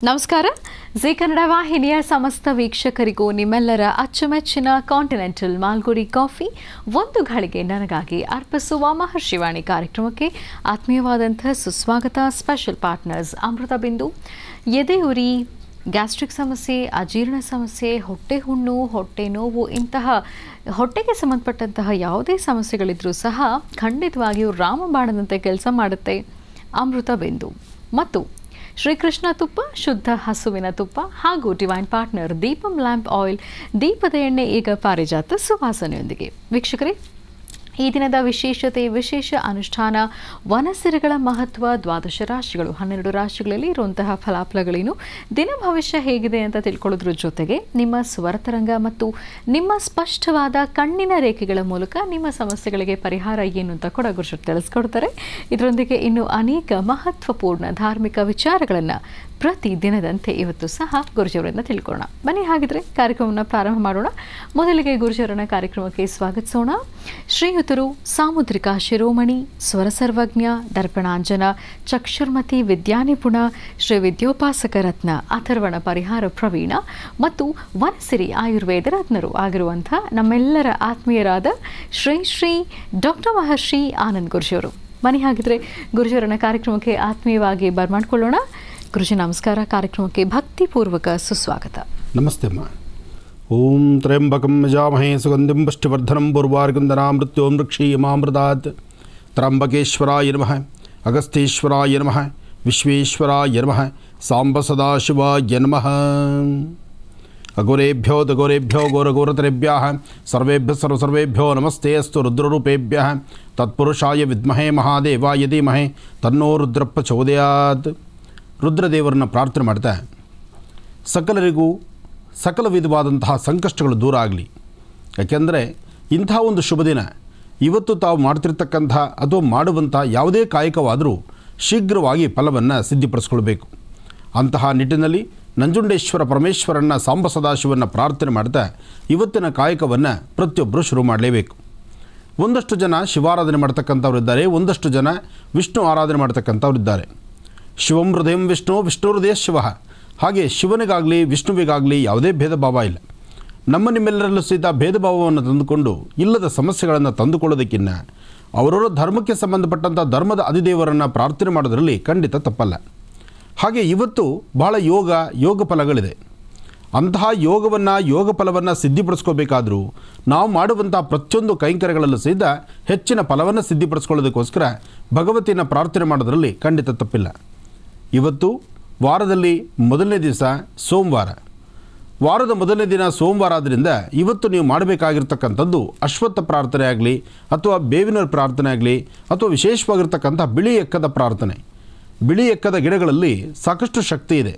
ನಮಸ್ಕಾರ ಜಿ ಕನ್ನಡ ವಾಹಿನಿಯ ಸಮಸ್ತ ವೀಕ್ಷಕರಿಗೂ ನಿಮ್ಮೆಲ್ಲರ ಅಚ್ಚುಮೆಚ್ಚಿನ ಕಾಂಟಿನೆಂಟಲ್ ಮಾಲ್ಗುಡಿ ಕಾಫಿ ಒಂದು ಘಳಿಗೆ ನನಗಾಗಿ ಅರ್ಪಿಸುವ ಮಹರ್ಷಿವಾಣಿ ಕಾರ್ಯಕ್ರಮಕ್ಕೆ ಆತ್ಮೀಯವಾದಂಥ ಸುಸ್ವಾಗತ ಸ್ಪೆಷಲ್ ಪಾರ್ಟ್ನರ್ಸ್ ಅಮೃತ ಬಿಂದು ಎದೆ ಉರಿ ಗ್ಯಾಸ್ಟ್ರಿಕ್ ಸಮಸ್ಯೆ ಅಜೀರ್ಣ ಸಮಸ್ಯೆ ಹೊಟ್ಟೆ ಹುಣ್ಣು ಹೊಟ್ಟೆ ನೋವು ಇಂತಹ ಹೊಟ್ಟೆಗೆ ಸಂಬಂಧಪಟ್ಟಂತಹ ಯಾವುದೇ ಸಮಸ್ಯೆಗಳಿದ್ರೂ ಸಹ ಖಂಡಿತವಾಗಿಯೂ ರಾಮಬಾಣದಂತೆ ಕೆಲಸ ಮಾಡುತ್ತೆ ಅಮೃತ ಬಿಂದು ಮತ್ತು ಶ್ರೀಕೃಷ್ಣ ತುಪ್ಪ ಶುದ್ಧ ಹಸುವಿನ ತುಪ್ಪ ಹಾಗೂ divine partner Deepam lamp oil ದೀಪದ ಎಣ್ಣೆ ಈಗ ಪಾರಿಜಾತ ಸುವಾಸನೆಯೊಂದಿಗೆ ವೀಕ್ಷಕರೇ ಈ ದಿನದ ವಿಶೇಷತೆ ವಿಶೇಷ ಅನುಷ್ಠಾನ ವನಸಿರಿಗಳ ಮಹತ್ವ ದ್ವಾದಶ ರಾಶಿಗಳು ಹನ್ನೆರಡು ರಾಶಿಗಳಲ್ಲಿ ಇರುವಂತಹ ಫಲಾಫಲಗಳೇನು ದಿನ ಭವಿಷ್ಯ ಹೇಗಿದೆ ಅಂತ ತಿಳ್ಕೊಳ್ಳೋದ್ರ ಜೊತೆಗೆ ನಿಮ್ಮ ಸ್ವರತರಂಗ ಮತ್ತು ನಿಮ್ಮ ಸ್ಪಷ್ಟವಾದ ಕಣ್ಣಿನ ರೇಖೆಗಳ ಮೂಲಕ ನಿಮ್ಮ ಸಮಸ್ಯೆಗಳಿಗೆ ಪರಿಹಾರ ಏನು ಅಂತ ಕೂಡ ಗುರುಜು ತಿಳಿಸ್ಕೊಡ್ತಾರೆ ಇದರೊಂದಿಗೆ ಇನ್ನು ಅನೇಕ ಮಹತ್ವಪೂರ್ಣ ಧಾರ್ಮಿಕ ವಿಚಾರಗಳನ್ನು ಪ್ರತಿ ದಿನದಂತೆ ಇವತ್ತು ಸಹ ಗುರುಜಿಯವರಿಂದ ತಿಳ್ಕೊಳ್ಳೋಣ ಬನ್ನಿ ಹಾಗಿದ್ರೆ ಕಾರ್ಯಕ್ರಮವನ್ನು ಪ್ರಾರಂಭ ಮಾಡೋಣ ಮೊದಲಿಗೆ ಗುರುಜಿಯವರನ್ನ ಕಾರ್ಯಕ್ರಮಕ್ಕೆ ಸ್ವಾಗತಿಸೋಣ ಶ್ರೀಯುತರು ಸಾಮುದ್ರಿಕ ಶಿರೋಮಣಿ ಸ್ವರಸರ್ವಜ್ಞ ದರ್ಪಣಾಂಜನ ಚಕ್ಷುರ್ಮತಿ ವಿದ್ಯಾನಿಪುಣ ಶ್ರೀ ವಿದ್ಯೋಪಾಸಕ ರತ್ನ ಅಥರ್ವಣ ಪರಿಹಾರ ಪ್ರವೀಣ ಮತ್ತು ವನಸಿರಿ ಆಯುರ್ವೇದ ರತ್ನರು ಆಗಿರುವಂಥ ನಮ್ಮೆಲ್ಲರ ಆತ್ಮೀಯರಾದ ಶ್ರೀ ಶ್ರೀ ಡಾಕ್ಟರ್ ಮಹರ್ಷಿ ಆನಂದ್ ಗುರುಜಿಯವರು ಬನ್ನಿ ಹಾಗಿದ್ರೆ ಗುರುಜಿಯವರನ್ನ ಕಾರ್ಯಕ್ರಮಕ್ಕೆ ಆತ್ಮೀಯವಾಗಿ ಬರ್ಮಾಡ್ಕೊಳ್ಳೋಣ ಗುರುಜಿ ನಮಸ್ಕಾರ ಕಾರ್ಯಕ್ರಮಕ್ಕೆ ಭಕ್ತಿಪೂರ್ವಕ ಸುಸ್ವಾಗತ ನಮಸ್ತೆ ಅಮ್ಮ ಓಂ ತ್ರಯಂಬಕಂ ಯಜಾಮಹೇ ಸುಗಂಧಿಂ ಪುಷ್ಟಿವರ್ಧನಂ ಪೂರ್ವಾರ್ಗಂಧನಾ ಮೃತ್ಯೋ ಮೃಕ್ಷೀಯಮಾಮೃತಾತ್ ತ್ರಂಬಕೇಶ್ವರಾಯ ನಮಃ ಅಗಸ್ತ್ಯೇಶ್ವರಾಯ ನಮಃ ವಿಶ್ವೇಶ್ವರಾಯ ನಮಃ ಸಾಂಬ ಸದಾಶಿವಾಯ ನಮಃ ಅಘೋರೇಭ್ಯೋ ದಘೋರೇಭ್ಯೋ ಘೋರಘೋರತರೇಭ್ಯ ಸರ್ವೇಭ್ಯ ಸರ್ವಸರ್ವೇಭ್ಯೋ ನಮಸ್ತೆ ಅಸ್ತು ರುದ್ರರೂಪೇಭ್ಯ ತತ್ಪುರುಷಾಯ ವಿದ್ಮಹೇ ಮಹಾದೇವಾಯ ಧೀಮಹೇ ತನ್ನೋ ರುದ್ರಪ್ಪ ಚೋದಯಾತ್ ರುದ್ರದೇವರನ್ನ ಪ್ರಾರ್ಥನೆ ಮಾಡ್ತಾ ಸಕಲರಿಗೂ ಸಕಲ ವಿಧವಾದಂತಹ ಸಂಕಷ್ಟಗಳು ದೂರ ಆಗಲಿ ಯಾಕೆಂದರೆ ಇಂಥ ಒಂದು ಶುಭ ದಿನ ಇವತ್ತು ತಾವು ಮಾಡ್ತಿರ್ತಕ್ಕಂಥ ಅಥವಾ ಮಾಡುವಂಥ ಯಾವುದೇ ಕಾಯಕವಾದರೂ ಶೀಘ್ರವಾಗಿ ಫಲವನ್ನು ಸಿದ್ಧಿಪಡಿಸ್ಕೊಳ್ಬೇಕು ಅಂತಹ ನಿಟ್ಟಿನಲ್ಲಿ ನಂಜುಂಡೇಶ್ವರ ಪರಮೇಶ್ವರನ್ನ ಸಾಂಬ ಸದಾಶಿವನ್ನ ಪ್ರಾರ್ಥನೆ ಮಾಡ್ತಾ ಇವತ್ತಿನ ಕಾಯಕವನ್ನು ಪ್ರತಿಯೊಬ್ಬರು ಶುರು ಮಾಡಲೇಬೇಕು ಒಂದಷ್ಟು ಜನ ಶಿವಾರಾಧನೆ ಮಾಡ್ತಕ್ಕಂಥವ್ರು ಇದ್ದಾರೆ ಒಂದಷ್ಟು ಜನ ವಿಷ್ಣು ಆರಾಧನೆ ಮಾಡ್ತಕ್ಕಂಥವ್ರು ಇದ್ದಾರೆ ಶಿವಂ ಹೃದಯಂ ವಿಷ್ಣು ವಿಷ್ಣು ಹೃದಯ ಶಿವ ಹಾಗೆ ಶಿವನಿಗಾಗಲಿ ವಿಷ್ಣುವಿಗಾಗಲಿ ಯಾವುದೇ ಭೇದ ಭಾವ ಇಲ್ಲ ನಮ್ಮ ನಿಮ್ಮೆಲ್ಲರಲ್ಲೂ ಸಹಿತ ಭೇದ ಭಾವವನ್ನು ತಂದುಕೊಂಡು ಇಲ್ಲದ ಸಮಸ್ಯೆಗಳನ್ನು ತಂದುಕೊಳ್ಳೋದಕ್ಕಿಂತ ಅವರವರ ಧರ್ಮಕ್ಕೆ ಸಂಬಂಧಪಟ್ಟಂಥ ಧರ್ಮದ ಅಧಿದೇವರನ್ನು ಪ್ರಾರ್ಥನೆ ಮಾಡೋದರಲ್ಲಿ ಖಂಡಿತ ತಪ್ಪಲ್ಲ ಹಾಗೆ ಇವತ್ತು ಬಹಳ ಯೋಗ ಯೋಗ ಫಲಗಳಿದೆ ಅಂತಹ ಯೋಗವನ್ನು ಯೋಗ ಫಲವನ್ನು ಸಿದ್ಧಿಪಡಿಸ್ಕೋಬೇಕಾದರೂ ನಾವು ಮಾಡುವಂಥ ಪ್ರತಿಯೊಂದು ಕೈಂಕರ್ಯಗಳಲ್ಲೂ ಸಹಿತ ಹೆಚ್ಚಿನ ಫಲವನ್ನು ಸಿದ್ಧಿಪಡಿಸ್ಕೊಳ್ಳೋದಕ್ಕೋಸ್ಕರ ಭಗವತಿನ ಪ್ರಾರ್ಥನೆ ಮಾಡೋದರಲ್ಲಿ ಖಂಡಿತ ತಪ್ಪಿಲ್ಲ ಇವತ್ತು ವಾರದಲ್ಲಿ ಮೊದಲನೇ ದಿವಸ ಸೋಮವಾರ ವಾರದ ಮೊದಲನೇ ದಿನ ಸೋಮವಾರ ಆದ್ದರಿಂದ ಇವತ್ತು ನೀವು ಮಾಡಬೇಕಾಗಿರ್ತಕ್ಕಂಥದ್ದು ಅಶ್ವತ್ಥ ಪ್ರಾರ್ಥನೆ ಆಗಲಿ ಅಥವಾ ಬೇವಿನ ಪ್ರಾರ್ಥನೆ ಆಗಲಿ ಅಥವಾ ವಿಶೇಷವಾಗಿರ್ತಕ್ಕಂಥ ಬಿಳಿ ಎಕ್ಕದ ಪ್ರಾರ್ಥನೆ ಬಿಳಿ ಎಕ್ಕದ ಗಿಡಗಳಲ್ಲಿ ಸಾಕಷ್ಟು ಶಕ್ತಿ ಇದೆ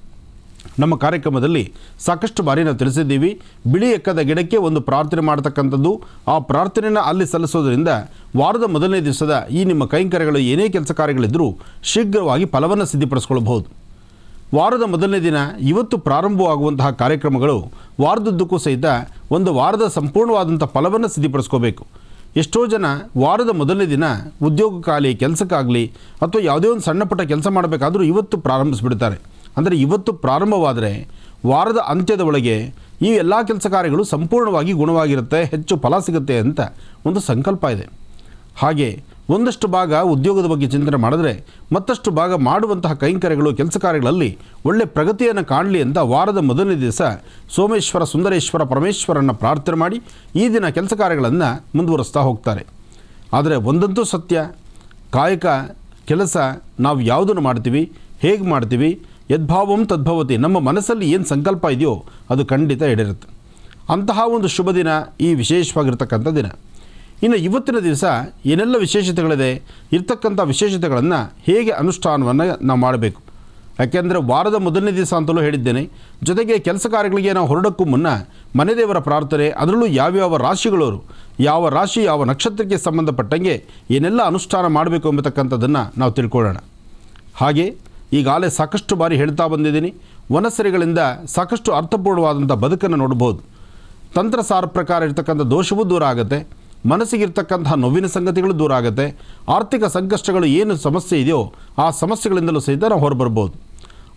ನಮ್ಮ ಕಾರ್ಯಕ್ರಮದಲ್ಲಿ ಸಾಕಷ್ಟು ಬಾರಿ ನಾವು ತಿಳಿಸಿದ್ದೀವಿ ಬಿಳಿ ಎಕ್ಕದ ಗಿಡಕ್ಕೆ ಒಂದು ಪ್ರಾರ್ಥನೆ ಮಾಡ್ತಕ್ಕಂಥದ್ದು ಆ ಪ್ರಾರ್ಥನೆಯನ್ನು ಅಲ್ಲಿ ಸಲ್ಲಿಸೋದ್ರಿಂದ ವಾರದ ಮೊದಲನೇ ದಿವಸದ ಈ ನಿಮ್ಮ ಕೈಂಕರ್ಯಗಳು ಏನೇ ಕೆಲಸ ಕಾರ್ಯಗಳಿದ್ದರೂ ಶೀಘ್ರವಾಗಿ ಫಲವನ್ನು ಸಿದ್ಧಿಪಡಿಸ್ಕೊಳ್ಬಹುದು ವಾರದ ಮೊದಲನೇ ದಿನ ಇವತ್ತು ಪ್ರಾರಂಭವಾಗುವಂತಹ ಕಾರ್ಯಕ್ರಮಗಳು ವಾರದುದ್ದಕ್ಕೂ ಸಹಿತ ಒಂದು ವಾರದ ಸಂಪೂರ್ಣವಾದಂಥ ಫಲವನ್ನು ಸಿದ್ಧಿಪಡಿಸ್ಕೋಬೇಕು ಎಷ್ಟೋ ಜನ ವಾರದ ಮೊದಲನೇ ದಿನ ಉದ್ಯೋಗಕ್ಕಾಗಲಿ ಕೆಲಸಕ್ಕಾಗಲಿ ಅಥವಾ ಯಾವುದೇ ಒಂದು ಸಣ್ಣ ಪುಟ್ಟ ಕೆಲಸ ಮಾಡಬೇಕಾದ್ರೂ ಇವತ್ತು ಪ್ರಾರಂಭಿಸಿಬಿಡ್ತಾರೆ ಅಂದರೆ ಇವತ್ತು ಪ್ರಾರಂಭವಾದರೆ ವಾರದ ಅಂತ್ಯದ ಒಳಗೆ ಈ ಎಲ್ಲ ಕೆಲಸ ಕಾರ್ಯಗಳು ಸಂಪೂರ್ಣವಾಗಿ ಗುಣವಾಗಿರುತ್ತೆ ಹೆಚ್ಚು ಫಲ ಸಿಗುತ್ತೆ ಅಂತ ಒಂದು ಸಂಕಲ್ಪ ಇದೆ ಹಾಗೆ ಒಂದಷ್ಟು ಭಾಗ ಉದ್ಯೋಗದ ಬಗ್ಗೆ ಚಿಂತನೆ ಮಾಡಿದ್ರೆ ಮತ್ತಷ್ಟು ಭಾಗ ಮಾಡುವಂತಹ ಕೈಂಕರ್ಯಗಳು ಕೆಲಸ ಕಾರ್ಯಗಳಲ್ಲಿ ಒಳ್ಳೆ ಪ್ರಗತಿಯನ್ನು ಕಾಣಲಿ ಅಂತ ವಾರದ ಮೊದಲನೇ ದಿವಸ ಸೋಮೇಶ್ವರ ಸುಂದರೇಶ್ವರ ಪರಮೇಶ್ವರನ್ನು ಪ್ರಾರ್ಥನೆ ಮಾಡಿ ಈ ದಿನ ಕೆಲಸ ಕಾರ್ಯಗಳನ್ನು ಮುಂದುವರಿಸ್ತಾ ಹೋಗ್ತಾರೆ ಆದರೆ ಒಂದಂತೂ ಸತ್ಯ ಕಾಯಕ ಕೆಲಸ ನಾವು ಯಾವುದನ್ನು ಮಾಡ್ತೀವಿ ಹೇಗೆ ಮಾಡ್ತೀವಿ ಯದ್ಭಾವಂ ತದ್ಭವತಿ ನಮ್ಮ ಮನಸ್ಸಲ್ಲಿ ಏನು ಸಂಕಲ್ಪ ಇದೆಯೋ ಅದು ಖಂಡಿತ ಈಡೇರುತ್ತೆ ಅಂತಹ ಒಂದು ಶುಭ ದಿನ ಈ ವಿಶೇಷವಾಗಿರ್ತಕ್ಕಂಥ ದಿನ ಇನ್ನು ಇವತ್ತಿನ ದಿವಸ ಏನೆಲ್ಲ ವಿಶೇಷತೆಗಳಿದೆ ಇರ್ತಕ್ಕಂಥ ವಿಶೇಷತೆಗಳನ್ನು ಹೇಗೆ ಅನುಷ್ಠಾನವನ್ನು ನಾವು ಮಾಡಬೇಕು ಯಾಕೆಂದರೆ ವಾರದ ಮೊದಲನೇ ದಿವಸ ಅಂತಲೂ ಹೇಳಿದ್ದೇನೆ ಜೊತೆಗೆ ಕೆಲಸ ಕಾರ್ಯಗಳಿಗೆ ನಾವು ಹೊರಡಕ್ಕೂ ಮುನ್ನ ಮನೆ ದೇವರ ಪ್ರಾರ್ಥನೆ ಅದರಲ್ಲೂ ಯಾವ್ಯಾವ ರಾಶಿಗಳವರು ಯಾವ ರಾಶಿ ಯಾವ ನಕ್ಷತ್ರಕ್ಕೆ ಸಂಬಂಧಪಟ್ಟಂಗೆ ಏನೆಲ್ಲ ಅನುಷ್ಠಾನ ಮಾಡಬೇಕು ಎಂಬತಕ್ಕಂಥದ್ದನ್ನು ನಾವು ತಿಳ್ಕೊಳ್ಳೋಣ ಹಾಗೆ ಈಗಾಗಲೇ ಸಾಕಷ್ಟು ಬಾರಿ ಹೇಳ್ತಾ ಬಂದಿದ್ದೀನಿ ವನಸರಿಗಳಿಂದ ಸಾಕಷ್ಟು ಅರ್ಥಪೂರ್ಣವಾದಂಥ ಬದುಕನ್ನು ನೋಡ್ಬೋದು ತಂತ್ರಸಾರ ಪ್ರಕಾರ ಇರ್ತಕ್ಕಂಥ ದೋಷವೂ ದೂರ ಆಗುತ್ತೆ ಮನಸ್ಸಿಗಿರ್ತಕ್ಕಂತಹ ನೋವಿನ ಸಂಗತಿಗಳು ದೂರ ಆಗುತ್ತೆ ಆರ್ಥಿಕ ಸಂಕಷ್ಟಗಳು ಏನು ಸಮಸ್ಯೆ ಇದೆಯೋ ಆ ಸಮಸ್ಯೆಗಳಿಂದಲೂ ಸಹಿತ ನಾವು ಹೊರಬರ್ಬೋದು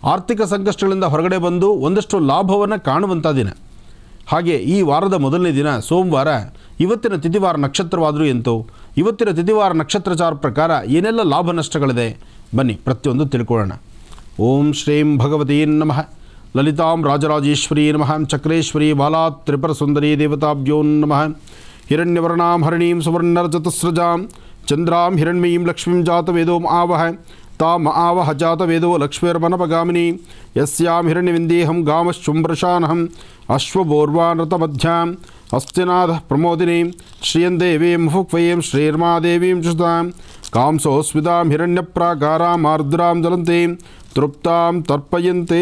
ಆರ್ಥಿಕ ಸಂಕಷ್ಟಗಳಿಂದ ಹೊರಗಡೆ ಬಂದು ಒಂದಷ್ಟು ಲಾಭವನ್ನು ಕಾಣುವಂಥ ದಿನ ಹಾಗೆ ಈ ವಾರದ ಮೊದಲನೇ ದಿನ ಸೋಮವಾರ ಇವತ್ತಿನ ತಿಥಿವಾರ ನಕ್ಷತ್ರವಾದರೂ ಎಂತೋ ಇವತ್ತಿನ ತಿಥಿವಾರ ನಕ್ಷತ್ರಚಾರ ಪ್ರಕಾರ ಏನೆಲ್ಲ ಲಾಭ ನಷ್ಟಗಳಿದೆ ಬನ್ನಿ ಪ್ರತಿಯೊಂದು ತಿಳ್ಕೊಳ್ಳೋಣ ಓಂ ಶ್ರೀಂ ಭಗವತೀ ನಮಃ ಲಲಿತಾಂ ರಾಜರಾಜೇಶ್ವರಿ ನಮಃ ಚಕ್ರೇಶ್ವರಿ ಬಾಲಾ ತ್ರಿಪುರ ಸುಂದರಿ ದೇವತಾಭ್ಯೋ ನಮಃ ಹಿರಣ್ಯವರ್ಣಾಂ ಹರಿಣೀಂ ಸುವರ್ಣರಜತಸ್ರಜಾಂ ಚಂದ್ರಾಂ ಹಿರಣ್ಮಯೀಂ ಲಕ್ಷ್ಮೀಂ ಜಾತವೇದೋಂ ಆವಹ ತಾಂ ಆವಹ ಜಾತವೇದೋ ಲಕ್ಷ್ಮೀರ್ಮನಪಗಾಮಿನಿ ಯಸ್ಯಾಂ ಹಿರಣ್ಯವಿಂದೇಹಂ ಗಾಮಶ್ಚುಂಬ್ರಶಾನಹಂ ಅಶ್ವಬೋರ್ವಾನೃತಮಧ್ಯಾಂ ಹಸ್ತಿನಾಥ ಪ್ರಮೋದಿನಿ ಶ್ರಿಯಂ ದೇವೀಂ ಹುಕ್ವಯೀಂ ಶ್ರೀರ್ಮಾದೇವೀಂ ಚುತಾಂ ಕಾಂಸೋಸ್ವಿದಾಂ ಹಿರಣ್ಯಪ್ರಾಕಾರಾಂ ಆರ್ದ್ರಾಂ ಜ್ವಲಂತೀಂ ತೃಪ್ತಾಂ ತರ್ಪಯಂತೆ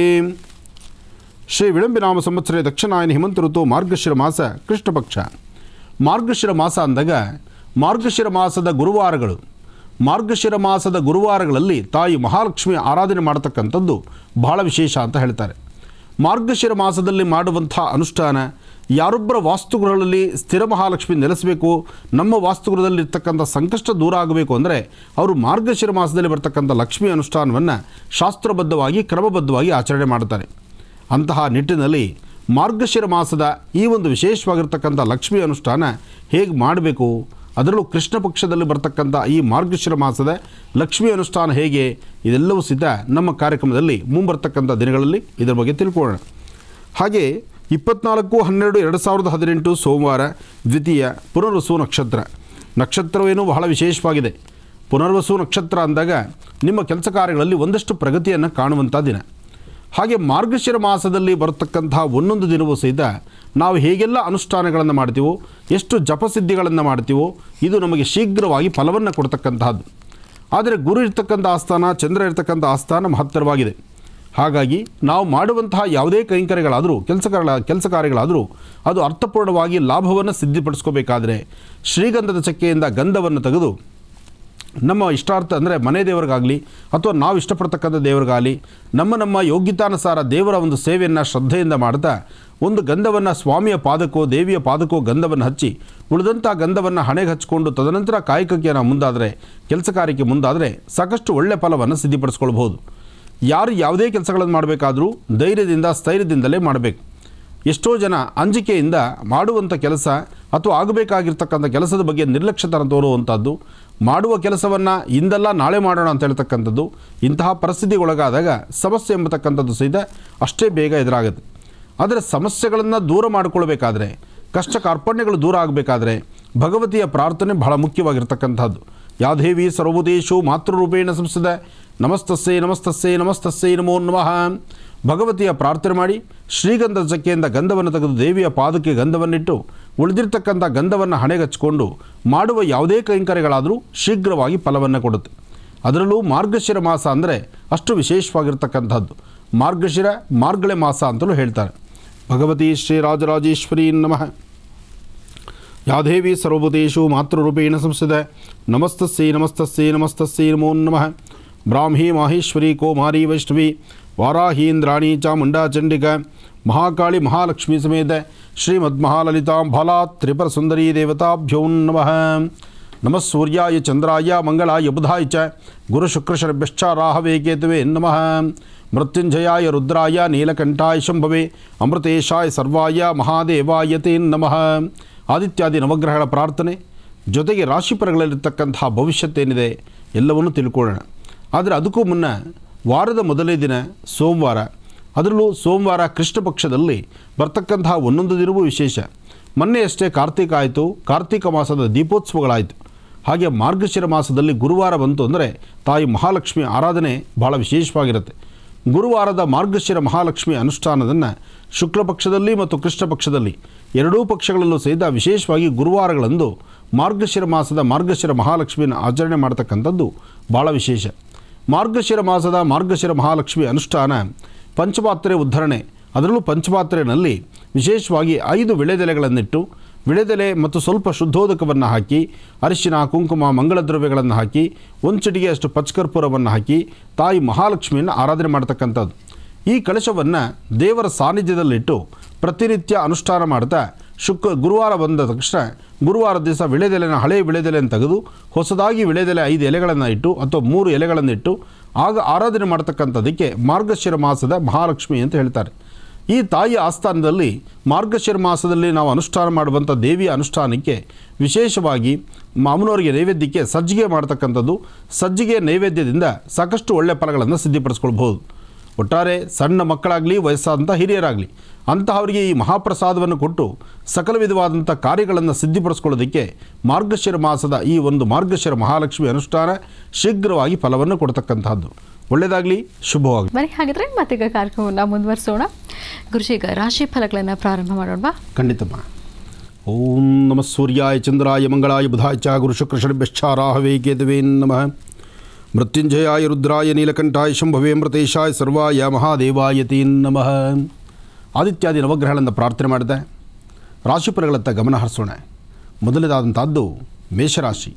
ಶ್ರೀ ವಿಳಂಬಿನಾಮ ಸಂವತ್ಸರ ದಕ್ಷಿಣಾಯನ ಹಿಮಂತ ಋತು ಮಾರ್ಗಶಿರ ಮಾಸ ಕೃಷ್ಣ ಪಕ್ಷ ಮಾರ್ಗಶಿರ ಮಾಸ ಅಂದಾಗ ಮಾರ್ಗಶಿರ ಮಾಸದ ಗುರುವಾರಗಳು ಮಾರ್ಗಶಿರ ಮಾಸದ ಗುರುವಾರಗಳಲ್ಲಿ ತಾಯಿ ಮಹಾಲಕ್ಷ್ಮಿ ಆರಾಧನೆ ಮಾಡತಕ್ಕಂಥದ್ದು ಬಹಳ ವಿಶೇಷ ಅಂತ ಹೇಳ್ತಾರೆ ಮಾರ್ಗಶಿರ ಮಾಸದಲ್ಲಿ ಮಾಡುವಂಥ ಅನುಷ್ಠಾನ ಯಾರೊಬ್ಬರ ವಾಸ್ತುಗೃಹಗಳಲ್ಲಿ ಸ್ಥಿರ ಮಹಾಲಕ್ಷ್ಮಿ ನೆಲೆಸಬೇಕು ನಮ್ಮ ವಾಸ್ತುಗೃಹದಲ್ಲಿ ಇರ್ತಕ್ಕಂಥ ಸಂಕಷ್ಟ ದೂರ ಆಗಬೇಕು ಅಂದರೆ ಅವರು ಮಾರ್ಗಶಿರ ಮಾಸದಲ್ಲಿ ಬರ್ತಕ್ಕಂಥ ಲಕ್ಷ್ಮಿ ಅನುಷ್ಠಾನವನ್ನು ಶಾಸ್ತ್ರಬದ್ಧವಾಗಿ ಕ್ರಮಬದ್ಧವಾಗಿ ಆಚರಣೆ ಮಾಡ್ತಾರೆ ಅಂತಹ ನಿಟ್ಟಿನಲ್ಲಿ ಮಾರ್ಗಶಿರ ಮಾಸದ ಈ ಒಂದು ವಿಶೇಷವಾಗಿರ್ತಕ್ಕಂಥ ಲಕ್ಷ್ಮಿ ಅನುಷ್ಠಾನ ಹೇಗೆ ಮಾಡಬೇಕು ಅದರಲ್ಲೂ ಕೃಷ್ಣ ಪಕ್ಷದಲ್ಲಿ ಬರ್ತಕ್ಕಂಥ ಈ ಮಾರ್ಗಶಿರ ಮಾಸದ ಲಕ್ಷ್ಮಿ ಅನುಷ್ಠಾನ ಹೇಗೆ ಇದೆಲ್ಲವೂ ಸಿದ್ಧ ನಮ್ಮ ಕಾರ್ಯಕ್ರಮದಲ್ಲಿ ಮುಂಬರ್ತಕ್ಕಂಥ ದಿನಗಳಲ್ಲಿ ಇದರ ಬಗ್ಗೆ ತಿಳ್ಕೊಳ್ಳೋಣ ಹಾಗೆ ಇಪ್ಪತ್ನಾಲ್ಕು ಹನ್ನೆರಡು ಎರಡು ಸಾವಿರದ ಹದಿನೆಂಟು ಸೋಮವಾರ ದ್ವಿತೀಯ ಪುನರ್ವಸು ನಕ್ಷತ್ರ ನಕ್ಷತ್ರವೇನೂ ಬಹಳ ವಿಶೇಷವಾಗಿದೆ ಪುನರ್ವಸು ನಕ್ಷತ್ರ ಅಂದಾಗ ನಿಮ್ಮ ಕೆಲಸ ಕಾರ್ಯಗಳಲ್ಲಿ ಒಂದಷ್ಟು ಪ್ರಗತಿಯನ್ನು ಕಾಣುವಂಥ ದಿನ ಹಾಗೆ ಮಾರ್ಗಶಿರ ಮಾಸದಲ್ಲಿ ಬರತಕ್ಕಂತಹ ಒಂದೊಂದು ದಿನವೂ ಸಹಿತ ನಾವು ಹೇಗೆಲ್ಲ ಅನುಷ್ಠಾನಗಳನ್ನು ಮಾಡ್ತೀವೋ ಎಷ್ಟು ಜಪಸಿದ್ಧಿಗಳನ್ನು ಮಾಡ್ತೀವೋ ಇದು ನಮಗೆ ಶೀಘ್ರವಾಗಿ ಫಲವನ್ನು ಕೊಡ್ತಕ್ಕಂತಹದ್ದು ಆದರೆ ಗುರು ಇರ್ತಕ್ಕಂಥ ಆಸ್ಥಾನ ಚಂದ್ರ ಇರ್ತಕ್ಕಂಥ ಆಸ್ಥಾನ ಮಹತ್ತರವಾಗಿದೆ ಹಾಗಾಗಿ ನಾವು ಮಾಡುವಂತಹ ಯಾವುದೇ ಕೈಂಕರ್ಯಗಳಾದರೂ ಕೆಲಸಗಳ ಕೆಲಸ ಕಾರ್ಯಗಳಾದರೂ ಅದು ಅರ್ಥಪೂರ್ಣವಾಗಿ ಲಾಭವನ್ನು ಸಿದ್ಧಿಪಡಿಸ್ಕೋಬೇಕಾದ್ರೆ ಶ್ರೀಗಂಧದ ಚಕ್ಕೆಯಿಂದ ಗಂಧವನ್ನು ತೆಗೆದು ನಮ್ಮ ಇಷ್ಟಾರ್ಥ ಅಂದರೆ ಮನೆ ದೇವರಿಗಾಗಲಿ ಅಥವಾ ನಾವು ಇಷ್ಟಪಡ್ತಕ್ಕಂಥ ದೇವರಿಗಾಗಲಿ ನಮ್ಮ ನಮ್ಮ ಯೋಗ್ಯತಾನುಸಾರ ದೇವರ ಒಂದು ಸೇವೆಯನ್ನು ಶ್ರದ್ಧೆಯಿಂದ ಮಾಡ್ತಾ ಒಂದು ಗಂಧವನ್ನು ಸ್ವಾಮಿಯ ಪಾದಕ್ಕೋ ದೇವಿಯ ಪಾದಕ್ಕೋ ಗಂಧವನ್ನು ಹಚ್ಚಿ ಉಳಿದಂಥ ಗಂಧವನ್ನು ಹಣೆಗೆ ಹಚ್ಕೊಂಡು ತದನಂತರ ಕಾಯಕಕ್ಕೆ ನಾವು ಮುಂದಾದರೆ ಕೆಲಸ ಕಾರ್ಯಕ್ಕೆ ಮುಂದಾದರೆ ಸಾಕಷ್ಟು ಒಳ್ಳೆಯ ಫಲವನ್ನು ಸಿದ್ಧಿಪಡಿಸ್ಕೊಳ್ಬೋದು ಯಾರು ಯಾವುದೇ ಕೆಲಸಗಳನ್ನು ಮಾಡಬೇಕಾದರೂ ಧೈರ್ಯದಿಂದ ಸ್ಥೈರ್ಯದಿಂದಲೇ ಮಾಡಬೇಕು ಎಷ್ಟೋ ಜನ ಅಂಜಿಕೆಯಿಂದ ಮಾಡುವಂಥ ಕೆಲಸ ಅಥವಾ ಆಗಬೇಕಾಗಿರ್ತಕ್ಕಂಥ ಕೆಲಸದ ಬಗ್ಗೆ ನಿರ್ಲಕ್ಷ್ಯತನ ತೋರುವಂಥದ್ದು ಮಾಡುವ ಕೆಲಸವನ್ನು ಇಂದಲ್ಲ ನಾಳೆ ಮಾಡೋಣ ಅಂತ ಹೇಳ್ತಕ್ಕಂಥದ್ದು ಇಂತಹ ಪರಿಸ್ಥಿತಿಗೊಳಗಾದಾಗ ಸಮಸ್ಯೆ ಎಂಬತಕ್ಕಂಥದ್ದು ಸಹಿತ ಅಷ್ಟೇ ಬೇಗ ಎದುರಾಗುತ್ತೆ ಆದರೆ ಸಮಸ್ಯೆಗಳನ್ನು ದೂರ ಮಾಡಿಕೊಳ್ಬೇಕಾದ್ರೆ ಕಷ್ಟ ಕಾರ್ಪಣ್ಯಗಳು ದೂರ ಆಗಬೇಕಾದ್ರೆ ಭಗವತಿಯ ಪ್ರಾರ್ಥನೆ ಬಹಳ ಮುಖ್ಯವಾಗಿರ್ತಕ್ಕಂಥದ್ದು ಯಾದೇವಿ ಸರ್ವಭೂತೇಶು ಮಾತೃರೂಪೇಣ ಸಂಸ್ಥದ ನಮಸ್ತಸ್ಸೇ ನಮಸ್ತಸ್ಸೇ ನಮಸ್ತಸ್ಸೇ ನಮೋ ನಮಃ ಭಗವತಿಯ ಪ್ರಾರ್ಥನೆ ಮಾಡಿ ಶ್ರೀಗಂಧದ ಚಕ್ಕೆಯಿಂದ ಗಂಧವನ್ನು ತೆಗೆದು ದೇವಿಯ ಪಾದಕ್ಕೆ ಗಂಧವನ್ನಿಟ್ಟು ಉಳಿದಿರ್ತಕ್ಕಂಥ ಗಂಧವನ್ನು ಹಣೆಗಚ್ಚಿಕೊಂಡು ಮಾಡುವ ಯಾವುದೇ ಕೈಂಕರ್ಯಗಳಾದರೂ ಶೀಘ್ರವಾಗಿ ಫಲವನ್ನು ಕೊಡುತ್ತೆ ಅದರಲ್ಲೂ ಮಾರ್ಗಶಿರ ಮಾಸ ಅಂದರೆ ಅಷ್ಟು ವಿಶೇಷವಾಗಿರ್ತಕ್ಕಂಥದ್ದು ಮಾರ್ಗಶಿರ ಮಾರ್ಗಳೆ ಮಾಸ ಅಂತಲೂ ಹೇಳ್ತಾರೆ ಭಗವತಿ ಶ್ರೀರಾಜರಾಜೇಶ್ವರಿ ನಮಃ ಯಾದೇವಿ ಸರ್ವಭೂತೇಶು ಮಾತೃರೂಪೇಣ ಸಂಸ್ಥಿತ ನಮಸ್ತಸ್ಸೈ ನಮಸ್ತಸ್ಸೈ ನಮಸ್ತಸ್ಸೈ ನಮೋ ನಮಃ ಬ್ರಾಹ್ಮಿ ಮಾಹೇಶ್ವರಿ ಕೌಮಾರಿ ವೈಷ್ಣವಿ ವಾರಾಹೀಂದ್ರಾಣಿ ಚಾಮುಂಡಾ ಚಂಡಿಕಾ ಮಹಾಕಾಳಿ ಮಹಾಲಕ್ಷ್ಮಿ ಸಮೇತ ಶ್ರೀಮದ್ ಮಹಾಲಲಿತಾಂ ಫಲಾ ತ್ರಿಪುರ ಸುಂದರಿ ದೇವತಾಭ್ಯೋ ನಮಃ ನಮಃ ಸೂರ್ಯಾಯ ಚಂದ್ರಾಯ ಮಂಗಳಾಯ ಬುಧಾಯ ಚ ಗುರು ಶುಕ್ರಶರಭ್ಯಶ್ಚ ರಾಹವೇ ಕೇತುವೆ ನಮಃ ಮೃತ್ಯುಂಜಯಾಯ ರುದ್ರಾಯ ನೀಲಕಂಠಾಯ ಶಂಭವೆ ಅಮೃತೇಶಾಯ ಸರ್ವಾಯ ಮಹಾದೇವಾಯ ತೇ ನಮಃ ಆದಿತ್ಯಾದಿ ನವಗ್ರಹಗಳ ಪ್ರಾರ್ಥನೆ ಜೊತೆಗೆ ರಾಶಿಫಲಗಳಲ್ಲಿರ್ತಕ್ಕಂತಹ ಭವಿಷ್ಯತ್ತೇನಿದೆ ಎಲ್ಲವನ್ನೂ ತಿಳ್ಕೊಳ್ಳೋಣ ಆದರೆ ಅದಕ್ಕೂ ಮುನ್ನ ವಾರದ ಮೊದಲನೇ ದಿನ ಸೋಮವಾರ ಅದರಲ್ಲೂ ಸೋಮವಾರ ಕೃಷ್ಣ ಪಕ್ಷದಲ್ಲಿ ಬರ್ತಕ್ಕಂತಹ ಒಂದೊಂದು ದಿನವೂ ವಿಶೇಷ ಮೊನ್ನೆಯಷ್ಟೇ ಕಾರ್ತಿಕ ಆಯಿತು ಕಾರ್ತಿಕ ಮಾಸದ ದೀಪೋತ್ಸವಗಳಾಯಿತು ಹಾಗೆ ಮಾರ್ಗಶಿರ ಮಾಸದಲ್ಲಿ ಗುರುವಾರ ಬಂತು ಅಂದರೆ ತಾಯಿ ಮಹಾಲಕ್ಷ್ಮಿ ಆರಾಧನೆ ಭಾಳ ವಿಶೇಷವಾಗಿರುತ್ತೆ ಗುರುವಾರದ ಮಾರ್ಗಶಿರ ಮಹಾಲಕ್ಷ್ಮಿ ಅನುಷ್ಠಾನದನ್ನು ಶುಕ್ಲ ಪಕ್ಷದಲ್ಲಿ ಮತ್ತು ಕೃಷ್ಣ ಪಕ್ಷದಲ್ಲಿ ಎರಡೂ ಪಕ್ಷಗಳಲ್ಲೂ ಸಹಿತ ವಿಶೇಷವಾಗಿ ಗುರುವಾರಗಳಂದು ಮಾರ್ಗಶಿರ ಮಾಸದ ಮಾರ್ಗಶಿರ ಮಹಾಲಕ್ಷ್ಮಿಯನ್ನು ಆಚರಣೆ ಮಾಡ್ತಕ್ಕಂಥದ್ದು ಭಾಳ ವಿಶೇಷ ಮಾರ್ಗಶಿರ ಮಾಸದ ಮಾರ್ಗಶಿರ ಮಹಾಲಕ್ಷ್ಮಿ ಅನುಷ್ಠಾನ ಪಂಚಪಾತ್ರೆ ಉದ್ಧರಣೆ ಅದರಲ್ಲೂ ಪಂಚಪಾತ್ರೆಯಲ್ಲಿ ವಿಶೇಷವಾಗಿ ಐದು ವಿಳೆದೆಲೆಗಳನ್ನಿಟ್ಟು ವಿಳೆದೆಲೆ ಮತ್ತು ಸ್ವಲ್ಪ ಶುದ್ಧೋದಕವನ್ನು ಹಾಕಿ ಅರಿಶಿನ ಕುಂಕುಮ ಮಂಗಳ ದ್ರವ್ಯಗಳನ್ನು ಹಾಕಿ ಒಂದು ಚಿಟಿಗೆ ಅಷ್ಟು ಪಚ್ಕರ್ಪೂರವನ್ನು ಹಾಕಿ ತಾಯಿ ಮಹಾಲಕ್ಷ್ಮಿಯನ್ನು ಆರಾಧನೆ ಮಾಡ್ತಕ್ಕಂಥದ್ದು ಈ ಕಳಶವನ್ನು ದೇವರ ಸಾನ್ನಿಧ್ಯದಲ್ಲಿಟ್ಟು ಪ್ರತಿನಿತ್ಯ ಅನುಷ್ಠಾನ ಮಾಡ್ತಾ ಶುಕ್ರ ಗುರುವಾರ ಬಂದ ತಕ್ಷಣ ಗುರುವಾರ ದಿವಸ ವಿಳೆದೆಲೆನ ಹಳೆಯ ವಿಳೆದೆಲೆಯನ್ನು ತೆಗೆದು ಹೊಸದಾಗಿ ವಿಳೆದೆಲೆ ಐದು ಎಲೆಗಳನ್ನು ಇಟ್ಟು ಅಥವಾ ಮೂರು ಎಲೆಗಳನ್ನು ಇಟ್ಟು ಆಗ ಆರಾಧನೆ ಮಾಡ್ತಕ್ಕಂಥದ್ದಕ್ಕೆ ಮಾರ್ಗಶಿರ ಮಾಸದ ಮಹಾಲಕ್ಷ್ಮಿ ಅಂತ ಹೇಳ್ತಾರೆ ಈ ತಾಯಿಯ ಆಸ್ಥಾನದಲ್ಲಿ ಮಾರ್ಗಶಿರ ಮಾಸದಲ್ಲಿ ನಾವು ಅನುಷ್ಠಾನ ಮಾಡುವಂಥ ದೇವಿಯ ಅನುಷ್ಠಾನಕ್ಕೆ ವಿಶೇಷವಾಗಿ ಮಾಮನವರಿಗೆ ನೈವೇದ್ಯಕ್ಕೆ ಸಜ್ಜಿಗೆ ಮಾಡ್ತಕ್ಕಂಥದ್ದು ಸಜ್ಜಿಗೆ ನೈವೇದ್ಯದಿಂದ ಸಾಕಷ್ಟು ಒಳ್ಳೆಯ ಫಲಗಳನ್ನು ಸಿದ್ಧಿಪಡಿಸ್ಕೊಳ್ಬಹುದು ಒಟ್ಟಾರೆ ಸಣ್ಣ ಮಕ್ಕಳಾಗಲಿ ವಯಸ್ಸಾದಂಥ ಹಿರಿಯರಾಗಲಿ ಅಂತಹವರಿಗೆ ಈ ಮಹಾಪ್ರಸಾದವನ್ನು ಕೊಟ್ಟು ಸಕಲ ವಿಧವಾದಂಥ ಕಾರ್ಯಗಳನ್ನು ಸಿದ್ಧಿಪಡಿಸ್ಕೊಳ್ಳೋದಕ್ಕೆ ಮಾರ್ಗಶಿರ ಮಾಸದ ಈ ಒಂದು ಮಾರ್ಗಶಿರ ಮಹಾಲಕ್ಷ್ಮಿ ಅನುಷ್ಠಾನ ಶೀಘ್ರವಾಗಿ ಫಲವನ್ನು ಕೊಡ್ತಕ್ಕಂಥದ್ದು ಒಳ್ಳೆಯದಾಗಲಿ ಶುಭವಾಗಲಿ ಬನ್ನಿ ಹಾಗಿದ್ರೆ ಮತ್ತೀಗ ಕಾರ್ಯಕ್ರಮವನ್ನು ಮುಂದುವರಿಸೋಣ ಗುರುಜಿ ಈಗ ರಾಶಿ ಫಲಗಳನ್ನು ಪ್ರಾರಂಭ ಮಾಡೋಣವಾ ಖಂಡಿತಮ್ಮ ಓಂ ನಮ ಸೂರ್ಯಾಯ ಚಂದ್ರಾಯ ಮಂಗಳಾಯ ಬುಧಾಯ ಚ ಗುರು ಶುಕ್ರ ಶನಿಭ್ಯಶ್ಚಾರಾಹವೇ ಕೇತವೇ ನಮಃ ಮೃತ್ಯುಂಜಯಾಯ ರುದ್ರಾಯ ನೀಲಕಂಠಾಯ ಶಂಭವೇ ಮೃತೇಶಾಯ ಸರ್ವಾಯ ಮಹಾದೇವಾಯ ತೇ ನಮಃ ಆದಿತ್ಯಾದಿ ನವಗ್ರಹಗಳನ್ನು ಪ್ರಾರ್ಥನೆ ಮಾಡಿದೆ ರಾಶಿಫಲಗಳತ್ತ ಗಮನ ಹರಿಸೋಣ ಮೊದಲನೇದಾದಂಥದ್ದು ಮೇಷರಾಶಿ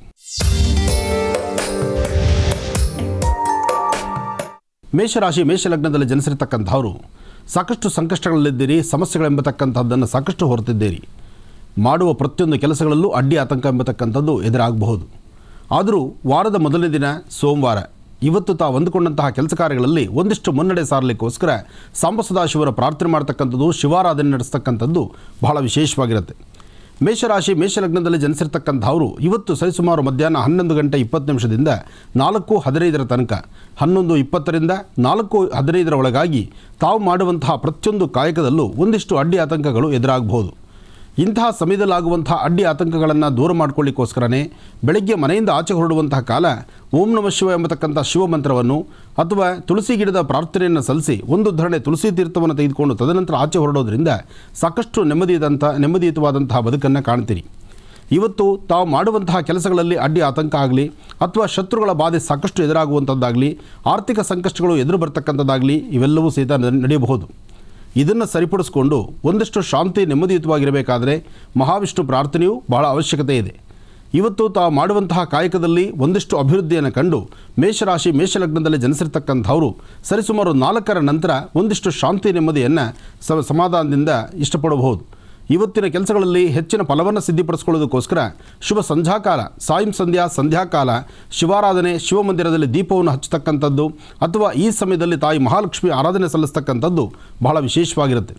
ಮೇಷರಾಶಿ ಮೇಷಲಗ್ನದಲ್ಲಿ ಜನಿಸಿರ್ತಕ್ಕಂಥವರು ಸಾಕಷ್ಟು ಸಂಕಷ್ಟಗಳಲ್ಲಿದ್ದೀರಿ ಸಮಸ್ಯೆಗಳೆಂಬತಕ್ಕಂಥದ್ದನ್ನು ಸಾಕಷ್ಟು ಹೊರತಿದ್ದೀರಿ ಮಾಡುವ ಪ್ರತಿಯೊಂದು ಕೆಲಸಗಳಲ್ಲೂ ಅಡ್ಡಿ ಆತಂಕ ಎಂಬತಕ್ಕಂಥದ್ದು ಎದುರಾಗಬಹುದು ಆದರೂ ವಾರದ ಮೊದಲನೇ ದಿನ ಸೋಮವಾರ ಇವತ್ತು ತಾವು ಅಂದುಕೊಂಡಂತಹ ಕೆಲಸ ಕಾರ್ಯಗಳಲ್ಲಿ ಒಂದಿಷ್ಟು ಮುನ್ನಡೆ ಸಾರಲಿಕ್ಕೋಸ್ಕರ ಸಾಂಬ ಸದಾಶಿವರ ಪ್ರಾರ್ಥನೆ ಮಾಡ್ತಕ್ಕಂಥದ್ದು ಶಿವಾರಾಧನೆ ನಡೆಸ್ತಕ್ಕಂಥದ್ದು ಬಹಳ ವಿಶೇಷವಾಗಿರುತ್ತೆ ಮೇಷರಾಶಿ ಮೇಷಲಗ್ನದಲ್ಲಿ ಜನಿಸಿರ್ತಕ್ಕಂಥವರು ಇವತ್ತು ಸರಿಸುಮಾರು ಮಧ್ಯಾಹ್ನ ಹನ್ನೊಂದು ಗಂಟೆ ಇಪ್ಪತ್ತು ನಿಮಿಷದಿಂದ ನಾಲ್ಕು ಹದಿನೈದರ ತನಕ ಹನ್ನೊಂದು ಇಪ್ಪತ್ತರಿಂದ ನಾಲ್ಕು ಹದಿನೈದರ ಒಳಗಾಗಿ ತಾವು ಮಾಡುವಂತಹ ಪ್ರತಿಯೊಂದು ಕಾಯಕದಲ್ಲೂ ಒಂದಿಷ್ಟು ಅಡ್ಡಿ ಆತಂಕಗಳು ಎದುರಾಗಬಹುದು ಇಂತಹ ಸಮಯದಲ್ಲಾಗುವಂತಹ ಅಡ್ಡಿ ಆತಂಕಗಳನ್ನು ದೂರ ಮಾಡಿಕೊಳ್ಳಿಕ್ಕೋಸ್ಕರನೇ ಬೆಳಗ್ಗೆ ಮನೆಯಿಂದ ಆಚೆ ಹೊರಡುವಂತಹ ಕಾಲ ಓಂ ನಮ ಶಿವ ಎಂಬತಕ್ಕಂಥ ಶಿವ ಮಂತ್ರವನ್ನು ಅಥವಾ ತುಳಸಿ ಗಿಡದ ಪ್ರಾರ್ಥನೆಯನ್ನು ಸಲ್ಲಿಸಿ ಒಂದು ಧರಣೆ ತುಳಸಿ ತೀರ್ಥವನ್ನು ತೆಗೆದುಕೊಂಡು ತದನಂತರ ಆಚೆ ಹೊರಡೋದ್ರಿಂದ ಸಾಕಷ್ಟು ನೆಮ್ಮದಿಯಾದಂಥ ನೆಮ್ಮದಿಯುತವಾದಂತಹ ಬದುಕನ್ನು ಕಾಣ್ತೀರಿ ಇವತ್ತು ತಾವು ಮಾಡುವಂತಹ ಕೆಲಸಗಳಲ್ಲಿ ಅಡ್ಡಿ ಆತಂಕ ಆಗಲಿ ಅಥವಾ ಶತ್ರುಗಳ ಬಾಧೆ ಸಾಕಷ್ಟು ಎದುರಾಗುವಂಥದ್ದಾಗಲಿ ಆರ್ಥಿಕ ಸಂಕಷ್ಟಗಳು ಎದುರು ಬರ್ತಕ್ಕಂಥದ್ದಾಗಲಿ ಇವೆಲ್ಲವೂ ಸಹಿತ ನ- ನಡೆಯಬಹುದು ಇದನ್ನು ಸರಿಪಡಿಸ್ಕೊಂಡು ಒಂದಿಷ್ಟು ಶಾಂತಿ ನೆಮ್ಮದಿಯುತವಾಗಿರಬೇಕಾದರೆ ಮಹಾವಿಷ್ಣು ಪ್ರಾರ್ಥನೆಯೂ ಬಹಳ ಅವಶ್ಯಕತೆ ಇದೆ ಇವತ್ತು ತಾವು ಮಾಡುವಂತಹ ಕಾಯಕದಲ್ಲಿ ಒಂದಿಷ್ಟು ಅಭಿವೃದ್ಧಿಯನ್ನು ಕಂಡು ಮೇಷರಾಶಿ ಮೇಷಲಗ್ನದಲ್ಲಿ ಜನಿಸಿರ್ತಕ್ಕಂಥವರು ಸರಿಸುಮಾರು ನಾಲ್ಕರ ನಂತರ ಒಂದಿಷ್ಟು ಶಾಂತಿ ನೆಮ್ಮದಿಯನ್ನು ಸ ಸಮಾಧಾನದಿಂದ ಇಷ್ಟಪಡಬಹುದು ಇವತ್ತಿನ ಕೆಲಸಗಳಲ್ಲಿ ಹೆಚ್ಚಿನ ಫಲವನ್ನು ಸಿದ್ಧಿಪಡಿಸ್ಕೊಳ್ಳೋದಕ್ಕೋಸ್ಕರ ಶುಭ ಸಂಧ್ಯಾಕಾಲ ಸಾಯಂ ಸಂಧ್ಯಾ ಸಂಧ್ಯಾಕಾಲ ಶಿವಾರಾಧನೆ ಶಿವಮಂದಿರದಲ್ಲಿ ದೀಪವನ್ನು ಹಚ್ಚತಕ್ಕಂಥದ್ದು ಅಥವಾ ಈ ಸಮಯದಲ್ಲಿ ತಾಯಿ ಮಹಾಲಕ್ಷ್ಮಿ ಆರಾಧನೆ ಸಲ್ಲಿಸ್ತಕ್ಕಂಥದ್ದು ಬಹಳ ವಿಶೇಷವಾಗಿರುತ್ತೆ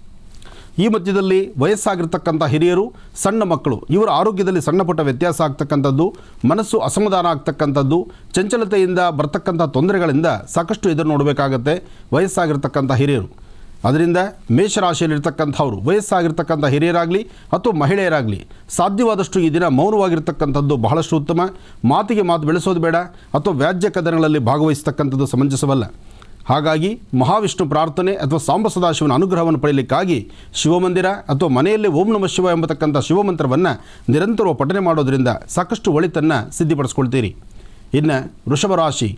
ಈ ಮಧ್ಯದಲ್ಲಿ ವಯಸ್ಸಾಗಿರ್ತಕ್ಕಂಥ ಹಿರಿಯರು ಸಣ್ಣ ಮಕ್ಕಳು ಇವರ ಆರೋಗ್ಯದಲ್ಲಿ ಸಣ್ಣ ಪುಟ್ಟ ವ್ಯತ್ಯಾಸ ಆಗ್ತಕ್ಕಂಥದ್ದು ಮನಸ್ಸು ಅಸಮಾಧಾನ ಆಗ್ತಕ್ಕಂಥದ್ದು ಚಂಚಲತೆಯಿಂದ ಬರ್ತಕ್ಕಂಥ ತೊಂದರೆಗಳಿಂದ ಸಾಕಷ್ಟು ಎದುರು ನೋಡಬೇಕಾಗತ್ತೆ ವಯಸ್ಸಾಗಿರ್ತಕ್ಕಂಥ ಹಿರಿಯರು ಅದರಿಂದ ಮೇಷರಾಶಿಯಲ್ಲಿರ್ತಕ್ಕಂಥವ್ರು ವಯಸ್ಸಾಗಿರ್ತಕ್ಕಂಥ ಹಿರಿಯರಾಗಲಿ ಅಥವಾ ಮಹಿಳೆಯರಾಗಲಿ ಸಾಧ್ಯವಾದಷ್ಟು ಈ ದಿನ ಮೌನವಾಗಿರ್ತಕ್ಕಂಥದ್ದು ಬಹಳಷ್ಟು ಉತ್ತಮ ಮಾತಿಗೆ ಮಾತು ಬೆಳೆಸೋದು ಬೇಡ ಅಥವಾ ವ್ಯಾಜ್ಯ ಕದನಗಳಲ್ಲಿ ಭಾಗವಹಿಸ್ತಕ್ಕಂಥದ್ದು ಸಮಂಜಸವಲ್ಲ ಹಾಗಾಗಿ ಮಹಾವಿಷ್ಣು ಪ್ರಾರ್ಥನೆ ಅಥವಾ ಸಾಂಬ ಸದಾಶಿವನ ಅನುಗ್ರಹವನ್ನು ಪಡೆಯಲಿಕ್ಕಾಗಿ ಶಿವಮಂದಿರ ಅಥವಾ ಮನೆಯಲ್ಲಿ ಓಂ ನಮ ಶಿವ ಎಂಬತಕ್ಕಂಥ ಶಿವಮಂತ್ರವನ್ನು ನಿರಂತರ ಪಠನೆ ಮಾಡೋದರಿಂದ ಸಾಕಷ್ಟು ಒಳಿತನ್ನು ಸಿದ್ಧಿಪಡಿಸ್ಕೊಳ್ತೀರಿ ಇನ್ನು ವೃಷಭ ರಾಶಿ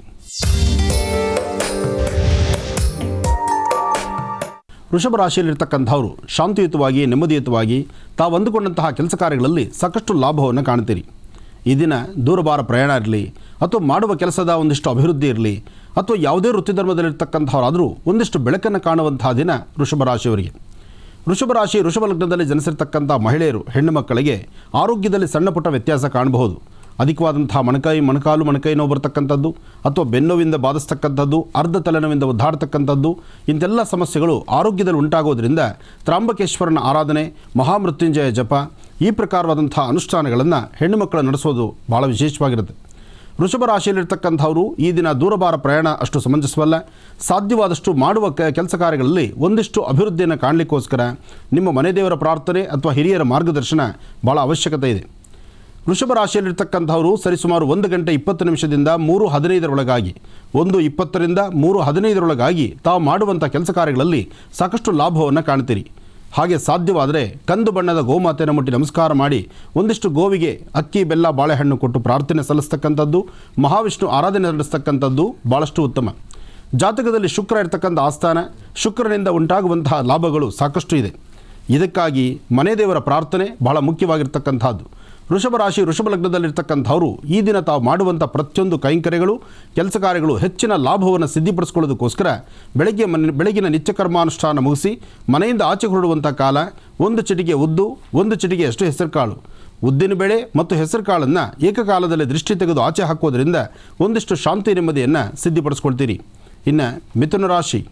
ವೃಷಭ ರಾಶಿಯಲ್ಲಿರ್ತಕ್ಕಂಥವರು ಶಾಂತಿಯುತವಾಗಿ ನೆಮ್ಮದಿಯುತವಾಗಿ ತಾವು ಅಂದುಕೊಂಡಂತಹ ಕೆಲಸ ಕಾರ್ಯಗಳಲ್ಲಿ ಸಾಕಷ್ಟು ಲಾಭವನ್ನು ಕಾಣ್ತೀರಿ ಈ ದಿನ ದೂರಭಾರ ಪ್ರಯಾಣ ಇರಲಿ ಅಥವಾ ಮಾಡುವ ಕೆಲಸದ ಒಂದಿಷ್ಟು ಅಭಿವೃದ್ಧಿ ಇರಲಿ ಅಥವಾ ಯಾವುದೇ ವೃತ್ತಿ ಧರ್ಮದಲ್ಲಿರ್ತಕ್ಕಂಥವರಾದರೂ ಒಂದಿಷ್ಟು ಬೆಳಕನ್ನು ಕಾಣುವಂತಹ ದಿನ ವೃಷಭ ರಾಶಿಯವರಿಗೆ ವೃಷಭ ರಾಶಿ ವೃಷಭ ಲಗ್ನದಲ್ಲಿ ಜನಿಸಿರ್ತಕ್ಕಂಥ ಮಹಿಳೆಯರು ಹೆಣ್ಣು ಮಕ್ಕಳಿಗೆ ಆರೋಗ್ಯದಲ್ಲಿ ಸಣ್ಣ ಪುಟ್ಟ ವ್ಯತ್ಯಾಸ ಕಾಣಬಹುದು ಅಧಿಕವಾದಂತಹ ಮೊಣಕೈ ಮೊಣಕಾಲು ಮೊಣಕೈ ನೋವು ಬರ್ತಕ್ಕಂಥದ್ದು ಅಥವಾ ಬೆನ್ನೋವಿಂದ ಬಾಧಿಸ್ತಕ್ಕಂಥದ್ದು ಅರ್ಧ ತಲೆನೋವಿಂದ ಒದ್ದಾಡ್ತಕ್ಕಂಥದ್ದು ಇಂತೆಲ್ಲ ಸಮಸ್ಯೆಗಳು ಆರೋಗ್ಯದಲ್ಲಿ ಉಂಟಾಗೋದ್ರಿಂದ ತ್ರಾಂಬಕೇಶ್ವರನ ಆರಾಧನೆ ಮಹಾಮೃತ್ಯುಂಜಯ ಜಪ ಈ ಪ್ರಕಾರವಾದಂಥ ಅನುಷ್ಠಾನಗಳನ್ನು ಹೆಣ್ಣು ಮಕ್ಕಳು ನಡೆಸೋದು ಭಾಳ ವಿಶೇಷವಾಗಿರುತ್ತೆ ವೃಷಭ ರಾಶಿಯಲ್ಲಿರ್ತಕ್ಕಂಥವರು ಈ ದಿನ ದೂರಭಾರ ಪ್ರಯಾಣ ಅಷ್ಟು ಸಮಂಜಸವಲ್ಲ ಸಾಧ್ಯವಾದಷ್ಟು ಮಾಡುವ ಕ ಕೆಲಸ ಕಾರ್ಯಗಳಲ್ಲಿ ಒಂದಿಷ್ಟು ಅಭಿವೃದ್ಧಿಯನ್ನು ಕಾಣಲಿಕ್ಕೋಸ್ಕರ ನಿಮ್ಮ ಮನೆ ದೇವರ ಪ್ರಾರ್ಥನೆ ಅಥವಾ ಹಿರಿಯರ ಮಾರ್ಗದರ್ಶನ ಭಾಳ ಅವಶ್ಯಕತೆ ಇದೆ ವೃಷಭ ರಾಶಿಯಲ್ಲಿರ್ತಕ್ಕಂಥವರು ಸರಿಸುಮಾರು ಒಂದು ಗಂಟೆ ಇಪ್ಪತ್ತು ನಿಮಿಷದಿಂದ ಮೂರು ಹದಿನೈದರೊಳಗಾಗಿ ಒಂದು ಇಪ್ಪತ್ತರಿಂದ ಮೂರು ಹದಿನೈದರೊಳಗಾಗಿ ತಾವು ಮಾಡುವಂಥ ಕೆಲಸ ಕಾರ್ಯಗಳಲ್ಲಿ ಸಾಕಷ್ಟು ಲಾಭವನ್ನು ಕಾಣ್ತೀರಿ ಹಾಗೆ ಸಾಧ್ಯವಾದರೆ ಕಂದು ಬಣ್ಣದ ಗೋಮಾತೆಯನ್ನು ಮುಟ್ಟಿ ನಮಸ್ಕಾರ ಮಾಡಿ ಒಂದಿಷ್ಟು ಗೋವಿಗೆ ಅಕ್ಕಿ ಬೆಲ್ಲ ಬಾಳೆಹಣ್ಣು ಕೊಟ್ಟು ಪ್ರಾರ್ಥನೆ ಸಲ್ಲಿಸ್ತಕ್ಕಂಥದ್ದು ಮಹಾವಿಷ್ಣು ಆರಾಧನೆ ನಡೆಸ್ತಕ್ಕಂಥದ್ದು ಭಾಳಷ್ಟು ಉತ್ತಮ ಜಾತಕದಲ್ಲಿ ಶುಕ್ರ ಇರ್ತಕ್ಕಂಥ ಆಸ್ಥಾನ ಶುಕ್ರನಿಂದ ಉಂಟಾಗುವಂತಹ ಲಾಭಗಳು ಸಾಕಷ್ಟು ಇದೆ ಇದಕ್ಕಾಗಿ ಮನೆ ದೇವರ ಪ್ರಾರ್ಥನೆ ಬಹಳ ಮುಖ್ಯವಾಗಿರ್ತಕ್ಕಂಥದ್ದು ವೃಷಭ ರಾಶಿ ವೃಷಭ ಲಗ್ನದಲ್ಲಿರ್ತಕ್ಕಂಥವರು ಈ ದಿನ ತಾವು ಮಾಡುವಂಥ ಪ್ರತಿಯೊಂದು ಕೈಂಕರ್ಯಗಳು ಕೆಲಸ ಕಾರ್ಯಗಳು ಹೆಚ್ಚಿನ ಲಾಭವನ್ನು ಸಿದ್ಧಿಪಡಿಸ್ಕೊಳ್ಳೋದಕ್ಕೋಸ್ಕರ ಬೆಳಗ್ಗೆ ಮನೆ ಬೆಳಗಿನ ನಿತ್ಯ ಕರ್ಮಾನುಷ್ಠಾನ ಮುಗಿಸಿ ಮನೆಯಿಂದ ಆಚೆ ಹೊರಡುವಂಥ ಕಾಲ ಒಂದು ಚಿಟಿಕೆ ಉದ್ದು ಒಂದು ಚಿಟಿಕೆಯಷ್ಟು ಹೆಸರುಕಾಳು ಉದ್ದಿನ ಬೇಳೆ ಮತ್ತು ಹೆಸರುಕಾಳನ್ನು ಏಕಕಾಲದಲ್ಲಿ ದೃಷ್ಟಿ ತೆಗೆದು ಆಚೆ ಹಾಕೋದ್ರಿಂದ ಒಂದಿಷ್ಟು ಶಾಂತಿ ನೆಮ್ಮದಿಯನ್ನು ಸಿದ್ಧಿಪಡಿಸ್ಕೊಳ್ತೀರಿ ಇನ್ನು ಮಿಥುನ ರಾಶಿ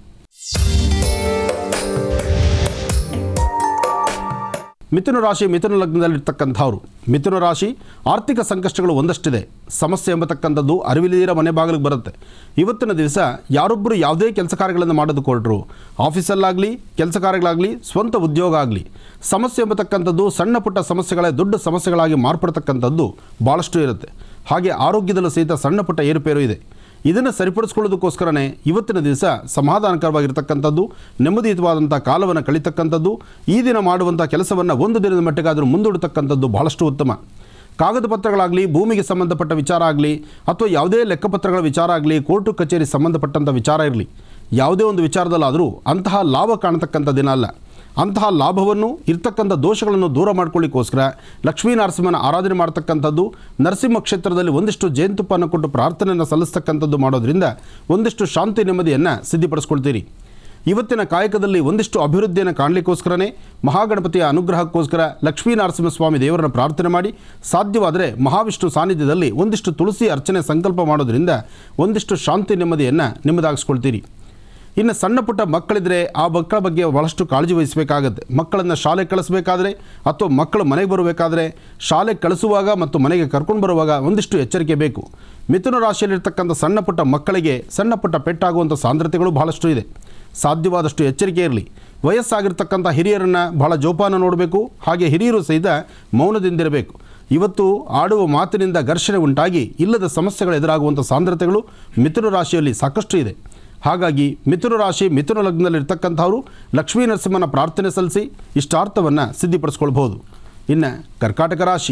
ಮಿಥುನ ರಾಶಿ ಮಿಥುನ ಲಗ್ನದಲ್ಲಿರ್ತಕ್ಕಂಥವ್ರು ಮಿಥುನ ರಾಶಿ ಆರ್ಥಿಕ ಸಂಕಷ್ಟಗಳು ಒಂದಷ್ಟಿದೆ ಸಮಸ್ಯೆ ಎಂಬತಕ್ಕಂಥದ್ದು ಅರಿವಿಲ್ಲದಿರ ಮನೆ ಬಾಗಿಲಿಗೆ ಬರುತ್ತೆ ಇವತ್ತಿನ ದಿವಸ ಯಾರೊಬ್ಬರು ಯಾವುದೇ ಕೆಲಸ ಕಾರ್ಯಗಳನ್ನು ಮಾಡೋದಕ್ಕೆ ಹೊರಟರು ಆಫೀಸಲ್ಲಾಗಲಿ ಕೆಲಸ ಕಾರ್ಯಗಳಾಗಲಿ ಸ್ವಂತ ಉದ್ಯೋಗ ಆಗಲಿ ಸಮಸ್ಯೆ ಎಂಬತಕ್ಕಂಥದ್ದು ಸಣ್ಣ ಪುಟ್ಟ ಸಮಸ್ಯೆಗಳೇ ದೊಡ್ಡ ಸಮಸ್ಯೆಗಳಾಗಿ ಮಾರ್ಪಡ್ತಕ್ಕಂಥದ್ದು ಭಾಳಷ್ಟು ಇರುತ್ತೆ ಹಾಗೆ ಆರೋಗ್ಯದಲ್ಲೂ ಸಹಿತ ಸಣ್ಣ ಪುಟ್ಟ ಏರುಪೇರು ಇದೆ ಇದನ್ನು ಸರಿಪಡಿಸ್ಕೊಳ್ಳೋದಕ್ಕೋಸ್ಕರನೇ ಇವತ್ತಿನ ದಿವಸ ಸಮಾಧಾನಕರವಾಗಿರ್ತಕ್ಕಂಥದ್ದು ನೆಮ್ಮದಿಯುತವಾದಂಥ ಕಾಲವನ್ನು ಕಳಿತಕ್ಕಂಥದ್ದು ಈ ದಿನ ಮಾಡುವಂಥ ಕೆಲಸವನ್ನು ಒಂದು ದಿನದ ಮಟ್ಟಿಗಾದರೂ ಮುಂದೂಡತಕ್ಕಂಥದ್ದು ಬಹಳಷ್ಟು ಉತ್ತಮ ಕಾಗದ ಪತ್ರಗಳಾಗಲಿ ಭೂಮಿಗೆ ಸಂಬಂಧಪಟ್ಟ ವಿಚಾರ ಆಗಲಿ ಅಥವಾ ಯಾವುದೇ ಲೆಕ್ಕಪತ್ರಗಳ ವಿಚಾರ ಆಗಲಿ ಕೋರ್ಟು ಕಚೇರಿ ಸಂಬಂಧಪಟ್ಟಂಥ ವಿಚಾರ ಇರಲಿ ಯಾವುದೇ ಒಂದು ವಿಚಾರದಲ್ಲಾದರೂ ಅಂತಹ ಲಾಭ ಕಾಣತಕ್ಕಂಥ ದಿನ ಅಲ್ಲ ಅಂತಹ ಲಾಭವನ್ನು ಇರ್ತಕ್ಕಂಥ ದೋಷಗಳನ್ನು ದೂರ ಮಾಡ್ಕೊಳ್ಳಿಕ್ಕೋಸ್ಕರ ಲಕ್ಷ್ಮೀ ನರಸಿಂಹನ ಆರಾಧನೆ ಮಾಡ್ತಕ್ಕಂಥದ್ದು ನರಸಿಂಹ ಕ್ಷೇತ್ರದಲ್ಲಿ ಒಂದಿಷ್ಟು ಜೇನುತುಪ್ಪನ್ನು ಕೊಟ್ಟು ಪ್ರಾರ್ಥನೆಯನ್ನು ಸಲ್ಲಿಸ್ತಕ್ಕಂಥದ್ದು ಮಾಡೋದ್ರಿಂದ ಒಂದಿಷ್ಟು ಶಾಂತಿ ನೆಮ್ಮದಿಯನ್ನು ಸಿದ್ಧಿಪಡಿಸ್ಕೊಳ್ತೀರಿ ಇವತ್ತಿನ ಕಾಯಕದಲ್ಲಿ ಒಂದಿಷ್ಟು ಅಭಿವೃದ್ಧಿಯನ್ನು ಕಾಣಲಿಕ್ಕೋಸ್ಕರನೇ ಮಹಾಗಣಪತಿಯ ಅನುಗ್ರಹಕ್ಕೋಸ್ಕರ ಲಕ್ಷ್ಮೀ ನರಸಿಂಹಸ್ವಾಮಿ ದೇವರನ್ನು ಪ್ರಾರ್ಥನೆ ಮಾಡಿ ಸಾಧ್ಯವಾದರೆ ಮಹಾವಿಷ್ಣು ಸಾನ್ನಿಧ್ಯದಲ್ಲಿ ಒಂದಿಷ್ಟು ತುಳಸಿ ಅರ್ಚನೆ ಸಂಕಲ್ಪ ಮಾಡೋದ್ರಿಂದ ಒಂದಿಷ್ಟು ಶಾಂತಿ ನೆಮ್ಮದಿಯನ್ನು ನಿಮ್ಮದಾಗಿಸ್ಕೊಳ್ತೀರಿ ಇನ್ನು ಸಣ್ಣ ಪುಟ್ಟ ಮಕ್ಕಳಿದ್ರೆ ಆ ಮಕ್ಕಳ ಬಗ್ಗೆ ಬಹಳಷ್ಟು ಕಾಳಜಿ ವಹಿಸಬೇಕಾಗತ್ತೆ ಮಕ್ಕಳನ್ನು ಶಾಲೆ ಕಳಿಸ್ಬೇಕಾದ್ರೆ ಅಥವಾ ಮಕ್ಕಳು ಮನೆಗೆ ಬರಬೇಕಾದ್ರೆ ಶಾಲೆ ಕಳಿಸುವಾಗ ಮತ್ತು ಮನೆಗೆ ಕರ್ಕೊಂಡು ಬರುವಾಗ ಒಂದಿಷ್ಟು ಎಚ್ಚರಿಕೆ ಬೇಕು ಮಿಥುನ ರಾಶಿಯಲ್ಲಿರ್ತಕ್ಕಂಥ ಸಣ್ಣ ಪುಟ್ಟ ಮಕ್ಕಳಿಗೆ ಸಣ್ಣ ಪುಟ್ಟ ಪೆಟ್ಟಾಗುವಂಥ ಸಾಂದ್ರತೆಗಳು ಬಹಳಷ್ಟು ಇದೆ ಸಾಧ್ಯವಾದಷ್ಟು ಎಚ್ಚರಿಕೆ ಇರಲಿ ವಯಸ್ಸಾಗಿರ್ತಕ್ಕಂಥ ಹಿರಿಯರನ್ನು ಬಹಳ ಜೋಪಾನ ನೋಡಬೇಕು ಹಾಗೆ ಹಿರಿಯರು ಸಹಿತ ಮೌನದಿಂದಿರಬೇಕು ಇವತ್ತು ಆಡುವ ಮಾತಿನಿಂದ ಘರ್ಷಣೆ ಉಂಟಾಗಿ ಇಲ್ಲದ ಸಮಸ್ಯೆಗಳು ಎದುರಾಗುವಂಥ ಸಾಂದ್ರತೆಗಳು ಮಿಥುನ ರಾಶಿಯಲ್ಲಿ ಸಾಕಷ್ಟು ಇದೆ ಹಾಗಾಗಿ ಮಿಥುನ ರಾಶಿ ಮಿಥುನ ಲಗ್ನದಲ್ಲಿರ್ತಕ್ಕಂಥವರು ಲಕ್ಷ್ಮೀ ನರಸಿಂಹನ ಪ್ರಾರ್ಥನೆ ಸಲ್ಲಿಸಿ ಇಷ್ಟಾರ್ಥವನ್ನು ಸಿದ್ಧಿಪಡಿಸ್ಕೊಳ್ಬೋದು ಇನ್ನು ಕರ್ಕಾಟಕ ರಾಶಿ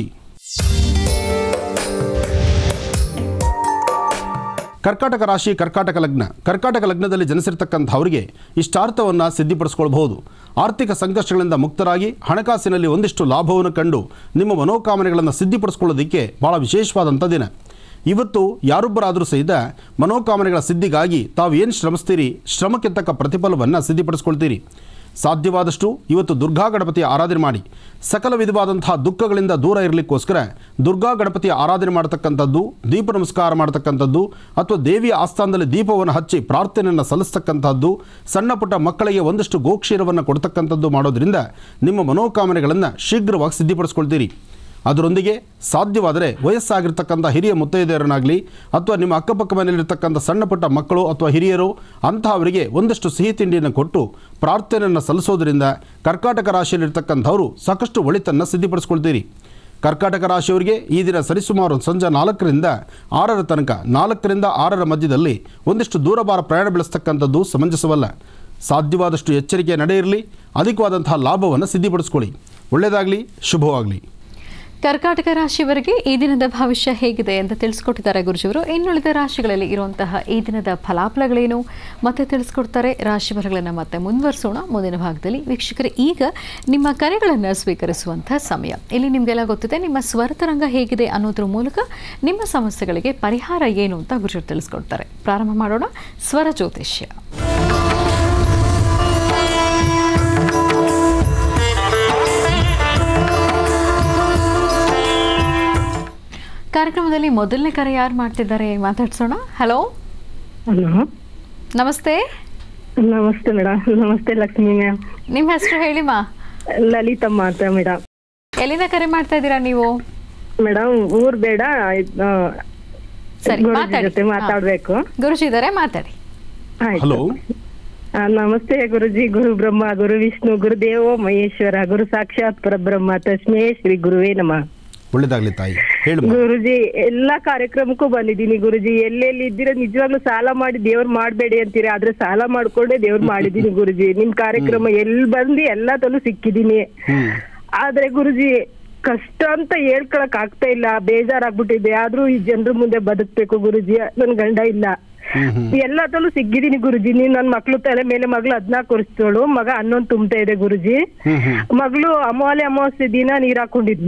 ಕರ್ಕಾಟಕ ರಾಶಿ ಕರ್ಕಾಟಕ ಲಗ್ನ ಕರ್ಕಾಟಕ ಲಗ್ನದಲ್ಲಿ ಜನಿಸಿರ್ತಕ್ಕಂಥವರಿಗೆ ಇಷ್ಟಾರ್ಥವನ್ನು ಸಿದ್ಧಿಪಡಿಸ್ಕೊಳ್ಬಹುದು ಆರ್ಥಿಕ ಸಂಕಷ್ಟಗಳಿಂದ ಮುಕ್ತರಾಗಿ ಹಣಕಾಸಿನಲ್ಲಿ ಒಂದಿಷ್ಟು ಲಾಭವನ್ನು ಕಂಡು ನಿಮ್ಮ ಮನೋಕಾಮನೆಗಳನ್ನು ಸಿದ್ಧಿಪಡಿಸ್ಕೊಳ್ಳೋದಕ್ಕೆ ಭಾಳ ವಿಶೇಷವಾದಂಥ ದಿನ ಇವತ್ತು ಯಾರೊಬ್ಬರಾದರೂ ಸಹಿತ ಮನೋಕಾಮನೆಗಳ ಸಿದ್ಧಿಗಾಗಿ ತಾವು ಏನು ಶ್ರಮಿಸ್ತೀರಿ ಶ್ರಮಕ್ಕೆ ತಕ್ಕ ಪ್ರತಿಫಲವನ್ನು ಸಿದ್ಧಿಪಡಿಸ್ಕೊಳ್ತೀರಿ ಸಾಧ್ಯವಾದಷ್ಟು ಇವತ್ತು ದುರ್ಗಾ ಗಣಪತಿಯ ಆರಾಧನೆ ಮಾಡಿ ಸಕಲ ವಿಧವಾದಂತಹ ದುಃಖಗಳಿಂದ ದೂರ ಇರಲಿಕ್ಕೋಸ್ಕರ ದುರ್ಗಾ ಗಣಪತಿಯ ಆರಾಧನೆ ಮಾಡ್ತಕ್ಕಂಥದ್ದು ದೀಪ ನಮಸ್ಕಾರ ಮಾಡ್ತಕ್ಕಂಥದ್ದು ಅಥವಾ ದೇವಿಯ ಆಸ್ಥಾನದಲ್ಲಿ ದೀಪವನ್ನು ಹಚ್ಚಿ ಪ್ರಾರ್ಥನೆಯನ್ನು ಸಲ್ಲಿಸ್ತಕ್ಕಂಥದ್ದು ಸಣ್ಣ ಪುಟ್ಟ ಮಕ್ಕಳಿಗೆ ಒಂದಷ್ಟು ಗೋಕ್ಷೀರವನ್ನು ಕೊಡ್ತಕ್ಕಂಥದ್ದು ಮಾಡೋದ್ರಿಂದ ನಿಮ್ಮ ಮನೋಕಾಮನೆಗಳನ್ನು ಶೀಘ್ರವಾಗಿ ಸಿದ್ಧಿಪಡಿಸ್ಕೊಳ್ತೀರಿ ಅದರೊಂದಿಗೆ ಸಾಧ್ಯವಾದರೆ ವಯಸ್ಸಾಗಿರ್ತಕ್ಕಂಥ ಹಿರಿಯ ಮುತ್ತೈದೆಯರನ್ನಾಗಲಿ ಅಥವಾ ನಿಮ್ಮ ಅಕ್ಕಪಕ್ಕ ಮನೆಯಲ್ಲಿರ್ತಕ್ಕಂಥ ಸಣ್ಣ ಪುಟ್ಟ ಮಕ್ಕಳು ಅಥವಾ ಹಿರಿಯರು ಅಂತಹವರಿಗೆ ಒಂದಷ್ಟು ಸಿಹಿ ತಿಂಡಿಯನ್ನು ಕೊಟ್ಟು ಪ್ರಾರ್ಥನೆಯನ್ನು ಸಲ್ಲಿಸೋದ್ರಿಂದ ಕರ್ಕಾಟಕ ರಾಶಿಯಲ್ಲಿರ್ತಕ್ಕಂಥವರು ಸಾಕಷ್ಟು ಒಳಿತನ್ನು ಸಿದ್ಧಿಪಡಿಸ್ಕೊಳ್ತೀರಿ ಕರ್ಕಾಟಕ ರಾಶಿಯವರಿಗೆ ಈ ದಿನ ಸರಿಸುಮಾರು ಸಂಜೆ ನಾಲ್ಕರಿಂದ ಆರರ ತನಕ ನಾಲ್ಕರಿಂದ ಆರರ ಮಧ್ಯದಲ್ಲಿ ಒಂದಿಷ್ಟು ದೂರಭಾರ ಪ್ರಯಾಣ ಬೆಳೆಸ್ತಕ್ಕಂಥದ್ದು ಸಮಂಜಸವಲ್ಲ ಸಾಧ್ಯವಾದಷ್ಟು ಎಚ್ಚರಿಕೆ ನಡೆಯಿರಲಿ ಅಧಿಕವಾದಂತಹ ಲಾಭವನ್ನು ಸಿದ್ಧಿಪಡಿಸ್ಕೊಳ್ಳಿ ಒಳ್ಳೆಯದಾಗಲಿ ಶುಭವಾಗಲಿ ಕರ್ಕಾಟಕ ರಾಶಿಯವರಿಗೆ ಈ ದಿನದ ಭವಿಷ್ಯ ಹೇಗಿದೆ ಅಂತ ತಿಳಿಸ್ಕೊಟ್ಟಿದ್ದಾರೆ ಗುರುಜಿಯವರು ಇನ್ನುಳಿದ ರಾಶಿಗಳಲ್ಲಿ ಇರುವಂತಹ ಈ ದಿನದ ಫಲಾಫಲಗಳೇನು ಮತ್ತೆ ತಿಳಿಸ್ಕೊಡ್ತಾರೆ ರಾಶಿಫಲಗಳನ್ನು ಮತ್ತೆ ಮುಂದುವರಿಸೋಣ ಮುಂದಿನ ಭಾಗದಲ್ಲಿ ವೀಕ್ಷಕರೇ ಈಗ ನಿಮ್ಮ ಕರೆಗಳನ್ನು ಸ್ವೀಕರಿಸುವಂತಹ ಸಮಯ ಇಲ್ಲಿ ನಿಮಗೆಲ್ಲ ಗೊತ್ತಿದೆ ನಿಮ್ಮ ಸ್ವರತರಂಗ ಹೇಗಿದೆ ಅನ್ನೋದ್ರ ಮೂಲಕ ನಿಮ್ಮ ಸಮಸ್ಯೆಗಳಿಗೆ ಪರಿಹಾರ ಏನು ಅಂತ ಗುರುಜಿಯವರು ತಿಳಿಸ್ಕೊಡ್ತಾರೆ ಪ್ರಾರಂಭ ಮಾಡೋಣ ಸ್ವರ ಜ್ಯೋತಿಷ್ಯ ಕಾರ್ಯಕ್ರಮದಲ್ಲಿ ಮೊದಲನೇ ಕರೆ ಯಾರು ಮಾಡ್ತಿದ್ದಾರೆ ಮಾತಾಡ್ಸೋಣ ಹಲೋ ಹಲೋ ನಮಸ್ತೆ ನಮಸ್ತೆ ಮೇಡಮ್ ನಮಸ್ತೆ ಲಕ್ಷ್ಮಿ ಮ್ಯಾಮ್ ನಿಮ್ಮ ಹೆಸರು ಹೇಳಿಮಾ ಲಲಿತಮ್ಮ ಅಂತ ಮೇಡಮ್ ಎಲ್ಲಿಂದ ಕರೆ ಮಾಡ್ತಾ ಇದ್ದೀರಾ ನೀವು ಮೇಡಮ್ ಊರ್ ಬೇಡ ಇದ್, ಆ, ಸರಿ ಗುರೂಜಿ ಮಾತಾಡಿ ಜೊತೆ ಮಾತಾಡ್ಬೇಕು ಗುರುಜಿ ಇದ್ದಾರೆ ಮಾತಾಡಿ ಆಯ್ತು ಹಲೋ ಆ, ನಮಸ್ತೆ ಗುರುಜಿ ಗುರು ಬ್ರಹ್ಮ ಗುರು ವಿಷ್ಣು ಗುರುದೇವೋ ಮಹೇಶ್ವರ ಗುರು ಸಾಕ್ಷಾತ್ ಪರಬ್ರಹ್ಮ ತಸ್ಮೇ ಶ್ರೀ ಗುರುವೇ ನಮಃ ಒಳ್ಳೆಯದಾಗಲಿ ತಾಯಿ ಹೇಳಮ್ಮ ಗುರುಜಿ ಎಲ್ಲಾ ಕಾರ್ಯಕ್ರಮಕ್ಕೂ ಬಂದಿದ್ದೀನಿ ಗುರುಜಿ ಎಲ್ಲೆಲ್ಲಿ ಇದ್ದೀರಾ ನಿಜವಾಗ್ಲೂ ಸಾಲ ಮಾಡಿ ದೇವ್ರ್ ಮಾಡ್ಬೇಡಿ ಅಂತೀರಾ ಆದ್ರೆ ಸಾಲ ಮಾಡ್ಕೊಂಡೇ ದೇವ್ರ್ ಮಾಡಿದೀನಿ ಗುರುಜಿ ನಿಮ್ ಕಾರ್ಯಕ್ರಮ ಎಲ್ ಬಂದು ಎಲ್ಲದಲ್ಲೂ ಸಿಕ್ಕಿದೀನಿ ಹ್ಞೂ ಆದ್ರೆ ಗುರುಜಿ ಕಷ್ಟ ಅಂತ ಹೇಳ್ಕೊಳಕ್ ಆಗ್ತಾ ಇಲ್ಲ ಬೇಜಾರಾಗ್ಬಿಟ್ಟಿದೆ ಆದ್ರೂ ಈ ಜನರ ಮುಂದೆ ಬದುಕ್ಬೇಕು ಗುರುಜಿ ನನ್ ಗಂಡ ಇಲ್ಲ ಹ್ಞೂ ಹ್ಞೂ ಎಲ್ಲದಲ್ಲೂ ಸಿಕ್ಕಿದೀನಿ ಗುರುಜಿ ನೀನ್ ನನ್ ಮಕ್ಳು ತಲೆ ಮೇಲೆ ಮಗಳು ಹದ್ನಾಲ್ಕು ವರ್ಷದವಳು ಮಗ ಹನ್ನೊಂದು ತುಂಬ್ತಾ ಇದೆ ಗುರುಜಿ ಹ್ಞೂ ಹ್ಞೂ ಮಗಳು ಅಮಾವಾಸ್ಯೆ ಅಮಾವಾಸ್ಯೆ ದಿನ ನೀರ್ ಹಾಕೊಂಡಿದ್ಲು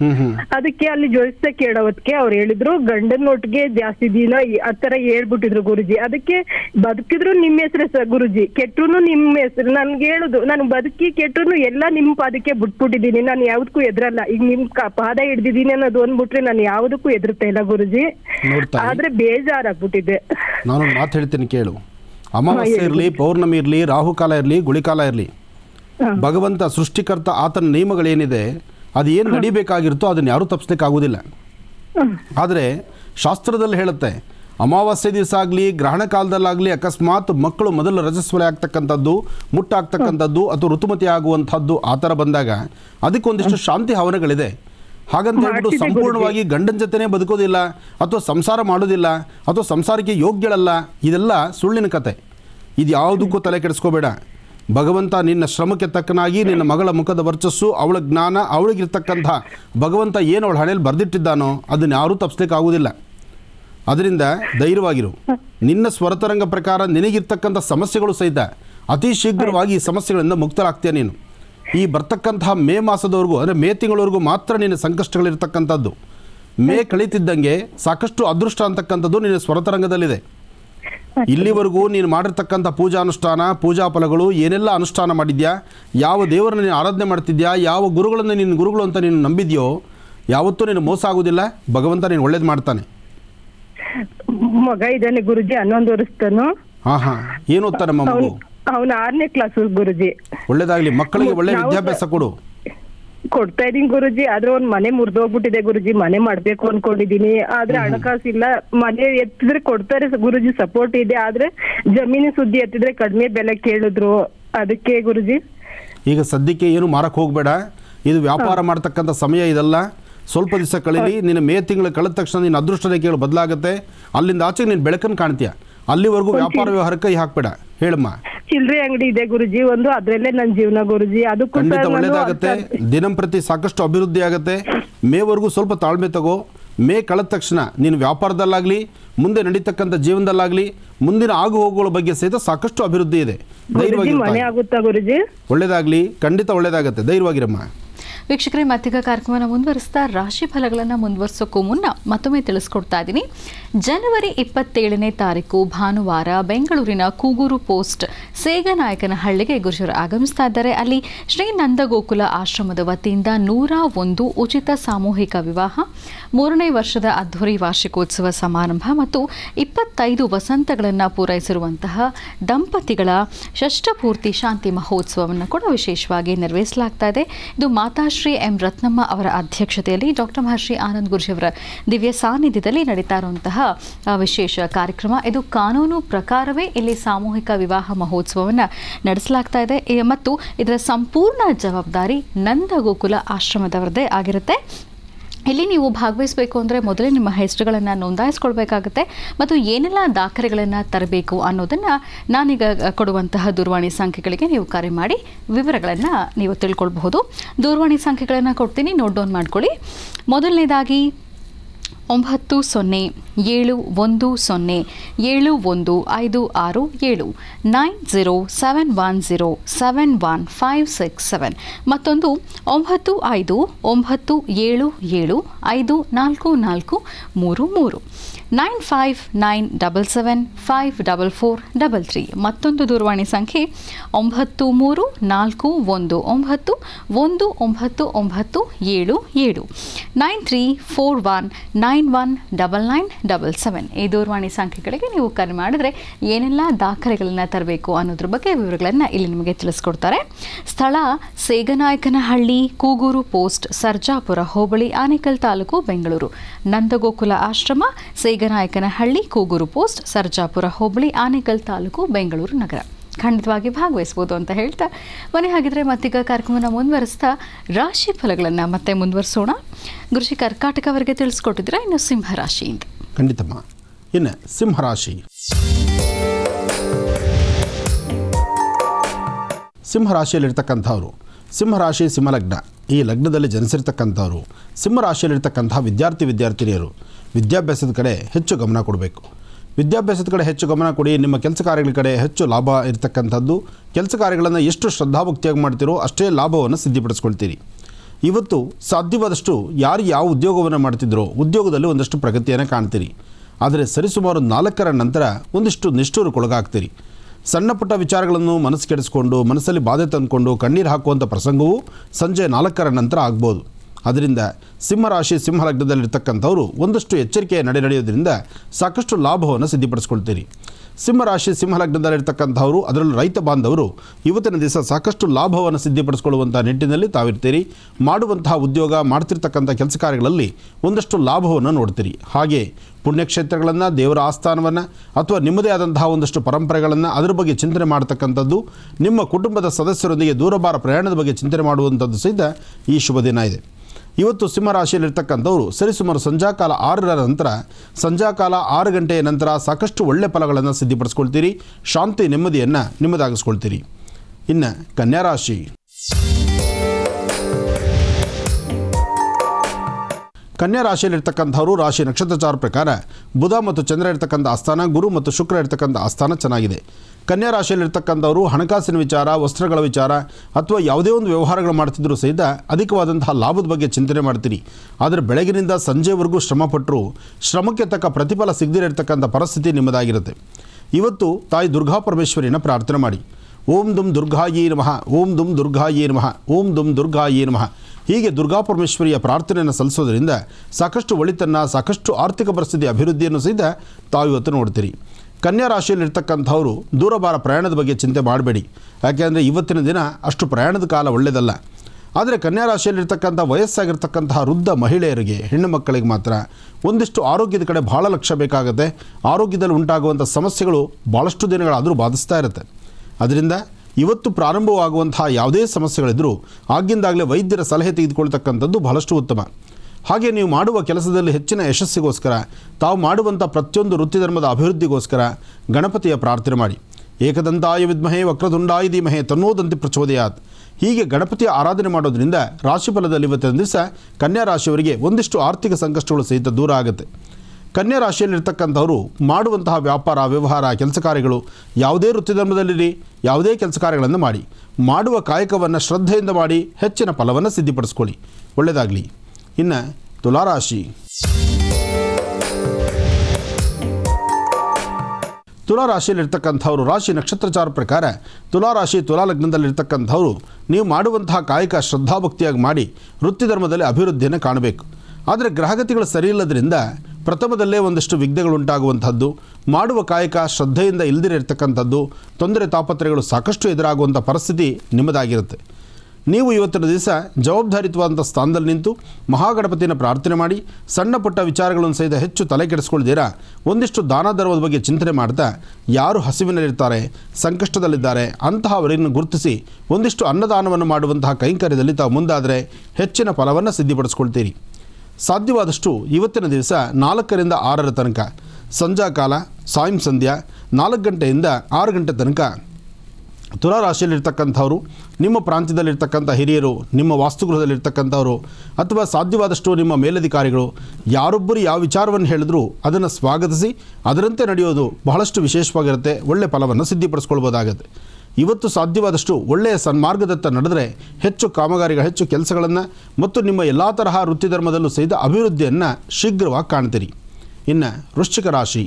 ಹ್ಮ್ ಹ್ಮ್ ಅದಕ್ಕೆ ಅಲ್ಲಿ ಜೋಯಿಸ್ತ ಕೇಳೋವತ್ಗೆ ಅವ್ರು ಹೇಳಿದ್ರು ಗಂಡನ ಒಟ್ಟಿಗೆ ಜಾಸ್ತಿ ದಿನ ಈ- ಆ ತರ ಹೇಳ್ಬಿಟ್ಟಿದ್ರು ಗುರುಜಿ ಅದಕ್ಕೆ ಬದುಕಿದ್ರು ನಿಮ್ ಹೆಸ್ರೇ ಸರ್ ಗುರುಜಿ ಕೆಟ್ರು ನಿಮ್ ಹೆಸರು ನನ್ಗೆ ಹೇಳುದು ನಾನು ಬದುಕಿ ಕೆಟ್ರು ಎಲ್ಲ ನಿಮ್ ಪಾದಕ್ಕೆ ಬಿಟ್ಬಿಟ್ಟಿದೀನಿ ನಾನು ಯಾವ್ದಕ್ಕೂ ಎದ್ರಲ್ಲ ಈಗ ನಿಮ್ ಕ- ಪಾದ ಹಿಡ್ದಿದೀನಿ ಅನ್ನೋದು ಅಂದ್ಬಿಟ್ರೆ ನಾನು ಯಾವ್ದಕ್ಕೂ ಎದುರ್ತಾ ಇಲ್ಲ ಗುರುಜಿ ನೋಡ್ತಾ ಆದ್ರೆ ಬೇಜಾರಾಗ್ಬಿಟ್ಟಿದೆ ನಾನು ಮಾತು ಹೇಳ್ತೀನಿ ಕೇಳು ಅಮಾವಾಸ್ಯೆ ಇರಲಿ ಪೌರ್ಣಮಿ ಇರಲಿ ರಾಹುಕಾಲ ಇರಲಿ ಗುಳಿಕಾಲ ಇರಲಿ ಹಾ. ಭಗವಂತ ಸೃಷ್ಟಿಕರ್ತ ಆತನ ನಿಯಮಗಳೇನಿದೆ ಅದು ಏನು ನಡಿಬೇಕಾಗಿರುತ್ತೋ ಅದನ್ನು ಯಾರೂ ತಪ್ಪಿಸ್ಲಿಕ್ಕೆ ಆಗೋದಿಲ್ಲ ಹ್ಮ್. ಆದರೆ ಶಾಸ್ತ್ರದಲ್ಲಿ ಹೇಳುತ್ತೆ ಅಮಾವಾಸ್ಯೆ ದಿವಸ ಆಗಲಿ ಗ್ರಹಣ ಕಾಲದಲ್ಲಾಗಲಿ ಅಕಸ್ಮಾತ್ ಮಕ್ಕಳು ಮೊದಲು ರಜಸ್ವಲೆ ಆಗ್ತಕ್ಕಂಥದ್ದು ಮುಟ್ಟಾಗ್ತಕ್ಕಂಥದ್ದು ಅಥವಾ ಋತುಮತಿ ಆಗುವಂಥದ್ದು ಆ ಥರ ಬಂದಾಗ ಅದಕ್ಕೊಂದಿಷ್ಟು ಶಾಂತಿ ಹವನಗಳಿದೆ ಹಾಗಂತ ಹೇಳ್ಬಿಟ್ಟು ಮಾಡ್ತಿದ್ದೆ ಸಂಪೂರ್ಣವಾಗಿ ಗಂಡನ ಜೊತೆನೇ ಬದುಕೋದಿಲ್ಲ ಅಥವಾ ಸಂಸಾರ ಮಾಡೋದಿಲ್ಲ ಅಥವಾ ಸಂಸಾರಕ್ಕೆ ಯೋಗ್ಯಳಲ್ಲ ಇದೆಲ್ಲ ಸುಳ್ಳಿನ ಕತೆ ಇದು ಯಾವುದಕ್ಕೂ ತಲೆ ಕೆಡಿಸ್ಕೋಬೇಡ ಭಗವಂತ ನಿನ್ನ ಶ್ರಮಕ್ಕೆ ತಕ್ಕನಾಗಿ ನಿನ್ನ ಮಗಳ ಮುಖದ ವರ್ಚಸ್ಸು ಅವಳ ಜ್ಞಾನ ಅವಳಿಗಿರ್ತಕ್ಕಂಥ ಭಗವಂತ ಏನು ಅವಳ ಹಣೆಯಲ್ಲಿ ಬರೆದಿಟ್ಟಿದ್ದಾನೋ ಅದನ್ನು ಯಾರೂ ತಪ್ಪಿಸ್ಲಿಕ್ಕೆ ಆಗೋದಿಲ್ಲ ಅದರಿಂದ ಧೈರ್ಯವಾಗಿರು ನಿನ್ನ ಸ್ವರತರಂಗ ಪ್ರಕಾರ ನಿನಗಿರ್ತಕ್ಕಂಥ ಸಮಸ್ಯೆಗಳು ಸಹಿತ ಅತಿ ಶೀಘ್ರವಾಗಿ ಈ ಸಮಸ್ಯೆಗಳಿಂದ ಮುಕ್ತರಾಗ್ತೀಯ ನೀನು ಈ ಬರ್ತಕ್ಕಂತಹ ಮೇ ಮಾಸದವರೆಗೂ ಅಂದರೆ ಮೇ ತಿಂಗಳವರೆಗೂ ಮಾತ್ರ ನಿನ್ನ ಸಂಕಷ್ಟಗಳಿರ್ತಕ್ಕಂಥದ್ದು ಮೇ ಕಳೀತಿದ್ದಂಗೆ ಸಾಕಷ್ಟು ಅದೃಷ್ಟ ಅಂತಕ್ಕಂಥದ್ದು ನಿನ್ನ ಸ್ವರತರಂಗದಲ್ಲಿದೆ ಇಲ್ಲಿವರೆಗೂ ನೀನು ಮಾಡಿರ್ತಕ್ಕಂಥ ಪೂಜಾ ಅನುಷ್ಠಾನ ಪೂಜಾ ಫಲಗಳು ಏನೆಲ್ಲ ಅನುಷ್ಠಾನ ಮಾಡಿದ್ಯಾ ಯಾವ ದೇವರನ್ನ ನೀನು ಆರಾಧನೆ ಮಾಡ್ತಿದ್ಯಾ ಯಾವ ಗುರುಗಳನ್ನು ನಿನ್ನ ಗುರುಗಳು ಅಂತ ನೀನು ನಂಬಿದ್ಯೋ ಯಾವತ್ತೂ ನೀನು ಮೋಸ ಆಗೋದಿಲ್ಲ ಭಗವಂತ ನೀನು ಒಳ್ಳೇದು ಮಾಡ್ತಾನೆ ಮಗ ಇದ್ದಾನೆ ಗುರುಜಿ ಹನ್ನೊಂದು ವರ್ಷದನು ಹಾಂ ಹಾಂ ಏನು ಓದ್ತಾನೆ ನಮ್ಮ ಅವ್ನ್ ಮಗು ಅವ್ನ ಆರನೇ ಕ್ಲಾಸ್ ಗುರುಜಿ ಒಳ್ಳೇದಾಗಲಿ ಮಕ್ಕಳಿಗೆ ಒಳ್ಳೆ ನಾವು- ವಿದ್ಯಾಭ್ಯಾಸ ಕೊಡು ಕೊಡ್ತಾ ಇದೀನಿ ಗುರುಜಿ ಆದ್ರೆ ಒಂದ್ ಮನೆ ಮುರ್ದೋಗ್ಬಿಟ್ಟಿದೆ ಗುರುಜಿ ಮನೆ ಮಾಡ್ಬೇಕು ಅನ್ಕೊಂಡಿದೀನಿ ಆದ್ರೆ ಹಣಕಾಸಿಲ್ಲ ಮನೆ ಎತ್ತಿದ್ರೆ ಕೊಡ್ತಾರೆ ಸ- ಗುರುಜಿ ಸಪೋರ್ಟ್ ಇದೆ ಆದ್ರೆ ಜಮೀನು ಸುದ್ದಿ ಎತ್ತಿದ್ರೆ ಕಡಿಮೆ ಬೆಲೆ ಕೇಳಿದ್ರು ಅದಕ್ಕೆ ಗುರುಜಿ ಈಗ ಸದ್ಯಕ್ಕೆ ಏನು ಮಾರಕ್ಕೆ ಹೋಗಬೇಡ ಇದು ವ್ಯಾಪಾರ ಮಾಡ್ತಕ್ಕಂಥ ಸಮಯ ಇದಲ್ಲ ಸ್ವಲ್ಪ ದಿವಸ ಕಳೀಲಿ ನಿನ್ನ ಮೇ ತಿಂಗಳು ಕಳೆದ ತಕ್ಷಣ ನಿನ್ನ ಅದೃಷ್ಟ ರೇಖೆಗಳು ಬದಲಾಗುತ್ತೆ ಅಲ್ಲಿಂದ ಆಚೆಗೆ ನೀನು ಬೆಳಕನ್ನು ಕಾಣ್ತೀಯ ಅಲ್ಲಿವರೆಗೂ ವ್ಯಾಪಾರ ವ್ಯವಹಾರ ಕೈ ಹಾಕ್ಬೇಡ ಹೇಳಮ್ಮ ಚಿಲ್ರೆ ಅಂಗಡಿ ಇದೆ ಗುರುಜಿ ಒಂದು ಅದ್ರಲ್ಲೇ ನನ್ ಜೀವನ ಗುರುಜಿ ಅದಕ್ಕೂ ಖಂಡಿತ ಸರ್ ನಾನು ಒಳ್ಳೇದಾಗತ್ತೆ ಅಂತ- ದಿನಂಪ್ರತಿ ಸಾಕಷ್ಟು ಅಭಿವೃದ್ಧಿ ಆಗುತ್ತೆ ಮೇವರೆಗೂ ಸ್ವಲ್ಪ ತಾಳ್ಮೆ ತಗೋ ಮೇ ಕಳೆದ ತಕ್ಷಣ ನೀನು ವ್ಯಾಪಾರದಲ್ಲಾಗಲಿ ಮುಂದೆ ನಡೀತಕ್ಕಂಥ ಜೀವನದಲ್ಲಾಗಲಿ ಮುಂದಿನ ಆಗು ಹೋಗುಗಳ ಬಗ್ಗೆ ಸಹಿತ ಸಾಕಷ್ಟು ಅಭಿವೃದ್ಧಿ ಇದೆ ಗುರುಜಿ ಮನೆ ಧೈರ್ಯವಾಗಿ ಆಗುತ್ತಾ ಗುರುಜಿ ಒಳ್ಳೇದಾಗಲಿ ಖಂಡಿತ ಒಳ್ಳೇದಾಗತ್ತೆ ಧೈರ್ಯವಾಗಿರಮ್ಮ ವೀಕ್ಷಕರೇ ಮತ್ತೀಗ ಕಾರ್ಯಕ್ರಮನ ಮುಂದುವರಿಸ್ತಾ ರಾಶಿ ಫಲಗಳನ್ನು ಮುಂದುವರಿಸೋಕ್ಕೂ ಮುನ್ನ ಮತ್ತೊಮ್ಮೆ ತಿಳಿಸ್ಕೊಡ್ತಾ ಇದ್ದೀನಿ ಜನವರಿ ಇಪ್ಪತ್ತೇಳನೇ ತಾರೀಕು ಭಾನುವಾರ ಬೆಂಗಳೂರಿನ ಕೂಗೂರು ಪೋಸ್ಟ್ ಸೇಗನಾಯಕನಹಳ್ಳಿಗೆ ಗುರುಜರು ಆಗಮಿಸ್ತಾ ಇದ್ದಾರೆ ಅಲ್ಲಿ ಶ್ರೀ ನಂದಗೋಕುಲ ಆಶ್ರಮದ ವತಿಯಿಂದ ನೂರ ಒಂದು ಉಚಿತ ಸಾಮೂಹಿಕ ವಿವಾಹ ಮೂರನೇ ವರ್ಷದ ಅದ್ಧೂರಿ ವಾರ್ಷಿಕೋತ್ಸವ ಸಮಾರಂಭ ಮತ್ತು ಇಪ್ಪತ್ತೈದು ವಸಂತಗಳನ್ನು ಪೂರೈಸಿರುವಂತಹ ದಂಪತಿಗಳ ಷಷ್ಠಪೂರ್ತಿ ಶಾಂತಿ ಮಹೋತ್ಸವವನ್ನು ಕೂಡ ವಿಶೇಷವಾಗಿ ನೆರವೇರಿಸಲಾಗ್ತಾ ಇದೆ ಇದು ಮಾತಾಶ್ರೀ ಎಂ ರತ್ನಮ್ಮ ಅವರ ಅಧ್ಯಕ್ಷತೆಯಲ್ಲಿ ಡಾಕ್ಟರ್ ಮಹರ್ಷಿ ಆನಂದ್ ಗುರುಜಿ ಅವರ ದಿವ್ಯ ಸಾನ್ನಿಧ್ಯದಲ್ಲಿ ನಡೀತಾ ಇರುವಂತಹ ಆ, ವಿಶೇಷ ಕಾರ್ಯಕ್ರಮ ಇದು ಕಾನೂನು ಪ್ರಕಾರವೇ ಇಲ್ಲಿ ಸಾಮೂಹಿಕ ವಿವಾಹ ಮಹೋತ್ಸವವನ್ನು ನಡೆಸಲಾಗ್ತಾ ಇದೆ ಈ- ಮತ್ತು ಇದರ ಸಂಪೂರ್ಣ ಜವಾಬ್ದಾರಿ ನಂದಗೋಕುಲ ಆಶ್ರಮದವರದೇ ಆಗಿರುತ್ತೆ ಇಲ್ಲಿ ನೀವು ಭಾಗವಹಿಸಬೇಕು ಅಂದರೆ ಮೊದಲೇ ನಿಮ್ಮ ಹೆಸರುಗಳನ್ನು ನೋಂದಾಯಿಸ್ಕೊಳ್ಬೇಕಾಗುತ್ತೆ ಮತ್ತು ಏನೆಲ್ಲ ದಾಖಲೆಗಳನ್ನು ತರಬೇಕು ಅನ್ನೋದನ್ನು ನಾನೀಗ ಕೊಡುವಂತಹ ದೂರವಾಣಿ ಸಂಖ್ಯೆಗಳಿಗೆ ನೀವು ಕರೆ ಮಾಡಿ ವಿವರಗಳನ್ನು ನೀವು ತಿಳ್ಕೊಳ್ಬಹುದು ದೂರವಾಣಿ ಸಂಖ್ಯೆಗಳನ್ನು ಕೊಡ್ತೀನಿ ನೋಟ್ ಡೌನ್ ಮಾಡ್ಕೊಳ್ಳಿ ಮೊದಲನೇದಾಗಿ ಒಂಬತ್ತು ಸೊನ್ನೆ ಏಳು ಒಂದು ಸೊನ್ನೆ ಏಳು ಒಂದು ಐದು ಆರು ಏಳು nine zero seven one zero seven one five six seven ಮತ್ತೊಂದು ಒಂಬತ್ತು ಐದು ಒಂಬತ್ತು ಏಳು ಏಳು ಐದು ನಾಲ್ಕು ನಾಲ್ಕು ಮೂರು ಮೂರು nine five nine double seven five double four double three ಮತ್ತೊಂದು ದೂರವಾಣಿ ಸಂಖ್ಯೆ ಒಂಬತ್ತು ಮೂರು ನಾಲ್ಕು ಒಂದು ಒಂಬತ್ತು ಒಂದು ಒಂಬತ್ತು ಒಂಬತ್ತು ಏಳು ಏಳು nine three four one nine one double nine double seven ಈ ದೂರವಾಣಿ ಸಂಖ್ಯೆಗಳಿಗೆ ನೀವು ಕರೆ ಮಾಡಿದ್ರೆ ಏನೆಲ್ಲ ದಾಖಲೆಗಳನ್ನು ತರಬೇಕು ಅನ್ನೋದ್ರ ಬಗ್ಗೆ ವಿವರಗಳನ್ನು ಇಲ್ಲಿ ನಿಮಗೆ ತಿಳಿಸ್ಕೊಡ್ತಾರೆ ಸ್ಥಳ ಸೇಗನಾಯಕನಹಳ್ಳಿ ಕೂಗೂರು ಪೋಸ್ಟ್ ಸರ್ಜಾಪುರ ಹೋಬಳಿ ಆನೇಕಲ್ ತಾಲೂಕು ಬೆಂಗಳೂರು ನಂದಗೋಕುಲ ಆಶ್ರಮ ಸೇಗನಾಯಕನಹಳ್ಳಿ ಕೂಗೂರು ಪೋಸ್ಟ್ ಸರ್ಜಾಪುರ ಹೋಬಳಿ ಆನೇಕಲ್ ತಾಲೂಕು ಬೆಂಗಳೂರು ನಗರ ಖಂಡಿತವಾಗಿ ಭಾಗವಹಿಸ್ಬೋದು ಅಂತ ಹೇಳ್ತಾ ಮನೆ ಹಾಗಿದ್ರೆ ಮತ್ತೀಗ ಕಾರ್ಯಕ್ರಮನ ಮುಂದುವರಿಸ್ತಾ ರಾಶಿ ಫಲಗಳನ್ನು ಮತ್ತೆ ಮುಂದುವರಿಸೋಣ ಗುರುಜಿ ಕರ್ಕಾಟಕ ಅವರಿಗೆ ತಿಳಿಸ್ಕೊಟ್ಟಿದ್ರೆ ಇನ್ನು ಸಿಂಹ ರಾಶಿಯಿಂದ ಖಂಡಿತಮ್ಮ ಇನ್ನು ಸಿಂಹರಾಶಿ ಸಿಂಹರಾಶಿಯಲ್ಲಿರ್ತಕ್ಕಂಥವ್ರು ಸಿಂಹರಾಶಿ ಸಿಂಹಲಗ್ನ ಈ ಲಗ್ನದಲ್ಲಿ ಜನಿಸಿರ್ತಕ್ಕಂಥವ್ರು ಸಿಂಹರಾಶಿಯಲ್ಲಿರ್ತಕ್ಕಂಥ ವಿದ್ಯಾರ್ಥಿ ವಿದ್ಯಾರ್ಥಿನಿಯರು ವಿದ್ಯಾಭ್ಯಾಸದ ಕಡೆ ಹೆಚ್ಚು ಗಮನ ಕೊಡಬೇಕು ವಿದ್ಯಾಭ್ಯಾಸದ ಕಡೆ ಹೆಚ್ಚು ಗಮನ ಕೊಡಿ ನಿಮ್ಮ ಕೆಲಸ ಕಾರ್ಯಗಳ ಕಡೆ ಹೆಚ್ಚು ಲಾಭ ಇರತಕ್ಕಂಥದ್ದು ಕೆಲಸ ಕಾರ್ಯಗಳನ್ನು ಎಷ್ಟು ಶ್ರದ್ಧಾಭಕ್ತಿಯಾಗಿ ಮಾಡ್ತೀರೋ ಅಷ್ಟೇ ಲಾಭವನ್ನು ಸಿದ್ಧಿಪಡಿಸ್ಕೊಳ್ತೀರಿ ಇವತ್ತು ಸಾಧ್ಯವಾದಷ್ಟು ಯಾರು ಯಾವ ಉದ್ಯೋಗವನ್ನು ಮಾಡ್ತಿದ್ರೋ ಉದ್ಯೋಗದಲ್ಲಿ ಒಂದಷ್ಟು ಪ್ರಗತಿಯನ್ನು ಕಾಣ್ತೀರಿ ಆದರೆ ಸರಿಸುಮಾರು ನಾಲ್ಕರ ನಂತರ ಒಂದಿಷ್ಟು ನಿಷ್ಠೂರಕ್ಕೊಳಗಾಗ್ತೀರಿ ಸಣ್ಣ ಪುಟ್ಟ ವಿಚಾರಗಳನ್ನು ಮನಸ್ಸು ಕೆಡಿಸ್ಕೊಂಡು ಮನಸ್ಸಲ್ಲಿ ಬಾಧೆ ತಂದುಕೊಂಡು ಕಣ್ಣೀರು ಹಾಕುವಂಥ ಪ್ರಸಂಗವು ಸಂಜೆ ನಾಲ್ಕರ ನಂತರ ಆಗ್ಬೋದು ಅದರಿಂದ ಸಿಂಹರಾಶಿ ಸಿಂಹ ಲಗ್ನದಲ್ಲಿರ್ತಕ್ಕಂಥವರು ಒಂದಷ್ಟು ಎಚ್ಚರಿಕೆಯ ನಡೆ ನಡೆಯೋದ್ರಿಂದ ಸಾಕಷ್ಟು ಲಾಭವನ್ನು ಸಿದ್ಧಿಪಡಿಸ್ಕೊಳ್ತೀರಿ ಸಿಂಹರಾಶಿ ಸಿಂಹ ಲಗ್ನದಲ್ಲಿರ್ತಕ್ಕಂಥವರು ಅದರಲ್ಲೂ ರೈತ ಬಾಂಧವರು ಇವತ್ತಿನ ದಿವಸ ಸಾಕಷ್ಟು ಲಾಭವನ್ನು ಸಿದ್ಧಿಪಡಿಸ್ಕೊಳ್ಳುವಂಥ ನಿಟ್ಟಿನಲ್ಲಿ ತಾವಿರ್ತೀರಿ ಮಾಡುವಂತಹ ಉದ್ಯೋಗ ಮಾಡ್ತಿರ್ತಕ್ಕಂಥ ಕೆಲಸ ಕಾರ್ಯಗಳಲ್ಲಿ ಒಂದಷ್ಟು ಲಾಭವನ್ನು ನೋಡ್ತೀರಿ ಹಾಗೆ ಪುಣ್ಯಕ್ಷೇತ್ರಗಳನ್ನು ದೇವರ ಆಸ್ಥಾನವನ್ನು ಅಥವಾ ನಿಮ್ಮದೇ ಆದಂತಹ ಒಂದಷ್ಟು ಪರಂಪರೆಗಳನ್ನು ಅದರ ಬಗ್ಗೆ ಚಿಂತನೆ ಮಾಡ್ತಕ್ಕಂಥದ್ದು ನಿಮ್ಮ ಕುಟುಂಬದ ಸದಸ್ಯರೊಂದಿಗೆ ದೂರಭಾರ ಪ್ರಯಾಣದ ಬಗ್ಗೆ ಚಿಂತನೆ ಮಾಡುವಂಥದ್ದು ಸಹಿತ ಈ ಶುಭ ದಿನ ಇದೆ ಇವತ್ತು ಸಿಂಹರಾಶಿಯಲ್ಲಿರ್ತಕ್ಕಂಥವ್ರು ಸರಿಸುಮಾರು ಸಂಜಾಕಾಲ ಆರರ ನಂತರ ಸಂಜಾಕಾಲ ಆರು ಗಂಟೆಯ ನಂತರ ಸಾಕಷ್ಟು ಒಳ್ಳೆ ಫಲಗಳನ್ನು ಸಿದ್ಧಿಪಡಿಸ್ಕೊಳ್ತೀರಿ ಶಾಂತಿ ನೆಮ್ಮದಿಯನ್ನು ನಿಮ್ಮದಾಗಿಸ್ಕೊಳ್ತೀರಿ ಇನ್ನು ಕನ್ಯಾರಾಶಿ ಕನ್ಯಾ ರಾಶಿಯಲ್ಲಿರ್ತಕ್ಕಂಥವರು ರಾಶಿ ನಕ್ಷತ್ರಚಾರ ಪ್ರಕಾರ ಬುಧ ಮತ್ತು ಚಂದ್ರ ಇರ್ತಕ್ಕಂಥ ಆಸ್ಥಾನ ಗುರು ಮತ್ತು ಶುಕ್ರ ಇರ್ತಕ್ಕಂಥ ಆಸ್ಥಾನ ಚೆನ್ನಾಗಿದೆ ಕನ್ಯಾ ರಾಶಿಯಲ್ಲಿರ್ತಕ್ಕಂಥವರು ಹಣಕಾಸಿನ ವಿಚಾರ ವಸ್ತ್ರಗಳ ವಿಚಾರ ಅಥವಾ ಯಾವುದೇ ಒಂದು ವ್ಯವಹಾರಗಳು ಮಾಡ್ತಿದ್ರೂ ಸಹಿತ ಅಧಿಕವಾದಂತಹ ಲಾಭದ ಬಗ್ಗೆ ಚಿಂತನೆ ಮಾಡ್ತೀರಿ ಆದರೆ ಬೆಳಗಿನಿಂದ ಸಂಜೆವರೆಗೂ ಶ್ರಮಪಟ್ಟರು ಶ್ರಮಕ್ಕೆ ತಕ್ಕ ಪ್ರತಿಫಲ ಸಿಗದಿರತಕ್ಕಂಥ ಪರಿಸ್ಥಿತಿ ನಿಮ್ಮದಾಗಿರುತ್ತೆ ಇವತ್ತು ತಾಯಿ ದುರ್ಗಾ ಪರಮೇಶ್ವರಿನ ಪ್ರಾರ್ಥನೆ ಮಾಡಿ ಓಂ ದುಂ ದುರ್ಗಾಯೇ ನಮಃ ಓಂ ದುಂ ದುರ್ಗಾಯೇ ನಮಃ ಓಂ ದುಂ ದುರ್ಗಾಯೇ ನಮಃ ಹೀಗೆ ದುರ್ಗಾ ಪರಮೇಶ್ವರಿಯ ಪ್ರಾರ್ಥನೆಯನ್ನು ಸಲ್ಲಿಸೋದ್ರಿಂದ ಸಾಕಷ್ಟು ಒಳಿತನ್ನು ಸಾಕಷ್ಟು ಆರ್ಥಿಕ ಪರಿಸ್ಥಿತಿ ಅಭಿವೃದ್ಧಿಯನ್ನು ಸಹಿತ ತಾವು ಇವತ್ತು ನೋಡ್ತೀರಿ ಕನ್ಯಾ ರಾಶಿಯಲ್ಲಿರ್ತಕ್ಕಂಥವರು ದೂರಭಾರ ಪ್ರಯಾಣದ ಬಗ್ಗೆ ಚಿಂತೆ ಮಾಡಬೇಡಿ ಯಾಕೆಂದರೆ ಇವತ್ತಿನ ದಿನ ಅಷ್ಟು ಪ್ರಯಾಣದ ಕಾಲ ಒಳ್ಳೆಯದಲ್ಲ ಆದರೆ ಕನ್ಯಾ ರಾಶಿಯಲ್ಲಿರ್ತಕ್ಕಂಥ ವಯಸ್ಸಾಗಿರ್ತಕ್ಕಂತಹ ವೃದ್ಧ ಮಹಿಳೆಯರಿಗೆ ಹೆಣ್ಣು ಮಕ್ಕಳಿಗೆ ಮಾತ್ರ ಒಂದಿಷ್ಟು ಆರೋಗ್ಯದ ಕಡೆ ಭಾಳ ಲಕ್ಷ್ಯ ಬೇಕಾಗುತ್ತೆ ಆರೋಗ್ಯದಲ್ಲಿ ಉಂಟಾಗುವಂಥ ಸಮಸ್ಯೆಗಳು ಭಾಳಷ್ಟು ದಿನಗಳಾದರೂ ಬಾಧಿಸ್ತಾ ಇರುತ್ತೆ ಅದರಿಂದ ಇವತ್ತು ಪ್ರಾರಂಭವಾಗುವಂತಹ ಯಾವುದೇ ಸಮಸ್ಯೆಗಳಿದ್ದರೂ ಆಗಿಂದಾಗಲೇ ವೈದ್ಯರ ಸಲಹೆ ತೆಗೆದುಕೊಳ್ತಕ್ಕಂಥದ್ದು ಬಹಳಷ್ಟು ಉತ್ತಮ ಹಾಗೆ ನೀವು ಮಾಡುವ ಕೆಲಸದಲ್ಲಿ ಹೆಚ್ಚಿನ ಯಶಸ್ಸಿಗೋಸ್ಕರ ತಾವು ಮಾಡುವಂಥ ಪ್ರತಿಯೊಂದು ವೃತ್ತಿಧರ್ಮದ ಅಭಿವೃದ್ಧಿಗೋಸ್ಕರ ಗಣಪತಿಯ ಪ್ರಾರ್ಥನೆ ಮಾಡಿ ಏಕದಂತಾಯ ವಿದ್ಮಹೇ ವಕ್ರದುಂಡಾಯ ಧೀಮಹೇ ತನ್ನೋದಂತಿ ಪ್ರಚೋದಯಾತ್ ಹೀಗೆ ಗಣಪತಿಯ ಆರಾಧನೆ ಮಾಡೋದ್ರಿಂದ ರಾಶಿಫಲದಲ್ಲಿ ಇವತ್ತಿನ ದಿವಸ ಕನ್ಯಾ ರಾಶಿಯವರಿಗೆ ಒಂದಿಷ್ಟು ಆರ್ಥಿಕ ಸಂಕಷ್ಟಗಳು ಸಹಿತ ದೂರ ಆಗುತ್ತೆ ಕನ್ಯಾ ರಾಶಿಯಲ್ಲಿರ್ತಕ್ಕಂಥವರು ಮಾಡುವಂತಹ ವ್ಯಾಪಾರ ವ್ಯವಹಾರ ಕೆಲಸ ಕಾರ್ಯಗಳು ಯಾವುದೇ ವೃತ್ತಿಧರ್ಮದಲ್ಲಿರಿ ಯಾವುದೇ ಕೆಲಸ ಕಾರ್ಯಗಳನ್ನು ಮಾಡಿ ಮಾಡುವ ಕಾಯಕವನ್ನು ಶ್ರದ್ಧೆಯಿಂದ ಮಾಡಿ ಹೆಚ್ಚಿನ ಫಲವನ್ನು ಸಿದ್ಧಿಪಡಿಸ್ಕೊಳ್ಳಿ ಒಳ್ಳೆಯದಾಗಲಿ ಇನ್ನು ತುಲಾರಾಶಿ ತುಲಾ ರಾಶಿಯಲ್ಲಿರ್ತಕ್ಕಂಥವ್ರು ರಾಶಿ ನಕ್ಷತ್ರಚಾರ ಪ್ರಕಾರ ತುಲಾ ರಾಶಿ ತುಲಾ ಲಗ್ನದಲ್ಲಿರ್ತಕ್ಕಂಥವ್ರು ನೀವು ಮಾಡುವಂತಹ ಕಾಯಕ ಶ್ರದ್ಧಾಭಕ್ತಿಯಾಗಿ ಮಾಡಿ ವೃತ್ತಿ ಧರ್ಮದಲ್ಲಿ ಅಭಿವೃದ್ಧಿಯನ್ನು ಕಾಣಬೇಕು ಆದರೆ ಗ್ರಹಗತಿಗಳು ಸರಿಯಿಲ್ಲದ್ರಿಂದ ಪ್ರಥಮದಲ್ಲೇ ಒಂದಷ್ಟು ವಿಘ್ನಗಳುಂಟಾಗುವಂಥದ್ದು ಮಾಡುವ ಕಾಯಕ ಶ್ರದ್ಧೆಯಿಂದ ಇಲ್ದಿರತಕ್ಕಂಥದ್ದು ತೊಂದರೆ ತಾಪತ್ರಯಗಳು ಸಾಕಷ್ಟು ಎದುರಾಗುವಂಥ ಪರಿಸ್ಥಿತಿ ನಿಮ್ಮದಾಗಿರುತ್ತೆ ನೀವು ಇವತ್ತಿನ ದಿವಸ ಜವಾಬ್ದಾರಿತ್ವಾದಂಥ ಸ್ಥಾನದಲ್ಲಿ ನಿಂತು ಮಹಾಗಣಪತಿಯನ್ನು ಪ್ರಾರ್ಥನೆ ಮಾಡಿ ಸಣ್ಣ ಪುಟ್ಟ ವಿಚಾರಗಳನ್ನು ಸಹಿತ ಹೆಚ್ಚು ತಲೆ ಕೆಡಿಸ್ಕೊಳ್ದಿರಾ ಒಂದಿಷ್ಟು ದಾನ ಧರ್ಮದ ಬಗ್ಗೆ ಚಿಂತನೆ ಮಾಡ್ತಾ ಯಾರು ಹಸಿವಿನಲ್ಲಿರ್ತಾರೆ ಸಂಕಷ್ಟದಲ್ಲಿದ್ದಾರೆ ಅಂತಹವರನ್ನು ಗುರುತಿಸಿ ಒಂದಿಷ್ಟು ಅನ್ನದಾನವನ್ನು ಮಾಡುವಂತಹ ಕೈಂಕರ್ಯದಲ್ಲಿ ತಾವು ಮುಂದಾದರೆ ಹೆಚ್ಚಿನ ಫಲವನ್ನು ಸಿದ್ಧಿಪಡಿಸ್ಕೊಳ್ತೀರಿ ಸಾಧ್ಯವಾದಷ್ಟು ಇವತ್ತಿನ ದಿವಸ ನಾಲ್ಕರಿಂದ ಆರರ ತನಕ ಸಂಜಾಕಾಲ ಸಾಯಂ ಸಂಧ್ಯಾ ನಾಲ್ಕು ಗಂಟೆಯಿಂದ ಆರು ಗಂಟೆ ತನಕ ತುಲಾ ರಾಶಿಯಲ್ಲಿರ್ತಕ್ಕಂಥವ್ರು ನಿಮ್ಮ ಪ್ರಾಂತ್ಯದಲ್ಲಿರ್ತಕ್ಕಂಥ ಹಿರಿಯರು ನಿಮ್ಮ ವಾಸ್ತುಗೃಹದಲ್ಲಿರ್ತಕ್ಕಂಥವ್ರು ಅಥವಾ ಸಾಧ್ಯವಾದಷ್ಟು ನಿಮ್ಮ ಮೇಲಧಿಕಾರಿಗಳು ಯಾರೊಬ್ಬರು ಯಾವ ವಿಚಾರವನ್ನು ಹೇಳಿದ್ರು ಅದನ್ನು ಸ್ವಾಗತಿಸಿ ಅದರಂತೆ ನಡೆಯೋದು ಬಹಳಷ್ಟು ವಿಶೇಷವಾಗಿರುತ್ತೆ ಒಳ್ಳೆಯ ಫಲವನ್ನು ಸಿದ್ಧಿಪಡಿಸ್ಕೊಳ್ಬೋದಾಗತ್ತೆ ಇವತ್ತು ಸಾಧ್ಯವಾದಷ್ಟು ಒಳ್ಳೆಯ ಸನ್ಮಾರ್ಗದತ್ತ ನಡೆದರೆ ಹೆಚ್ಚು ಕಾಮಗಾರಿಗಳ ಹೆಚ್ಚು ಕೆಲಸಗಳನ್ನು ಮತ್ತು ನಿಮ್ಮ ಎಲ್ಲ ತರಹ ವೃತ್ತಿ ಧರ್ಮದಲ್ಲೂ ಸಹಿತ ಅಭಿವೃದ್ಧಿಯನ್ನು ಶೀಘ್ರವಾಗಿ ಕಾಣ್ತೀರಿ ಇನ್ನು ವೃಶ್ಚಿಕ ರಾಶಿ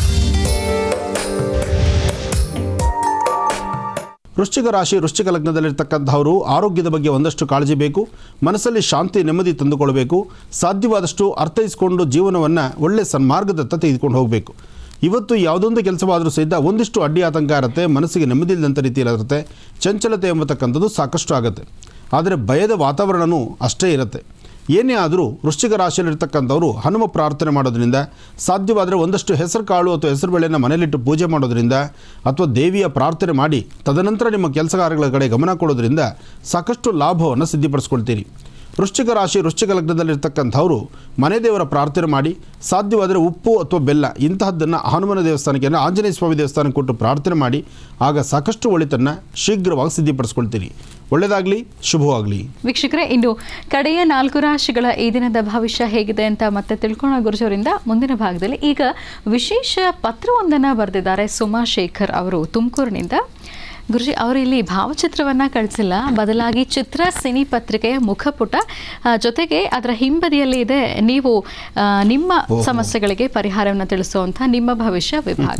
ವೃಶ್ಚಿಕ ರಾಶಿ ವೃಶ್ಚಿಕ ಲಗ್ನದಲ್ಲಿರ್ತಕ್ಕಂಥವರು ಆರೋಗ್ಯದ ಬಗ್ಗೆ ಒಂದಷ್ಟು ಕಾಳಜಿ ಬೇಕು ಮನಸ್ಸಲ್ಲಿ ಶಾಂತಿ ನೆಮ್ಮದಿ ತಂದುಕೊಳ್ಬೇಕು ಸಾಧ್ಯವಾದಷ್ಟು ಅರ್ಥೈಸಿಕೊಂಡು ಜೀವನವನ್ನು ಒಳ್ಳೆಯ ಸನ್ಮಾರ್ಗದತ್ತ ತೆಗೆದುಕೊಂಡು ಹೋಗಬೇಕು ಇವತ್ತು ಯಾವುದೊಂದು ಕೆಲಸವಾದರೂ ಸಹಿತ ಒಂದಿಷ್ಟು ಅಡ್ಡಿ ಆತಂಕ ಇರುತ್ತೆ ಮನಸ್ಸಿಗೆ ನೆಮ್ಮದಿ ಇಲ್ಲದಂಥ ರೀತಿಯಲ್ಲಿ ಇರುತ್ತೆ ಚಂಚಲತೆ ಎಂಬತಕ್ಕಂಥದ್ದು ಸಾಕಷ್ಟು ಆಗುತ್ತೆ ಆದರೆ ಭಯದ ವಾತಾವರಣವೂ ಅಷ್ಟೇ ಇರುತ್ತೆ ಏನೇ ಆದರೂ ವೃಶ್ಚಿಕ ರಾಶಿಯಲ್ಲಿರ್ತಕ್ಕಂಥವ್ರು ಹನುಮ ಪ್ರಾರ್ಥನೆ ಮಾಡೋದ್ರಿಂದ ಸಾಧ್ಯವಾದರೆ ಒಂದಷ್ಟು ಹೆಸರು ಕಾಳು ಅಥವಾ ಹೆಸರು ಬೇಳೆಯನ್ನು ಮನೆಯಲ್ಲಿಟ್ಟು ಪೂಜೆ ಮಾಡೋದ್ರಿಂದ ಅಥವಾ ದೇವಿಯ ಪ್ರಾರ್ಥನೆ ಮಾಡಿ ತದನಂತರ ನಿಮ್ಮ ಕೆಲಸ ಕಾರ್ಯಗಳ ಕಡೆ ಗಮನ ಕೊಡೋದ್ರಿಂದ ಸಾಕಷ್ಟು ಲಾಭವನ್ನು ಸಿದ್ಧಿಪಡಿಸ್ಕೊಳ್ತೀರಿ ವೃಶ್ಚಿಕ ರಾಶಿ ವೃಶ್ಚಿಕ ಲಗ್ನದಲ್ಲಿರ್ತಕ್ಕಂಥವ್ರು ಮನೆ ದೇವರ ಪ್ರಾರ್ಥನೆ ಮಾಡಿ ಸಾಧ್ಯವಾದರೆ ಉಪ್ಪು ಅಥವಾ ಬೆಲ್ಲ ಇಂತಹದ್ದನ್ನು ಹನುಮನ ದೇವಸ್ಥಾನಕ್ಕೆ ಅಂದರೆ ಆಂಜನೇಯ ಸ್ವಾಮಿ ದೇವಸ್ಥಾನಕ್ಕೆ ಕೊಟ್ಟು ಪ್ರಾರ್ಥನೆ ಮಾಡಿ ಆಗ ಸಾಕಷ್ಟು ಒಳಿತನ್ನು ಶೀಘ್ರವಾಗಿ ಸಿದ್ಧಿಪಡಿಸ್ಕೊಳ್ತೀರಿ ಒಳ್ಳೆಯದಾಗಲಿ ಶುಭವಾಗಲಿ ವೀಕ್ಷಕರೇ ಇನ್ನು ಕಡೆಯ ನಾಲ್ಕು ರಾಶಿಗಳ ಈ ದಿನದ ಭವಿಷ್ಯ ಹೇಗಿದೆ ಅಂತ ಮತ್ತೆ ತಿಳ್ಕೊಳ್ಳೋ ಗುರುಜವರಿಂದ ಮುಂದಿನ ಭಾಗದಲ್ಲಿ ಈಗ ವಿಶೇಷ ಪತ್ರವೊಂದನ್ನು ಬರೆದಿದ್ದಾರೆ ಸುಮಾ ಶೇಖರ್ ಅವರು ತುಮಕೂರಿನಿಂದ ಗುರುಜಿ ಅವರು ಇಲ್ಲಿ ಭಾವಚಿತ್ರವನ್ನ ಕಳಿಸಿಲ್ಲ ಬದಲಾಗಿ ಚಿತ್ರ ಸಿನಿ ಪತ್ರಿಕೆಯ ಮುಖಪುಟ ಆ, ಜೊತೆಗೆ ಅದರ ಹಿಂಬದಿಯಲ್ಲಿ ಇದೆ ನೀವು ಆ, ನಿಮ್ಮ ಸಮಸ್ಯೆಗಳಿಗೆ ಪರಿಹಾರವನ್ನು ತಿಳಿಸುವಂಥ ನಿಮ್ಮ ಭವಿಷ್ಯ ವಿಭಾಗ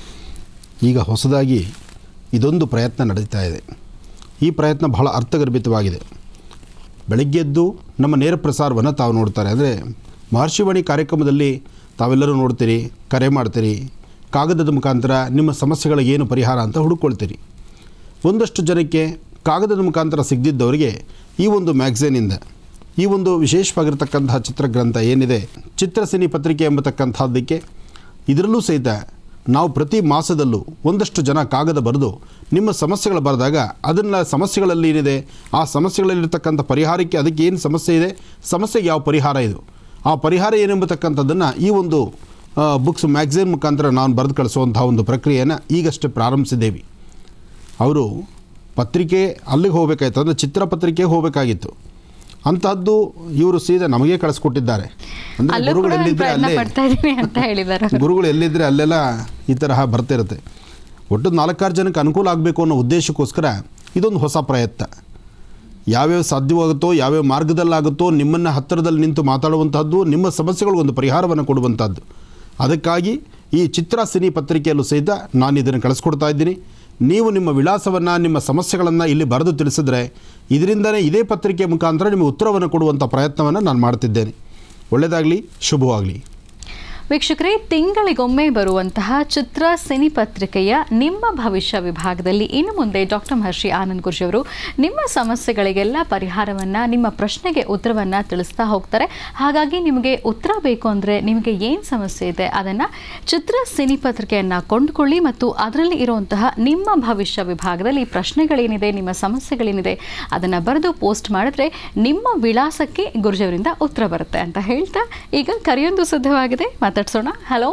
ಈಗ ಹೊಸದಾಗಿ ಇದೊಂದು ಪ್ರಯತ್ನ ನಡೀತಾ ಇದೆ ಈ ಪ್ರಯತ್ನ ಬಹಳ ಅರ್ಥಗರ್ಭಿತವಾಗಿದೆ ಬೆಳಗ್ಗೆದ್ದು ನಮ್ಮ ನೇರ ಪ್ರಸಾರವನ್ನು ತಾವು ನೋಡ್ತಾರೆ ಅಂದರೆ ಮಹರ್ಷಿವಾಣಿ ಕಾರ್ಯಕ್ರಮದಲ್ಲಿ ತಾವೆಲ್ಲರೂ ನೋಡ್ತೀರಿ ಕರೆ ಮಾಡ್ತೀರಿ ಕಾಗದದ ಮುಖಾಂತರ ನಿಮ್ಮ ಸಮಸ್ಯೆಗಳಿಗೆ ಏನು ಪರಿಹಾರ ಅಂತ ಹುಡುಕೊಳ್ತೀರಿ ಒಂದಷ್ಟು ಜನಕ್ಕೆ ಕಾಗದದ ಮುಖಾಂತರ ಸಿಗದಿದ್ದವರಿಗೆ ಈ ಒಂದು ಮ್ಯಾಗ್ಝಿನಿಂದ ಈ ಒಂದು ವಿಶೇಷವಾಗಿರ್ತಕ್ಕಂತಹ ಚಿತ್ರಗ್ರಂಥ ಏನಿದೆ ಚಿತ್ರಸಿನಿ ಪತ್ರಿಕೆ ಎಂಬತಕ್ಕಂಥದ್ದಕ್ಕೆ ಇದರಲ್ಲೂ ಸಹಿತ ನಾವು ಪ್ರತಿ ಮಾಸದಲ್ಲೂ ಒಂದಷ್ಟು ಜನ ಕಾಗದ ಬರೆದು ನಿಮ್ಮ ಸಮಸ್ಯೆಗಳು ಬರೆದಾಗ ಅದನ್ನು ಸಮಸ್ಯೆಗಳಲ್ಲಿ ಏನಿದೆ ಆ ಸಮಸ್ಯೆಗಳಲ್ಲಿರ್ತಕ್ಕಂಥ ಪರಿಹಾರಕ್ಕೆ ಅದಕ್ಕೆ ಏನು ಸಮಸ್ಯೆ ಇದೆ ಸಮಸ್ಯೆಗೆ ಯಾವ ಪರಿಹಾರ ಇದು ಆ ಪರಿಹಾರ ಏನೆಂಬತಕ್ಕಂಥದ್ದನ್ನು ಈ ಒಂದು ಬುಕ್ಸ್ ಮ್ಯಾಗ್ಝಿನ್ ಮುಖಾಂತರ ನಾನು ಬರೆದು ಕಳಿಸುವಂಥ ಒಂದು ಪ್ರಕ್ರಿಯೆಯನ್ನು ಈಗಷ್ಟೇ ಪ್ರಾರಂಭಿಸಿದ್ದೇವೆ ಅವರು ಪತ್ರಿಕೆ ಅಲ್ಲಿಗೆ ಹೋಗಬೇಕಾಯ್ತು ಅಂದರೆ ಚಿತ್ರಪತ್ರಿಕೆಗೆ ಹೋಗಬೇಕಾಗಿತ್ತು ಅಂತಹದ್ದು ಇವರು ಸೀದಾ ನಮಗೆ ಕಳಿಸ್ಕೊಟ್ಟಿದ್ದಾರೆ ಅಂದರೆ ಅಲ್ಲೂ ಗುರುಗಳು ಕೂಡ ನಾನು ಎಲ್ಲಿದ್ದರೆ ಪ್ರಯತ್ನ ಅಲ್ಲೇ ಪಡ್ತಾ ಇದ್ದೀನಿ ಅಂತ ಹೇಳಿದ್ದಾರೆ ಅವರು. ಗುರುಗಳು ಎಲ್ಲಿದ್ದರೆ ಅಲ್ಲೆಲ್ಲ ಈ ತರಹ ಬರ್ತಿರುತ್ತೆ ಒಟ್ಟು ನಾಲ್ಕಾರು ಜನಕ್ಕೆ ಅನುಕೂಲ ಆಗಬೇಕು ಅನ್ನೋ ಉದ್ದೇಶಕ್ಕೋಸ್ಕರ ಇದೊಂದು ಹೊಸ ಪ್ರಯತ್ನ ಯಾವ್ಯಾವ ಸಾಧ್ಯವಾಗುತ್ತೋ ಯಾವ್ಯಾವ ಮಾರ್ಗದಲ್ಲಾಗುತ್ತೋ ನಿಮ್ಮನ್ನು ಹತ್ತಿರದಲ್ಲಿ ನಿಂತು ಮಾತಾಡುವಂತಹದ್ದು ನಿಮ್ಮ ಸಮಸ್ಯೆಗಳಿಗೊಂದು ಪರಿಹಾರವನ್ನು ಕೊಡುವಂಥದ್ದು ಅದಕ್ಕಾಗಿ ಈ ಚಿತ್ರ ಸಿನಿ ಪತ್ರಿಕೆಯಲ್ಲೂ ಸಹಿತ ನಾನು ಇದನ್ನು ಕಳಿಸ್ಕೊಡ್ತಾ ಇದ್ದೀನಿ ನೀವು ನಿಮ್ಮ ವಿಳಾಸವನ್ನು ನಿಮ್ಮ ಸಮಸ್ಯೆಗಳನ್ನು ಇಲ್ಲಿ ಬರೆದು ತಿಳಿಸಿದ್ರೆ ಇದರಿಂದನೇ ಇದೇ ಪತ್ರಿಕೆ ಮುಖಾಂತರ ನಿಮಗೆ ಉತ್ತರವನ್ನು ಕೊಡುವಂಥ ಪ್ರಯತ್ನವನ್ನು ನಾನು ಮಾಡ್ತಿದ್ದೇನೆ ಒಳ್ಳೆಯದಾಗಲಿ ಶುಭವಾಗಲಿ ವೀಕ್ಷಕರೇ ತಿಂಗಳಿಗೊಮ್ಮೆ ಬರುವಂತಹ ಚಿತ್ರ ಸಿನಿ ಪತ್ರಿಕೆಯ ನಿಮ್ಮ ಭವಿಷ್ಯ ವಿಭಾಗದಲ್ಲಿ ಇನ್ನು ಮುಂದೆ ಡಾಕ್ಟರ್ ಮಹರ್ಷಿ ಆನಂದ್ ಗುರುಜಿ ಅವರು ನಿಮ್ಮ ಸಮಸ್ಯೆಗಳಿಗೆಲ್ಲ ಪರಿಹಾರವನ್ನು ನಿಮ್ಮ ಪ್ರಶ್ನೆಗೆ ಉತ್ತರವನ್ನು ತಿಳಿಸ್ತಾ ಹೋಗ್ತಾರೆ ಹಾಗಾಗಿ ನಿಮಗೆ ಉತ್ತರ ಬೇಕು ಅಂದರೆ ನಿಮಗೆ ಏನು ಸಮಸ್ಯೆ ಇದೆ ಅದನ್ನು ಚಿತ್ರ ಸಿನಿ ಪತ್ರಿಕೆಯನ್ನು ಕೊಂಡುಕೊಳ್ಳಿ ಮತ್ತು ಅದರಲ್ಲಿ ಇರುವಂತಹ ನಿಮ್ಮ ಭವಿಷ್ಯ ವಿಭಾಗದಲ್ಲಿ ಪ್ರಶ್ನೆಗಳೇನಿದೆ ನಿಮ್ಮ ಸಮಸ್ಯೆಗಳೇನಿದೆ ಅದನ್ನು ಬರೆದು ಪೋಸ್ಟ್ ಮಾಡಿದ್ರೆ ನಿಮ್ಮ ವಿಳಾಸಕ್ಕೆ ಗುರುಜಿಯವರಿಂದ ಉತ್ತರ ಬರುತ್ತೆ ಅಂತ ಹೇಳ್ತಾ ಈಗ ಕರೆಯೊಂದು ಸಿದ್ಧವಾಗಿದೆ ಮಾತಾಡ್ಸೋಣ ಹಲೋ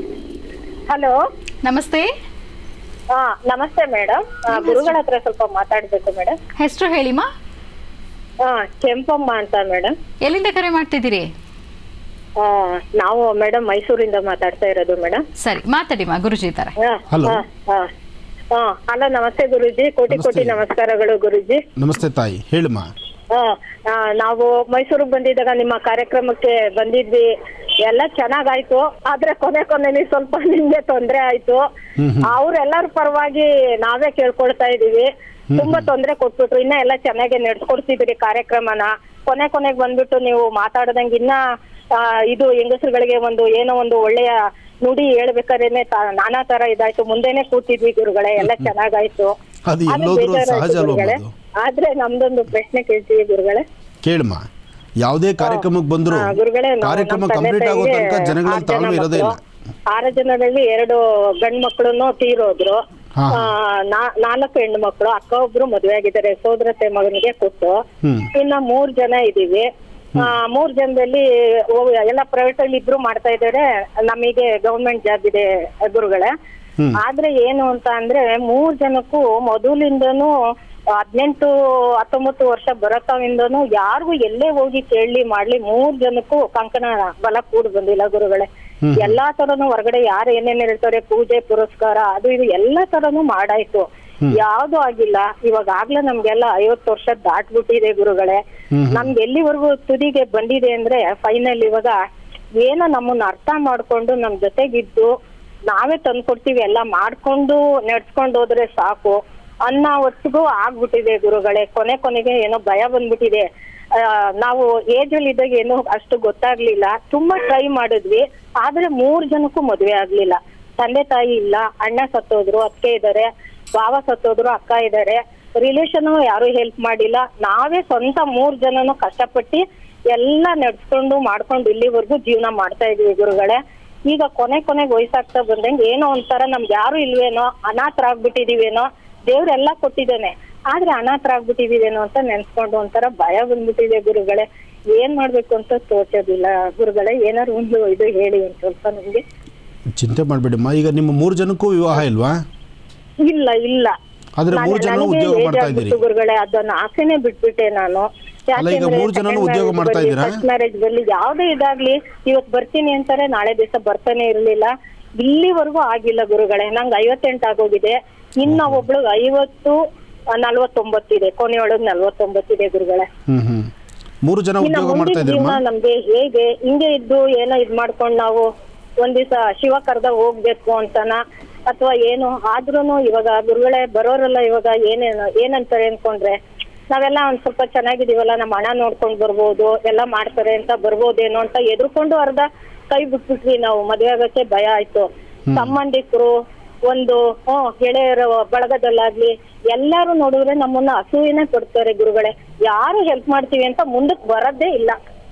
ಹಲೋ ನಮಸ್ತೆ ಹಾ ನಮಸ್ತೆ ಮೇಡಮ್ ಗುರುಗಳ ಹತ್ರ ಸ್ವಲ್ಪ ಮಾತಾಡ್ಬೇಕು ಮೇಡಮ್ ಹೆಸರು ಹೇಳಿಮ್ಮ ಹಾ ಕೆಂಪಮ್ಮ ಅಂತ ಮೇಡಮ್ ಎಲ್ಲಿಂದ ಕರೆ ಮಾಡ್ತಿದ್ದೀರಿ ನಾವು ಮೇಡಮ್ ಮೈಸೂರಿಂದ ಮಾತಾಡ್ತಾ ಇರೋದು ಮೇಡಮ್ ಸರಿ ಮಾತಾಡಿಮ್ಮ ಗುರುಜಿ ಇದ್ದಾರೆ Hello. ಹಾ ಹಲೋ ನಮಸ್ತೆ ಗುರುಜಿ ಕೋಟಿ ಕೋಟಿ ನಮಸ್ತೆ. ನಮಸ್ಕಾರಗಳು ಗುರುಜಿ ನಮಸ್ತೆ ತಾಯಿ ಹೇಳಿಮ್ಮ ಹಾ ಆ, ನಾವು ಮೈಸೂರಿಗೆ ಬಂದಿದ್ದಾಗ ನಿಮ್ಮ ಕಾರ್ಯಕ್ರಮಕ್ಕೆ ಬಂದಿದ್ವಿ ಎಲ್ಲ ಚೆನ್ನಾಗಾಯ್ತು ಆದ್ರೆ ಕೊನೆ ಕೊನೆಲಿ ಸ್ವಲ್ಪ ನಿಮ್ಗೆ ತೊಂದ್ರೆ ಆಯ್ತು ಅವ್ರೆಲ್ಲರ ಪರವಾಗಿ ನಾವೇ ಕೇಳ್ಕೊಳ್ತಾ ಇದೀವಿ ತುಂಬಾ ತೊಂದ್ರೆ ಕೊಟ್ಬಿಟ್ರು ಇನ್ನ ಎಲ್ಲ ಚೆನ್ನಾಗಿ ನಡ್ಸ್ಕೊಡ್ತಿದ್ರಿ ಕಾರ್ಯಕ್ರಮನ ಕೊನೆ ಕೊನೆಗೆ ಬಂದ್ಬಿಟ್ಟು ನೀವು ಮಾತಾಡದಂಗ ಇನ್ನ ಆ, ಇದು ಹೆಂಗಸರುಗಳಿಗೆ ಒಂದು ಏನೋ ಒಂದು ಒಳ್ಳೆಯ ನುಡಿ ಹೇಳ್ಬೇಕಾರೇನೆ ತ- ನಾನಾ ತರ ಇದಾಯ್ತು ಮುಂದೆನೆ ಕೂತಿದ್ವಿ ಗುರುಗಳೇ ಎಲ್ಲ ಚೆನ್ನಾಗಾಯ್ತು ಅದು ಆದ್ರೆ ಎಲ್ಲೋದ್ರೂ ಬೇಜಾರಾಯ್ತು ಸಹಜ ಅಲ್ವಾ ಗುರುಗಳೇ. ಅದು? ಆದ್ರೆ ನಮ್ದೊಂದು ಪ್ರಶ್ನೆ ಕೇಳ್ತೀವಿ ಗುರುಗಳೇ ಕೇಳಮ್ಮ ಯಾವುದೇ ಕಾರ್ಯಕ್ರಮಕ್ಕೆ ಬಂದರೂ ಹಾ, ಗುರುಗಳೇ, ನಾವು ಕಾರ್ಯಕ್ರಮ ನಮ್ಮ ತಂದೆ ಕಂಪ್ಲೀಟ್ ಆಗೋ ತಾಯಿಗೆ ತನಕ ಜನಗಳಲ್ಲಿ ಆರು ಜನ ತಾಳ್ಮೆ ಇರೋದೇ ಇಲ್ಲ ಮಕ್ಳು. ಆರು ಜನರಲ್ಲಿ ಎರಡು ಗಂಡ್ ಮಕ್ಕಳನ್ನು ತೀರೋದ್ರು ಹಾ, ಆ, ನಾ- ನಾಲ್ಕು ಹೆಣ್ಣು ಮಕ್ಕಳು ಅಕ್ಕ ಒಬ್ರು ಮದುವೆ ಆಗಿದ್ದಾರೆ ಸೋದರತೆ ಮಗನಿಗೆ ಕೊಟ್ಟು ಹ್ಮ್. ಇನ್ನ ಮೂರ್ ಜನ ಇದೀವಿ ಆ, ಮೂರ್ ಜನದಲ್ಲಿ ಓ- ಎಲ್ಲ ಪ್ರೈವೇಟ್ ಅಲ್ಲಿ ಇಬ್ರು ಮಾಡ್ತಾ ಇದ್ದಾರೆ ನಮಗೆ ಗವರ್ಮೆಂಟ್ ಜಾಬ್ ಇದೆ ಗುರುಗಳೇ ಹ್ಮ್. ಆದ್ರೆ ಏನು ಅಂತ ಅಂದ್ರೆ ಮೂರ್ ಜನಕ್ಕೂ ಮೊದಲಿಂದನೂ ಹದಿನೆಂಟು ಹತ್ತೊಂಬತ್ತು ವರ್ಷ ಬರತಾವಿಂದನು ಯಾರಿಗೂ ಎಲ್ಲೇ ಹೋಗಿ ಕೇಳಲಿ ಮಾಡ್ಲಿ ಮೂರ್ ಜನಕ್ಕೂ ಕಂಕಣ ಬಲ ಕೂಡ್ ಬಂದಿಲ್ಲ ಗುರುಗಳೇ ಎಲ್ಲಾ ತರನು ಹೊರಗಡೆ ಯಾರು ಏನೇನ್ ಹೇಳ್ತಾರೆ ಪೂಜೆ ಪುರಸ್ಕಾರ ಅದು ಇದು ಎಲ್ಲಾ ತರನು ಮಾಡಾಯ್ತು ಯಾವ್ದು ಆಗಿಲ್ಲ ಇವಾಗ ಆಗ್ಲೇ ನಮ್ಗೆಲ್ಲ ಐವತ್ತು ವರ್ಷ ದಾಟ್ಬಿಟ್ಟಿದೆ ಗುರುಗಳೇ ನಮ್ಗೆ ಎಲ್ಲಿವರೆಗೂ ತುದಿಗೆ ಬಂದಿದೆ ಅಂದ್ರೆ ಫೈನಲ್ ಇವಾಗ ಏನೋ ನಮ್ಮನ್ನ ಅರ್ಥ ಮಾಡ್ಕೊಂಡು ನಮ್ ಜೊತೆಗಿದ್ದು ನಾವೇ ತಂದ್ಕೊಡ್ತೀವಿ ಎಲ್ಲ ಮಾಡ್ಕೊಂಡು ನಡ್ಸ್ಕೊಂಡು ಹೋದ್ರೆ ಸಾಕು ಅನ್ನ ಹೊತ್ತಿಗೂ ಆಗ್ಬಿಟ್ಟಿದೆ ಗುರುಗಳೇ ಕೊನೆ ಕೊನೆಗೆ ಏನೋ ಭಯ ಬಂದ್ಬಿಟ್ಟಿದೆ ಆ, ನಾವು ಏಜ್ ಅಲ್ಲಿ ಇದ್ದಾಗ ಏನೋ ಅಷ್ಟು ಗೊತ್ತಾಗ್ಲಿಲ್ಲ ತುಂಬಾ ಟ್ರೈ ಮಾಡಿದ್ವಿ ಆದ್ರೆ ಮೂರ್ ಜನಕ್ಕೂ ಮದ್ವೆ ಆಗ್ಲಿಲ್ಲ ತಂದೆ ತಾಯಿ ಇಲ್ಲ ಅಣ್ಣ ಸತ್ತೋದ್ರು ಅಕ್ಕೆ ಇದಾರೆ ಭಾವ ಸತ್ತೋದ್ರು ಅಕ್ಕ ಇದಾರೆ ರಿಲೇಷನ್ ಯಾರು ಹೆಲ್ಪ್ ಮಾಡಿಲ್ಲ ನಾವೇ ಸ್ವಂತ ಮೂರ್ ಜನನು ಕಷ್ಟಪಟ್ಟು ಎಲ್ಲ ನಡ್ಸ್ಕೊಂಡು ಮಾಡ್ಕೊಂಡು ಇಲ್ಲಿವರೆಗೂ ಜೀವನ ಮಾಡ್ತಾ ಇದೀವಿ ಗುರುಗಳೇ ಈಗ ಕೊನೆ ಕೊನೆಗೆ ವಯಸ್ಸಾಗ್ತಾ ಬಂದಂಗೆ ಏನೋ ಒಂಥರ ನಮ್ಗೆ ಯಾರು ಇಲ್ವೇನೋ ಅನಾಥರಾಗ್ಬಿಟ್ಟಿದೀವೇನೋ ದೇವ್ರೆಲ್ಲ ಕೊಟ್ಟಿದ್ದಾನೆ ಆದ್ರೆ ಅನಾಥರಾಗ್ಬಿಟ್ಟಿದೀವೇನೋ ಅಂತ ನೆನ್ಸ್ಕೊಂಡು ಒಂಥರ ಭಯ ಬಂದ್ಬಿಟ್ಟಿದೆ ಗುರುಗಳೇ ಏನ್ ಮಾಡ್ಬೇಕು ಅಂತ ತೋಚೋದಿಲ್ಲ ಗುರುಗಳೇ ಏನಾರು ಒಂದು ಇದು ಹೇಳಿ ಒಂದ್ ಸ್ವಲ್ಪ ನಮ್ಗೆ ಚಿಂತೆ ಮಾಡಬೇಡಿಮ್ಮ ಈಗ ನಿಮ್ಮ ಮೂರು ಜನಕ್ಕೂ ವಿವಾಹ ಇಲ್ವಾ ಇಲ್ಲ ಇಲ್ಲ ಆದ್ರೆ ಮೂರ್ ಜನ ಉದ್ಯೋಗ ಮಾಡ್ತಾ ಇದ್ದೀರಿ. ಗುರುಗಳೇ ಅದನ್ನ ಆಸೆನೆ ಬಿಟ್ಬಿಟ್ಟೆ ನಾನು ಅಲ್ಲ, ಈಗ ಮೂರ್ ಜನನೂ ಉದ್ಯೋಗ ಮಾಡ್ತಾ ಇದ್ದೀರಾ? ಮ್ಯಾರೇಜ್ ಬರಲಿ ಯಾವ್ದೇ ಇದಾಗ್ಲಿ ಇವತ್ ಬರ್ತೀನಿ ಅಂತಾರೆ ನಾಳೆ ದಿವಸ ಬರ್ತಾನೆ ಇರ್ಲಿಲ್ಲ ಇಲ್ಲಿವರೆಗೂ ಆಗಿಲ್ಲ ಗುರುಗಳೇ ನಂಗೆ ಐವತ್ತೆಂಟು ಆಗೋಗಿದೆ ಇನ್ನ ಒಬ್ಳು ಐವತ್ತು ನಲ್ವತ್ತೊಂಬತ್ತಿದೆ ಕೊನೆಯೊಳಗ್ ನಲ್ವತ್ತೊಂಬತ್ತಿದೆ ಗುರುಗಳೇ ಹ್ಞೂ ಹ್ಞೂ ಮೂರು ಜನ ಇನ್ನ ಉದ್ಯೋಗ ಮುಂದಿನ ಮಾಡ್ತಾ ಜೀವನ ಇದ್ದೀರಮ್ಮ ನಮ್ಗೆ ಹೇಗೆ ಹಿಂಗೆ ಇದ್ದು ಏನೋ ಇದ್ ಮಾಡ್ಕೊಂಡ್ ನಾವು ಒಂದ್ ದಿವಸ ಶಿವ ಕರ್ದ ಹೋಗ್ಬೇಕು ಅಂತನ ಅಥವಾ ಏನು ಆದ್ರೂನು ಇವಾಗ ಗುರುಗಳೇ ಬರೋರೆಲ್ಲ ಇವಾಗ ಏನೇನು ಏನಂತಾರೆ ಅನ್ಕೊಂಡ್ರೆ ನಾವೆಲ್ಲ ಒಂದ್ ಸ್ವಲ್ಪ ಚೆನ್ನಾಗಿದೀವಲ್ಲ ನಮ್ಮ ಹಣ ನೋಡ್ಕೊಂಡ್ ಬರ್ಬೋದು ಎಲ್ಲ ಮಾಡ್ತಾರೆ ಅಂತ ಬರ್ಬೋದೇನೋ ಅಂತ ಎದ್ರುಕೊಂಡು ಅರ್ಧ ಕೈ ಬಿಟ್ಬಿಟ್ವಿ ನಾವು ಮದ್ವೆ ಆಗಕ್ಕೆ ಭಯ ಆಯ್ತು ಸಂಬಂಧಿಕರು ಒಂದು ಹ್ಮ್ ಗೆಳೆಯರ ಬಳಗದಲ್ಲಾಗ್ಲಿ ಎಲ್ಲಾರು ನೋಡಿದ್ರೆ ನಮ್ಮನ್ನ ಅಸೂಯೆನೆ ಕೊಡ್ತಾರೆ ಗುರುಗಳೇ ಯಾರು ಹೆಲ್ಪ್ ಮಾಡ್ತೀವಿ ಅಂತ ಮುಂದಕ್ ಬರೋದೇ ಇಲ್ಲ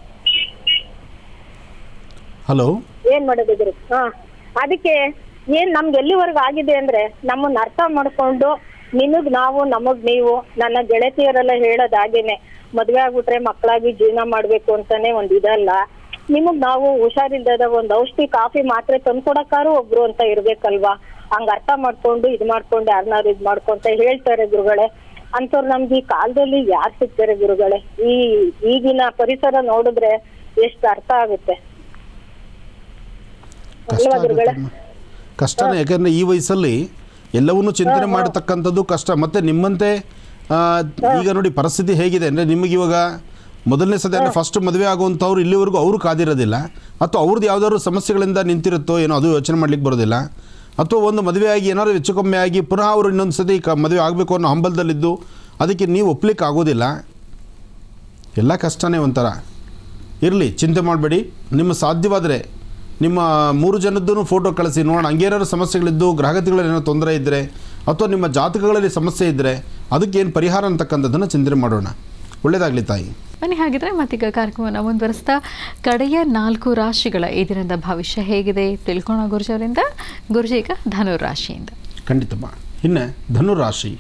ಹಲೋ ಏನ್ ಮಾಡೋದು ಗುರು ಹಾ ಅದಕ್ಕೆ ಏನ್ ನಮ್ಗೆ ಎಲ್ಲಿವರೆಗೂ ಆಗಿದೆ ಅಂದ್ರೆ ನಮ್ಮನ್ನ ಅರ್ಥ ಮಾಡ್ಕೊಂಡು ನಿನಗ್ ನಾವು ನಮಗ್ ನೀವು ನನ್ನ ಗೆಳತಿಯರೆಲ್ಲ ಹೇಳೋದ್ ಹಾಗೇನೆ ಮದ್ವೆ ಆಗ್ಬಿಟ್ರೆ ಮಕ್ಕಳಾಗಿ ಜೀವನ ಮಾಡ್ಬೇಕು ಅಂತಾನೆ ಒಂದ್ ಇದಲ್ಲ ನಿಮಗ್ ನಾವು ಹುಷಾರಿಲ್ಲದ ಒಂದ್ ಔಷಧಿ ಕಾಫಿ ಮಾತ್ರೆ ತಂದ್ಕೊಡಕ್ಕಾರು ಒಬ್ರು ಅಂತ ಇರ್ಬೇಕಲ್ವಾ ಹಂಗ ಅರ್ಥ ಮಾಡ್ಕೊಂಡು ಇದ್ ಮಾಡ್ಕೊಂಡು ಯಾರನ್ನಾರು ಇದ್ ಮಾಡ್ಕೊಂತ ಹೇಳ್ತಾರೆ ಗುರುಗಳೇ ಅಂತವ್ರು ನಮ್ಗೆ ಈ ಕಾಲದಲ್ಲಿ ಯಾರ್ ಸಿಗ್ತಾರೆ ಗುರುಗಳೇ ಈ ಈಗಿನ ಪರಿಸರ ನೋಡಿದ್ರೆ ಎಷ್ಟ್ ಅರ್ಥ ಆಗುತ್ತೆ ಕಷ್ಟ ಅಲ್ವಾ ಗುರುಗಳೇ? ಆಗುತ್ತಮ್ಮ ಕಷ್ಟನೇ ಯಾಕಂದರೆ ಈ ವಯಸ್ಸಲ್ಲಿ ಎಲ್ಲವನ್ನೂ ಚಿಂತನೆ ಮಾಡತಕ್ಕಂಥದ್ದು ಕಷ್ಟ ಮತ್ತು ನಿಮ್ಮಂತೆ ಆ, ಈಗ ನೋಡಿ ಪರಿಸ್ಥಿತಿ ಹೇಗಿದೆ ಅಂದರೆ ನಿಮಗೆ ಇವಾಗ ಮೊದಲನೇ ಸತಿ ಅಂದರೆ ಫಸ್ಟ್ ಮದುವೆ ಆಗುವಂಥವ್ರು ಇಲ್ಲಿವರೆಗೂ ಅವರು ಕಾದಿರೋದಿಲ್ಲ ಅಥವಾ ಅವ್ರದ್ದು ಯಾವ್ದಾದ್ರು ಸಮಸ್ಯೆಗಳಿಂದ ನಿಂತಿರುತ್ತೋ ಏನೋ ಅದು ಯೋಚನೆ ಮಾಡ್ಲಿಕ್ಕೆ ಬರೋದಿಲ್ಲ ಅಥವಾ ಒಂದು ಮದುವೆ ಆಗಿ ಏನಾದ್ರು ಹೆಚ್ಚು ಕಮ್ಮಿ ಆಗಿ ಪುನಃ ಅವರು ಇನ್ನೊಂದು ಸತಿ ಕ ಮದುವೆ ಆಗಬೇಕು ಅನ್ನೋ ಹಂಬಲದಲ್ಲಿದ್ದು ಅದಕ್ಕೆ ನೀವು ಒಪ್ಲಿಕ್ಕೆ ಆಗೋದಿಲ್ಲ ಎಲ್ಲ ಕಷ್ಟನೇ ಒಂಥರ ಇರಲಿ ಚಿಂತೆ ಮಾಡಬೇಡಿ ನಿಮ್ಮ ಸಾಧ್ಯವಾದರೆ ನಿಮ್ಮ ಮೂರು ಜನದ್ದು ಫೋಟೋ ಕಳಿಸಿ ನೋಡೋಣ ಹಂಗೇನಾದ್ರು ಸಮಸ್ಯೆಗಳಿದ್ದು ಗ್ರಹಗತಿಗಳಲ್ಲಿ ಏನೋ ತೊಂದರೆ ಇದ್ದರೆ ಅಥವಾ ನಿಮ್ಮ ಜಾತಕಗಳಲ್ಲಿ ಸಮಸ್ಯೆ ಇದ್ದರೆ ಅದಕ್ಕೆ ಏನು ಪರಿಹಾರ ಅಂತಕ್ಕಂಥದ್ದನ್ನು ಚಿಂತನೆ ಮಾಡೋಣ ಒಳ್ಳೆಯದಾಗಲಿ ತಾಯಿ ಬನ್ನಿ ಹಾಗಿದ್ರೆ ಮತ್ತೀಗ ಕಾರ್ಯಕ್ರಮವನ್ನು ಮುಂದುವರಿಸ್ತಾ ಕಡೆಯ ನಾಲ್ಕು ರಾಶಿಗಳ ಈ ದಿನದ ಭವಿಷ್ಯ ಹೇಗಿದೆ ತಿಳ್ಕೊಳ್ಳೋ ಗುರುಜಿ ಅವರಿಂದ ಗುರುಜಿ ಈಗ ಧನು ರಾಶಿಯಿಂದ ಖಂಡಿತಮ್ಮ ಇನ್ನು ಧನುರಾಶಿ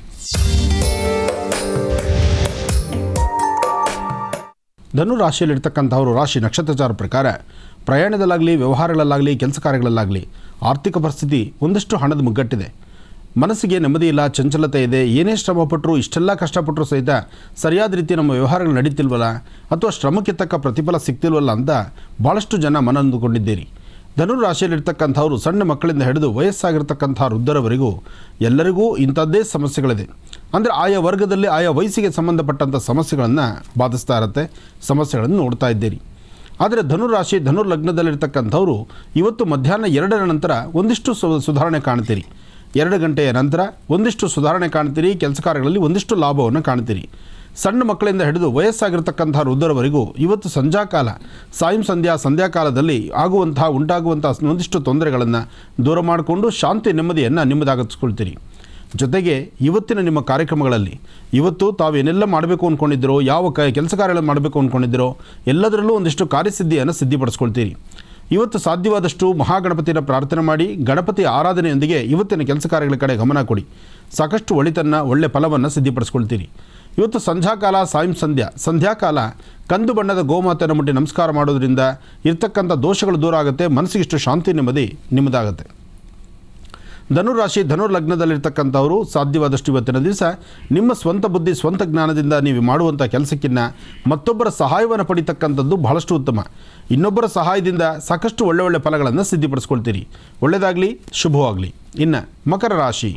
ಧನು ರಾಶಿಯಲ್ಲಿರ್ತಕ್ಕಂಥವರು ರಾಶಿ ನಕ್ಷತ್ರಚಾರ ಪ್ರಕಾರ ಪ್ರಯಾಣದಲ್ಲಾಗಲಿ ವ್ಯವಹಾರಗಳಲ್ಲಾಗಲಿ ಕೆಲಸ ಕಾರ್ಯಗಳಲ್ಲಾಗಲಿ ಆರ್ಥಿಕ ಪರಿಸ್ಥಿತಿ ಒಂದಷ್ಟು ಹಣದ ಮುಗ್ಗಟ್ಟಿದೆ ಮನಸ್ಸಿಗೆ ನೆಮ್ಮದಿ ಇಲ್ಲ ಚಂಚಲತೆ ಇದೆ ಏನೇ ಶ್ರಮಪಟ್ಟರು ಇಷ್ಟೆಲ್ಲ ಕಷ್ಟಪಟ್ಟರು ಸಹಿತ ಸರಿಯಾದ ರೀತಿ ನಮ್ಮ ವ್ಯವಹಾರಗಳು ನಡೀತಿಲ್ವಲ್ಲ ಅಥವಾ ಶ್ರಮಕ್ಕೆ ತಕ್ಕ ಪ್ರತಿಫಲ ಸಿಗ್ತಿಲ್ವಲ್ಲ ಅಂತ ಭಾಳಷ್ಟು ಜನ ಮನನೊಂದುಕೊಂಡಿದ್ದೀರಿ ಧನು ರಾಶಿಯಲ್ಲಿರ್ತಕ್ಕಂಥವ್ರು ಸಣ್ಣ ಮಕ್ಕಳಿಂದ ಹಿಡಿದು ವಯಸ್ಸಾಗಿರ್ತಕ್ಕಂಥ ವೃದ್ಧರವರೆಗೂ ಎಲ್ಲರಿಗೂ ಇಂಥದ್ದೇ ಸಮಸ್ಯೆಗಳಿದೆ ಅಂದರೆ ಆಯಾ ವರ್ಗದಲ್ಲಿ ಆಯಾ ವಯಸ್ಸಿಗೆ ಸಂಬಂಧಪಟ್ಟಂಥ ಸಮಸ್ಯೆಗಳನ್ನು ಬಾಧಿಸ್ತಾ ಇರುತ್ತೆ ಸಮಸ್ಯೆಗಳನ್ನು ನೋಡ್ತಾ ಇದ್ದೀರಿ ಆದರೆ ಧನುರಾಶಿ ಧನು ಲಗ್ನದಲ್ಲಿರ್ತಕ್ಕಂಥವ್ರು ಇವತ್ತು ಮಧ್ಯಾಹ್ನ ಎರಡರ ನಂತರ ಒಂದಿಷ್ಟು ಸು- ಸುಧಾರಣೆ ಕಾಣ್ತೀರಿ ಎರಡು ಗಂಟೆಯ ನಂತರ ಒಂದಿಷ್ಟು ಸುಧಾರಣೆ ಕಾಣ್ತೀರಿ ಕೆಲಸ ಕಾರ್ಯಗಳಲ್ಲಿ ಒಂದಿಷ್ಟು ಲಾಭವನ್ನು ಕಾಣ್ತೀರಿ ಸಣ್ಣ ಮಕ್ಕಳಿಂದ ಹಿಡಿದು ವಯಸ್ಸಾಗಿರ್ತಕ್ಕಂಥ ವೃದ್ಧರವರೆಗೂ ಇವತ್ತು ಸಂಧ್ಯಾಕಾಲ ಸಾಯಂ ಸಂಧ್ಯಾ ಸಂಧ್ಯಾಕಾಲದಲ್ಲಿ ಆಗುವಂತಹ ಉಂಟಾಗುವಂತಹ ಒಂದಿಷ್ಟು ತೊಂದರೆಗಳನ್ನು ದೂರ ಮಾಡಿಕೊಂಡು ಶಾಂತಿ ನೆಮ್ಮದಿಯನ್ನು ನಿಮ್ಮದಾಗಿಸ್ಕೊಳ್ತೀರಿ ಜೊತೆಗೆ ಇವತ್ತಿನ ನಿಮ್ಮ ಕಾರ್ಯಕ್ರಮಗಳಲ್ಲಿ ಇವತ್ತು ತಾವೇನೆಲ್ಲ ಮಾಡಬೇಕು ಅಂದ್ಕೊಂಡಿದ್ದೀರೋ ಯಾವ ಕ ಕೆಲಸ ಕಾರ್ಯಗಳನ್ನು ಮಾಡಬೇಕು ಅಂದ್ಕೊಂಡಿದ್ದೀರೋ ಎಲ್ಲದರಲ್ಲೂ ಒಂದಿಷ್ಟು ಕಾರ್ಯಸಿದ್ಧಿಯನ್ನು ಸಿದ್ಧಿಪಡಿಸ್ಕೊಳ್ತೀರಿ ಇವತ್ತು ಸಾಧ್ಯವಾದಷ್ಟು ಮಹಾಗಣಪತಿನ ಪ್ರಾರ್ಥನೆ ಮಾಡಿ ಗಣಪತಿ ಆರಾಧನೆಯೊಂದಿಗೆ ಇವತ್ತಿನ ಕೆಲಸ ಕಾರ್ಯಗಳ ಕಡೆ ಗಮನ ಕೊಡಿ ಸಾಕಷ್ಟು ಒಳಿತನ್ನು ಒಳ್ಳೆ ಫಲವನ್ನು ಸಿದ್ಧಿಪಡಿಸ್ಕೊಳ್ತೀರಿ ಇವತ್ತು ಸಂಧ್ಯಾಕಾಲ ಸಾಯಂ ಸಂಧ್ಯಾ ಸಂಧ್ಯಾಕಾಲ ಕಂದು ಬಣ್ಣದ ಗೋಮಾತೆಯನ್ನು ಮುಟ್ಟಿ ನಮಸ್ಕಾರ ಮಾಡೋದ್ರಿಂದ ಇರ್ತಕ್ಕಂಥ ದೋಷಗಳು ದೂರ ಆಗುತ್ತೆ ಮನಸ್ಸಿಗಿಷ್ಟು ಶಾಂತಿ ನೆಮ್ಮದಿ ನಿಮ್ಮದಾಗುತ್ತೆ ಧನುರಾಶಿ ಧನು ಲಗ್ನದಲ್ಲಿರ್ತಕ್ಕಂಥವರು ಸಾಧ್ಯವಾದಷ್ಟು ಇವತ್ತಿನ ದಿವಸ ನಿಮ್ಮ ಸ್ವಂತ ಬುದ್ಧಿ ಸ್ವಂತ ಜ್ಞಾನದಿಂದ ನೀವು ಮಾಡುವಂಥ ಕೆಲಸಕ್ಕಿನ್ನ ಮತ್ತೊಬ್ಬರ ಸಹಾಯವನ್ನು ಪಡಿತಕ್ಕಂಥದ್ದು ಬಹಳಷ್ಟು ಉತ್ತಮ ಇನ್ನೊಬ್ಬರ ಸಹಾಯದಿಂದ ಸಾಕಷ್ಟು ಒಳ್ಳೆ ಒಳ್ಳೆ ಫಲಗಳನ್ನು ಸಿದ್ಧಿಪಡಿಸ್ಕೊಳ್ತೀರಿ ಒಳ್ಳೆಯದಾಗಲಿ ಶುಭವಾಗಲಿ ಇನ್ನು ಮಕರ ರಾಶಿ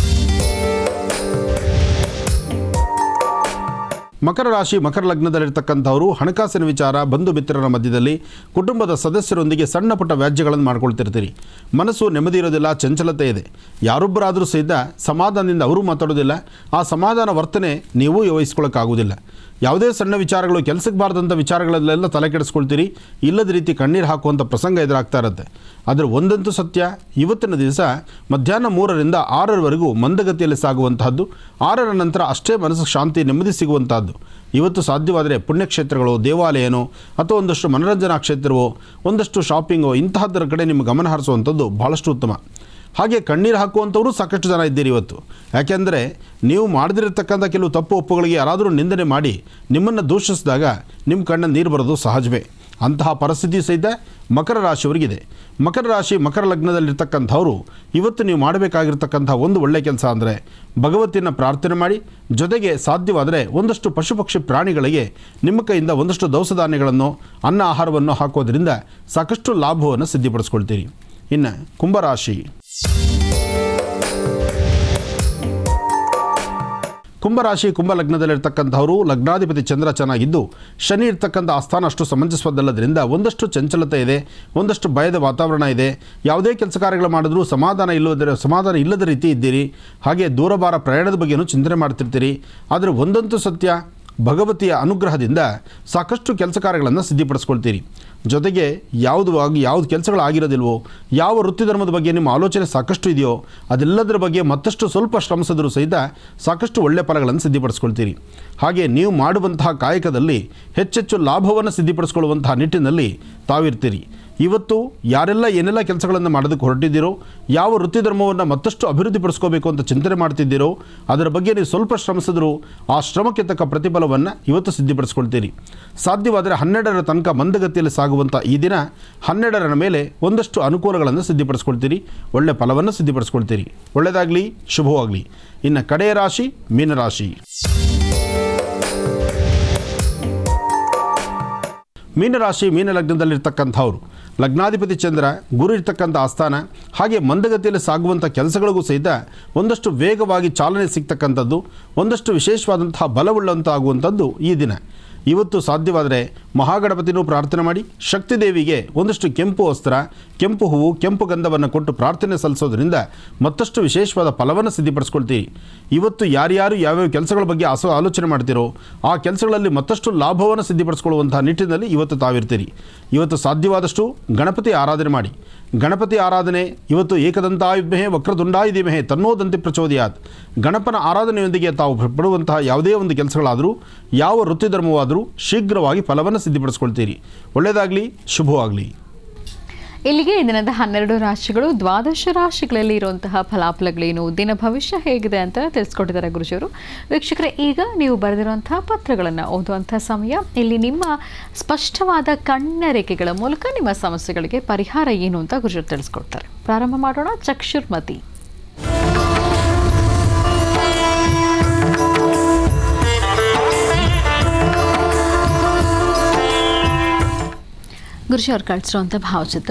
ಮಕರ ರಾಶಿ ಮಕರ ಲಗ್ನದಲ್ಲಿರ್ತಕ್ಕಂಥವರು ಹಣಕಾಸಿನ ವಿಚಾರ ಬಂಧು ಮಿತ್ರರ ಮಧ್ಯದಲ್ಲಿ ಕುಟುಂಬದ ಸದಸ್ಯರೊಂದಿಗೆ ಸಣ್ಣ ಪುಟ್ಟ ವ್ಯಾಜ್ಯಗಳನ್ನು ಮಾಡ್ಕೊಳ್ತಿರ್ತೀರಿ ಮನಸ್ಸು ನೆಮ್ಮದಿ ಇರೋದಿಲ್ಲ ಚಂಚಲತೆ ಇದೆ ಯಾರೊಬ್ಬರಾದರೂ ಸಹಿತ ಸಮಾಧಾನದಿಂದ ಅವರು ಮಾತಾಡೋದಿಲ್ಲ ಆ ಸಮಾಧಾನ ವರ್ತನೆ ನೀವು ವಹಿಸ್ಕೊಳ್ಳೋಕ್ಕಾಗೋದಿಲ್ಲ ಯಾವುದೇ ಸಣ್ಣ ವಿಚಾರಗಳು ಕೆಲಸಕ್ಕೆ ಬಾರದಂಥ ವಿಚಾರಗಳಲ್ಲೆಲ್ಲ ತಲೆ ಕೆಡಿಸ್ಕೊಳ್ತೀರಿ ಇಲ್ಲದ ರೀತಿ ಕಣ್ಣೀರು ಹಾಕುವಂಥ ಪ್ರಸಂಗ ಎದುರಾಗ್ತಾ ಇರುತ್ತೆ ಆದರೆ ಒಂದಂತೂ ಸತ್ಯ ಇವತ್ತಿನ ದಿವಸ ಮಧ್ಯಾಹ್ನ ಮೂರರಿಂದ ಆರರವರೆಗೂ ಮಂದಗತಿಯಲ್ಲಿ ಸಾಗುವಂತಹದ್ದು ಆರರ ನಂತರ ಅಷ್ಟೇ ಮನಸ್ಸಿಗೆ ಶಾಂತಿ ನೆಮ್ಮದಿ ಸಿಗುವಂತಹದ್ದು ಇವತ್ತು ಸಾಧ್ಯವಾದರೆ ಪುಣ್ಯಕ್ಷೇತ್ರಗಳು ದೇವಾಲಯನೋ ಅಥವಾ ಒಂದಷ್ಟು ಮನೋರಂಜನಾ ಕ್ಷೇತ್ರವೋ ಒಂದಷ್ಟು ಶಾಪಿಂಗೋ ಇಂತಹದ್ದರ ಕಡೆ ನಿಮ್ಮ ಗಮನ ಹರಿಸುವಂಥದ್ದು ಭಾಳಷ್ಟು ಉತ್ತಮ ಹಾಗೆ ಕಣ್ಣೀರು ಹಾಕುವಂಥವರು ಸಾಕಷ್ಟು ಜನ ಇದ್ದೀರಿ ಇವತ್ತು ಯಾಕೆಂದರೆ ನೀವು ಮಾಡದಿರತಕ್ಕಂಥ ಕೆಲವು ತಪ್ಪು ಒಪ್ಪುಗಳಿಗೆ ಯಾರಾದರೂ ನಿಂದನೆ ಮಾಡಿ ನಿಮ್ಮನ್ನು ದೂಷಿಸಿದಾಗ ನಿಮ್ಮ ಕಣ್ಣ ನೀರು ಬರೋದು ಸಹಜವೇ ಅಂತಹ ಪರಿಸ್ಥಿತಿ ಸಹಿತ ಮಕರ ರಾಶಿಯವರಿಗಿದೆ ಮಕರ ರಾಶಿ ಮಕರ ಲಗ್ನದಲ್ಲಿರ್ತಕ್ಕಂಥವ್ರು ಇವತ್ತು ನೀವು ಮಾಡಬೇಕಾಗಿರ್ತಕ್ಕಂಥ ಒಂದು ಒಳ್ಳೆಯ ಕೆಲಸ ಅಂದರೆ ಭಗವತಿನ ಪ್ರಾರ್ಥನೆ ಮಾಡಿ ಜೊತೆಗೆ ಸಾಧ್ಯವಾದರೆ ಒಂದಷ್ಟು ಪಶು ಪಕ್ಷಿ ಪ್ರಾಣಿಗಳಿಗೆ ನಿಮ್ಮ ಕೈಯಿಂದ ಒಂದಷ್ಟು ದವಸ ಧಾನ್ಯಗಳನ್ನು ಅನ್ನ ಆಹಾರವನ್ನು ಹಾಕೋದ್ರಿಂದ ಸಾಕಷ್ಟು ಲಾಭವನ್ನು ಸಿದ್ಧಿಪಡಿಸ್ಕೊಳ್ತೀರಿ ಇನ್ನು ಕುಂಭರಾಶಿ ಕುಂಭರಾಶಿ ಕುಂಭ ಲಗ್ನದಲ್ಲಿರ್ತಕ್ಕಂಥವರು ಲಗ್ನಾಧಿಪತಿ ಚಂದ್ರ ಚೆನ್ನಾಗಿದ್ದು ಶನಿ ಇರ್ತಕ್ಕಂಥ ಆಸ್ಥಾನ ಅಷ್ಟು ಸಮಂಜಸವದ್ದಲ್ಲದ್ರಿಂದ ಒಂದಷ್ಟು ಚಂಚಲತೆ ಇದೆ ಒಂದಷ್ಟು ಭಯದ ವಾತಾವರಣ ಇದೆ ಯಾವುದೇ ಕೆಲಸ ಕಾರ್ಯಗಳು ಮಾಡಿದ್ರೂ ಸಮಾಧಾನ ಇಲ್ಲದ ಸಮಾಧಾನ ಇಲ್ಲದ ರೀತಿ ಇದ್ದೀರಿ ಹಾಗೆ ದೂರಭಾರ ಪ್ರಯಾಣದ ಬಗ್ಗೆನೂ ಚಿಂತನೆ ಮಾಡ್ತಿರ್ತೀರಿ ಆದರೆ ಒಂದಂತೂ ಸತ್ಯ ಭಗವತಿಯ ಅನುಗ್ರಹದಿಂದ ಸಾಕಷ್ಟು ಕೆಲಸ ಕಾರ್ಯಗಳನ್ನು ಸಿದ್ಧಿಪಡಿಸ್ಕೊಳ್ತೀರಿ ಜೊತೆಗೆ ಯಾವುದು ಆಗಿ ಯಾವುದು ಕೆಲಸಗಳು ಆಗಿರೋದಿಲ್ವೋ ಯಾವ ವೃತ್ತಿ ಧರ್ಮದ ಬಗ್ಗೆ ನಿಮ್ಮ ಆಲೋಚನೆ ಸಾಕಷ್ಟು ಇದೆಯೋ ಅದೆಲ್ಲದರ ಬಗ್ಗೆ ಮತ್ತಷ್ಟು ಸ್ವಲ್ಪ ಶ್ರಮಿಸಿದ್ರೂ ಸಹಿತ ಸಾಕಷ್ಟು ಒಳ್ಳೆಯ ಫಲಗಳನ್ನು ಸಿದ್ಧಿಪಡಿಸ್ಕೊಳ್ತೀರಿ ಹಾಗೆ ನೀವು ಮಾಡುವಂತಹ ಕಾಯಕದಲ್ಲಿ ಹೆಚ್ಚೆಚ್ಚು ಲಾಭವನ್ನು ಸಿದ್ಧಿಪಡಿಸ್ಕೊಳ್ಳುವಂತಹ ನಿಟ್ಟಿನಲ್ಲಿ ತಾವಿರ್ತೀರಿ ಇವತ್ತು ಯಾರೆಲ್ಲ ಏನೆಲ್ಲ ಕೆಲಸಗಳನ್ನು ಮಾಡೋದಕ್ಕೆ ಹೊರಟಿದ್ದೀರೋ ಯಾವ ವೃತ್ತಿ ಧರ್ಮವನ್ನು ಮತ್ತಷ್ಟು ಅಭಿವೃದ್ಧಿಪಡಿಸ್ಕೋಬೇಕು ಅಂತ ಚಿಂತನೆ ಮಾಡ್ತಿದ್ದೀರೋ ಅದರ ಬಗ್ಗೆ ನೀವು ಸ್ವಲ್ಪ ಶ್ರಮಿಸಿದ್ರು ಆ ಶ್ರಮಕ್ಕೆ ತಕ್ಕ ಪ್ರತಿಫಲವನ್ನು ಇವತ್ತು ಸಿದ್ಧಿಪಡಿಸ್ಕೊಳ್ತೀರಿ ಸಾಧ್ಯವಾದರೆ ಹನ್ನೆರಡರ ತನಕ ಮಂದಗತಿಯಲ್ಲಿ ಸಾಗುವಂಥ ಈ ದಿನ ಹನ್ನೆರಡರ ಮೇಲೆ ಒಂದಷ್ಟು ಅನುಕೂಲಗಳನ್ನು ಸಿದ್ಧಿಪಡಿಸ್ಕೊಳ್ತೀರಿ ಒಳ್ಳೆ ಫಲವನ್ನು ಸಿದ್ಧಿಪಡಿಸ್ಕೊಳ್ತೀರಿ ಒಳ್ಳೆಯದಾಗಲಿ ಶುಭವಾಗಲಿ ಇನ್ನು ಕಡೆಯ ರಾಶಿ ಮೀನರಾಶಿ ಮೀನರಾಶಿ ಮೀನ ಲಗ್ನದಲ್ಲಿರ್ತಕ್ಕಂಥವ್ರು ಲಗ್ನಾಧಿಪತಿ ಚಂದ್ರ ಗುರು ಇರ್ತಕ್ಕಂಥ ಆಸ್ಥಾನ ಹಾಗೆ ಮಂದಗತಿಯಲ್ಲಿ ಸಾಗುವಂಥ ಕೆಲಸಗಳಿಗೂ ಸಹಿತ ಒಂದಷ್ಟು ವೇಗವಾಗಿ ಚಾಲನೆ ಸಿಗ್ತಕ್ಕಂಥದ್ದು ಒಂದಷ್ಟು ವಿಶೇಷವಾದಂತಹ ಬಲವುಳ್ಳಂತಾಗುವಂಥದ್ದು ಈ ದಿನ ಇವತ್ತು ಸಾಧ್ಯವಾದರೆ ಮಹಾಗಣಪತಿನೂ ಪ್ರಾರ್ಥನೆ ಮಾಡಿ ಶಕ್ತಿ ದೇವಿಗೆ ಒಂದಷ್ಟು ಕೆಂಪು ವಸ್ತ್ರ ಕೆಂಪು ಹೂವು ಕೆಂಪು ಗಂಧವನ್ನು ಕೊಟ್ಟು ಪ್ರಾರ್ಥನೆ ಸಲ್ಲಿಸೋದ್ರಿಂದ ಮತ್ತಷ್ಟು ವಿಶೇಷವಾದ ಫಲವನ್ನು ಸಿದ್ಧಿಪಡಿಸ್ಕೊಳ್ತೀರಿ ಇವತ್ತು ಯಾರ್ಯಾರು ಯಾವ್ಯಾವ ಕೆಲಸಗಳ ಬಗ್ಗೆ ಆಸೋ ಆಲೋಚನೆ ಮಾಡ್ತೀರೋ ಆ ಕೆಲಸಗಳಲ್ಲಿ ಮತ್ತಷ್ಟು ಲಾಭವನ್ನು ಸಿದ್ಧಿಪಡಿಸ್ಕೊಳ್ಳುವಂತಹ ನಿಟ್ಟಿನಲ್ಲಿ ಇವತ್ತು ತಾವಿರ್ತೀರಿ ಇವತ್ತು ಸಾಧ್ಯವಾದಷ್ಟು ಗಣಪತಿ ಆರಾಧನೆ ಮಾಡಿ ಗಣಪತಿ ಆರಾಧನೆ ಇವತ್ತು ಏಕದಂತಾಯುದ್ಮಹೆ ವಕ್ರದುಂಡಾಯುಧಿಮಹೆ ತನ್ನೋದಂತೆ ಪ್ರಚೋದಯಾತ್ ಗಣಪನ ಆರಾಧನೆಯೊಂದಿಗೆ ತಾವು ಪಡುವಂತಹ ಯಾವುದೇ ಒಂದು ಕೆಲಸಗಳಾದರೂ ಯಾವ ವೃತ್ತಿ ಧರ್ಮವಾದರೂ ಶೀಘ್ರವಾಗಿ ಫಲವನ್ನು ಸಿದ್ಧಿಪಡಿಸ್ಕೊಳ್ತೀರಿ ಒಳ್ಳೆಯದಾಗಲಿ ಶುಭವಾಗಲಿ ಇಲ್ಲಿಗೆ ಈ ದಿನದ ಹನ್ನೆರಡು ರಾಶಿಗಳು ದ್ವಾದಶ ರಾಶಿಗಳಲ್ಲಿ ಇರುವಂತಹ ಫಲಾಫಲಗಳೇನು ದಿನ ಭವಿಷ್ಯ ಹೇಗಿದೆ ಅಂತ ತಿಳಿಸ್ಕೊಟ್ಟಿದ್ದಾರೆ ಗುರುಜಿಯವರು ವೀಕ್ಷಕರೇ ಈಗ ನೀವು ಬರೆದಿರುವಂತಹ ಪತ್ರಗಳನ್ನು ಓದುವಂತಹ ಸಮಯ ಇಲ್ಲಿ ನಿಮ್ಮ ಸ್ಪಷ್ಟವಾದ ಕಣ್ಣ ರೇಖೆಗಳ ಮೂಲಕ ನಿಮ್ಮ ಸಮಸ್ಯೆಗಳಿಗೆ ಪರಿಹಾರ ಏನು ಅಂತ ಗುರುಜಿಯವರು ತಿಳಿಸ್ಕೊಡ್ತಾರೆ ಪ್ರಾರಂಭ ಮಾಡೋಣ ಚಕ್ಷುರ್ಮತಿ ಗುರುಜಿ ಅವ್ರು ಕಳಿಸಿರುವಂಥ ಭಾವಚಿತ್ರ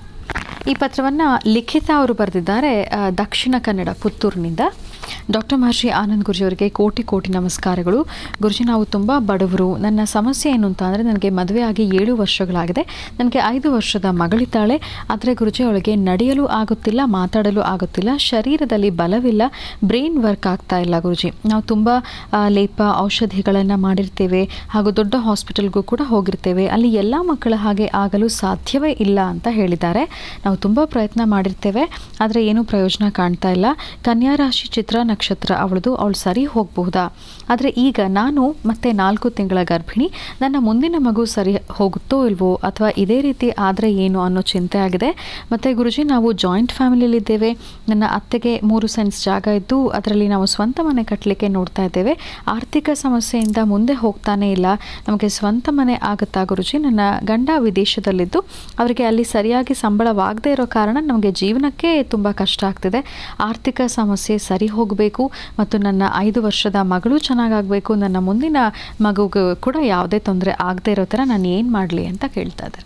ಈ ಪತ್ರವನ್ನು ಲಿಖಿತ ಅವರು ಬರೆದಿದ್ದಾರೆ ಆ, ದಕ್ಷಿಣ ಕನ್ನಡ ಪುತ್ತೂರಿನಿಂದ ಡಾಕ್ಟರ್ ಮಹರ್ಷಿ ಆನಂದ್ ಗುರುಜಿ ಅವರಿಗೆ ಕೋಟಿ ಕೋಟಿ ನಮಸ್ಕಾರಗಳು ಗುರುಜಿ ನಾವು ತುಂಬ ಬಡವರು ನನ್ನ ಸಮಸ್ಯೆ ಏನು ಅಂತ ಅಂದರೆ ನನಗೆ ಮದುವೆ ಆಗಿ ಏಳು ವರ್ಷಗಳಾಗಿದೆ ನನಗೆ ಐದು ವರ್ಷದ ಮಗಳಿದ್ದಾಳೆ ಆದರೆ ಗುರುಜಿ ಅವಳಿಗೆ ನಡೆಯಲು ಆಗುತ್ತಿಲ್ಲ ಮಾತಾಡಲು ಆಗುತ್ತಿಲ್ಲ ಶರೀರದಲ್ಲಿ ಬಲವಿಲ್ಲ ಬ್ರೈನ್ ವರ್ಕ್ ಆಗ್ತಾ ಇಲ್ಲ ಗುರುಜಿ ನಾವು ತುಂಬ ಆ, ಲೇಪ ಔಷಧಿಗಳನ್ನು ಮಾಡಿರ್ತೇವೆ ಹಾಗೂ ದೊಡ್ಡ ಹಾಸ್ಪಿಟಲ್ಗೂ ಕೂಡ ಹೋಗಿರ್ತೇವೆ ಅಲ್ಲಿ ಎಲ್ಲ ಮಕ್ಕಳ ಹಾಗೆ ಆಗಲು ಸಾಧ್ಯವೇ ಇಲ್ಲ ಅಂತ ಹೇಳಿದ್ದಾರೆ ನಾವು ತುಂಬ ಪ್ರಯತ್ನ ಮಾಡಿರ್ತೇವೆ ಆದರೆ ಏನೂ ಪ್ರಯೋಜನ ಕಾಣ್ತಾ ಇಲ್ಲ ಕನ್ಯಾ ರಾಶಿ ಚಿತ್ರ ನಕ್ಷತ್ರ ಅವಳದು ಅವಳು ಸರಿ ಹೋಗಬಹುದಾ ಆದರೆ ಈಗ ನಾನು ಮತ್ತೆ ನಾಲ್ಕು ತಿಂಗಳ ಗರ್ಭಿಣಿ ನನ್ನ ಮುಂದಿನ ಮಗು ಸರಿ ಹೋಗುತ್ತೋ ಇಲ್ವೋ ಅಥವಾ ಇದೇ ರೀತಿ ಆದರೆ ಏನು ಅನ್ನೋ ಚಿಂತೆ ಆಗಿದೆ ಮತ್ತು ಗುರುಜಿ ನಾವು ಜಾಯಿಂಟ್ ಫ್ಯಾಮಿಲಿಯಲ್ಲಿದ್ದೇವೆ ನನ್ನ ಅತ್ತೆಗೆ ಮೂರು ಸೆನ್ಸ್ ಜಾಗ ಇದ್ದು ಅದರಲ್ಲಿ ನಾವು ಸ್ವಂತ ಮನೆ ಕಟ್ಟಲಿಕ್ಕೆ ನೋಡ್ತಾ ಇದ್ದೇವೆ ಆರ್ಥಿಕ ಸಮಸ್ಯೆಯಿಂದ ಮುಂದೆ ಹೋಗ್ತಾನೇ ಇಲ್ಲ ನಮಗೆ ಸ್ವಂತ ಮನೆ ಆಗುತ್ತಾ ಗುರುಜಿ ನನ್ನ ಗಂಡ ವಿದೇಶದಲ್ಲಿದ್ದು ಅವರಿಗೆ ಅಲ್ಲಿ ಸರಿಯಾಗಿ ಸಂಬಳವಾಗದೇ ಇರೋ ಕಾರಣ ನಮಗೆ ಜೀವನಕ್ಕೆ ತುಂಬ ಕಷ್ಟ ಆಗ್ತಿದೆ ಆರ್ಥಿಕ ಸಮಸ್ಯೆ ಸರಿ ಹೋಗಬೇಕು ಮತ್ತು ನನ್ನ ಐದು ವರ್ಷದ ಮಗಳು ಚೆನ್ನಾಗಾಗಬೇಕು ನನ್ನ ಮುಂದಿನ ಮಗುಗೂ ಕೂಡ ಯಾವುದೇ ತೊಂದರೆ ಆಗದೇ ಇರೋ ಥರ ನಾನು ಏನು ಮಾಡಲಿ ಅಂತ ಕೇಳ್ತಾ ಇದ್ದಾರೆ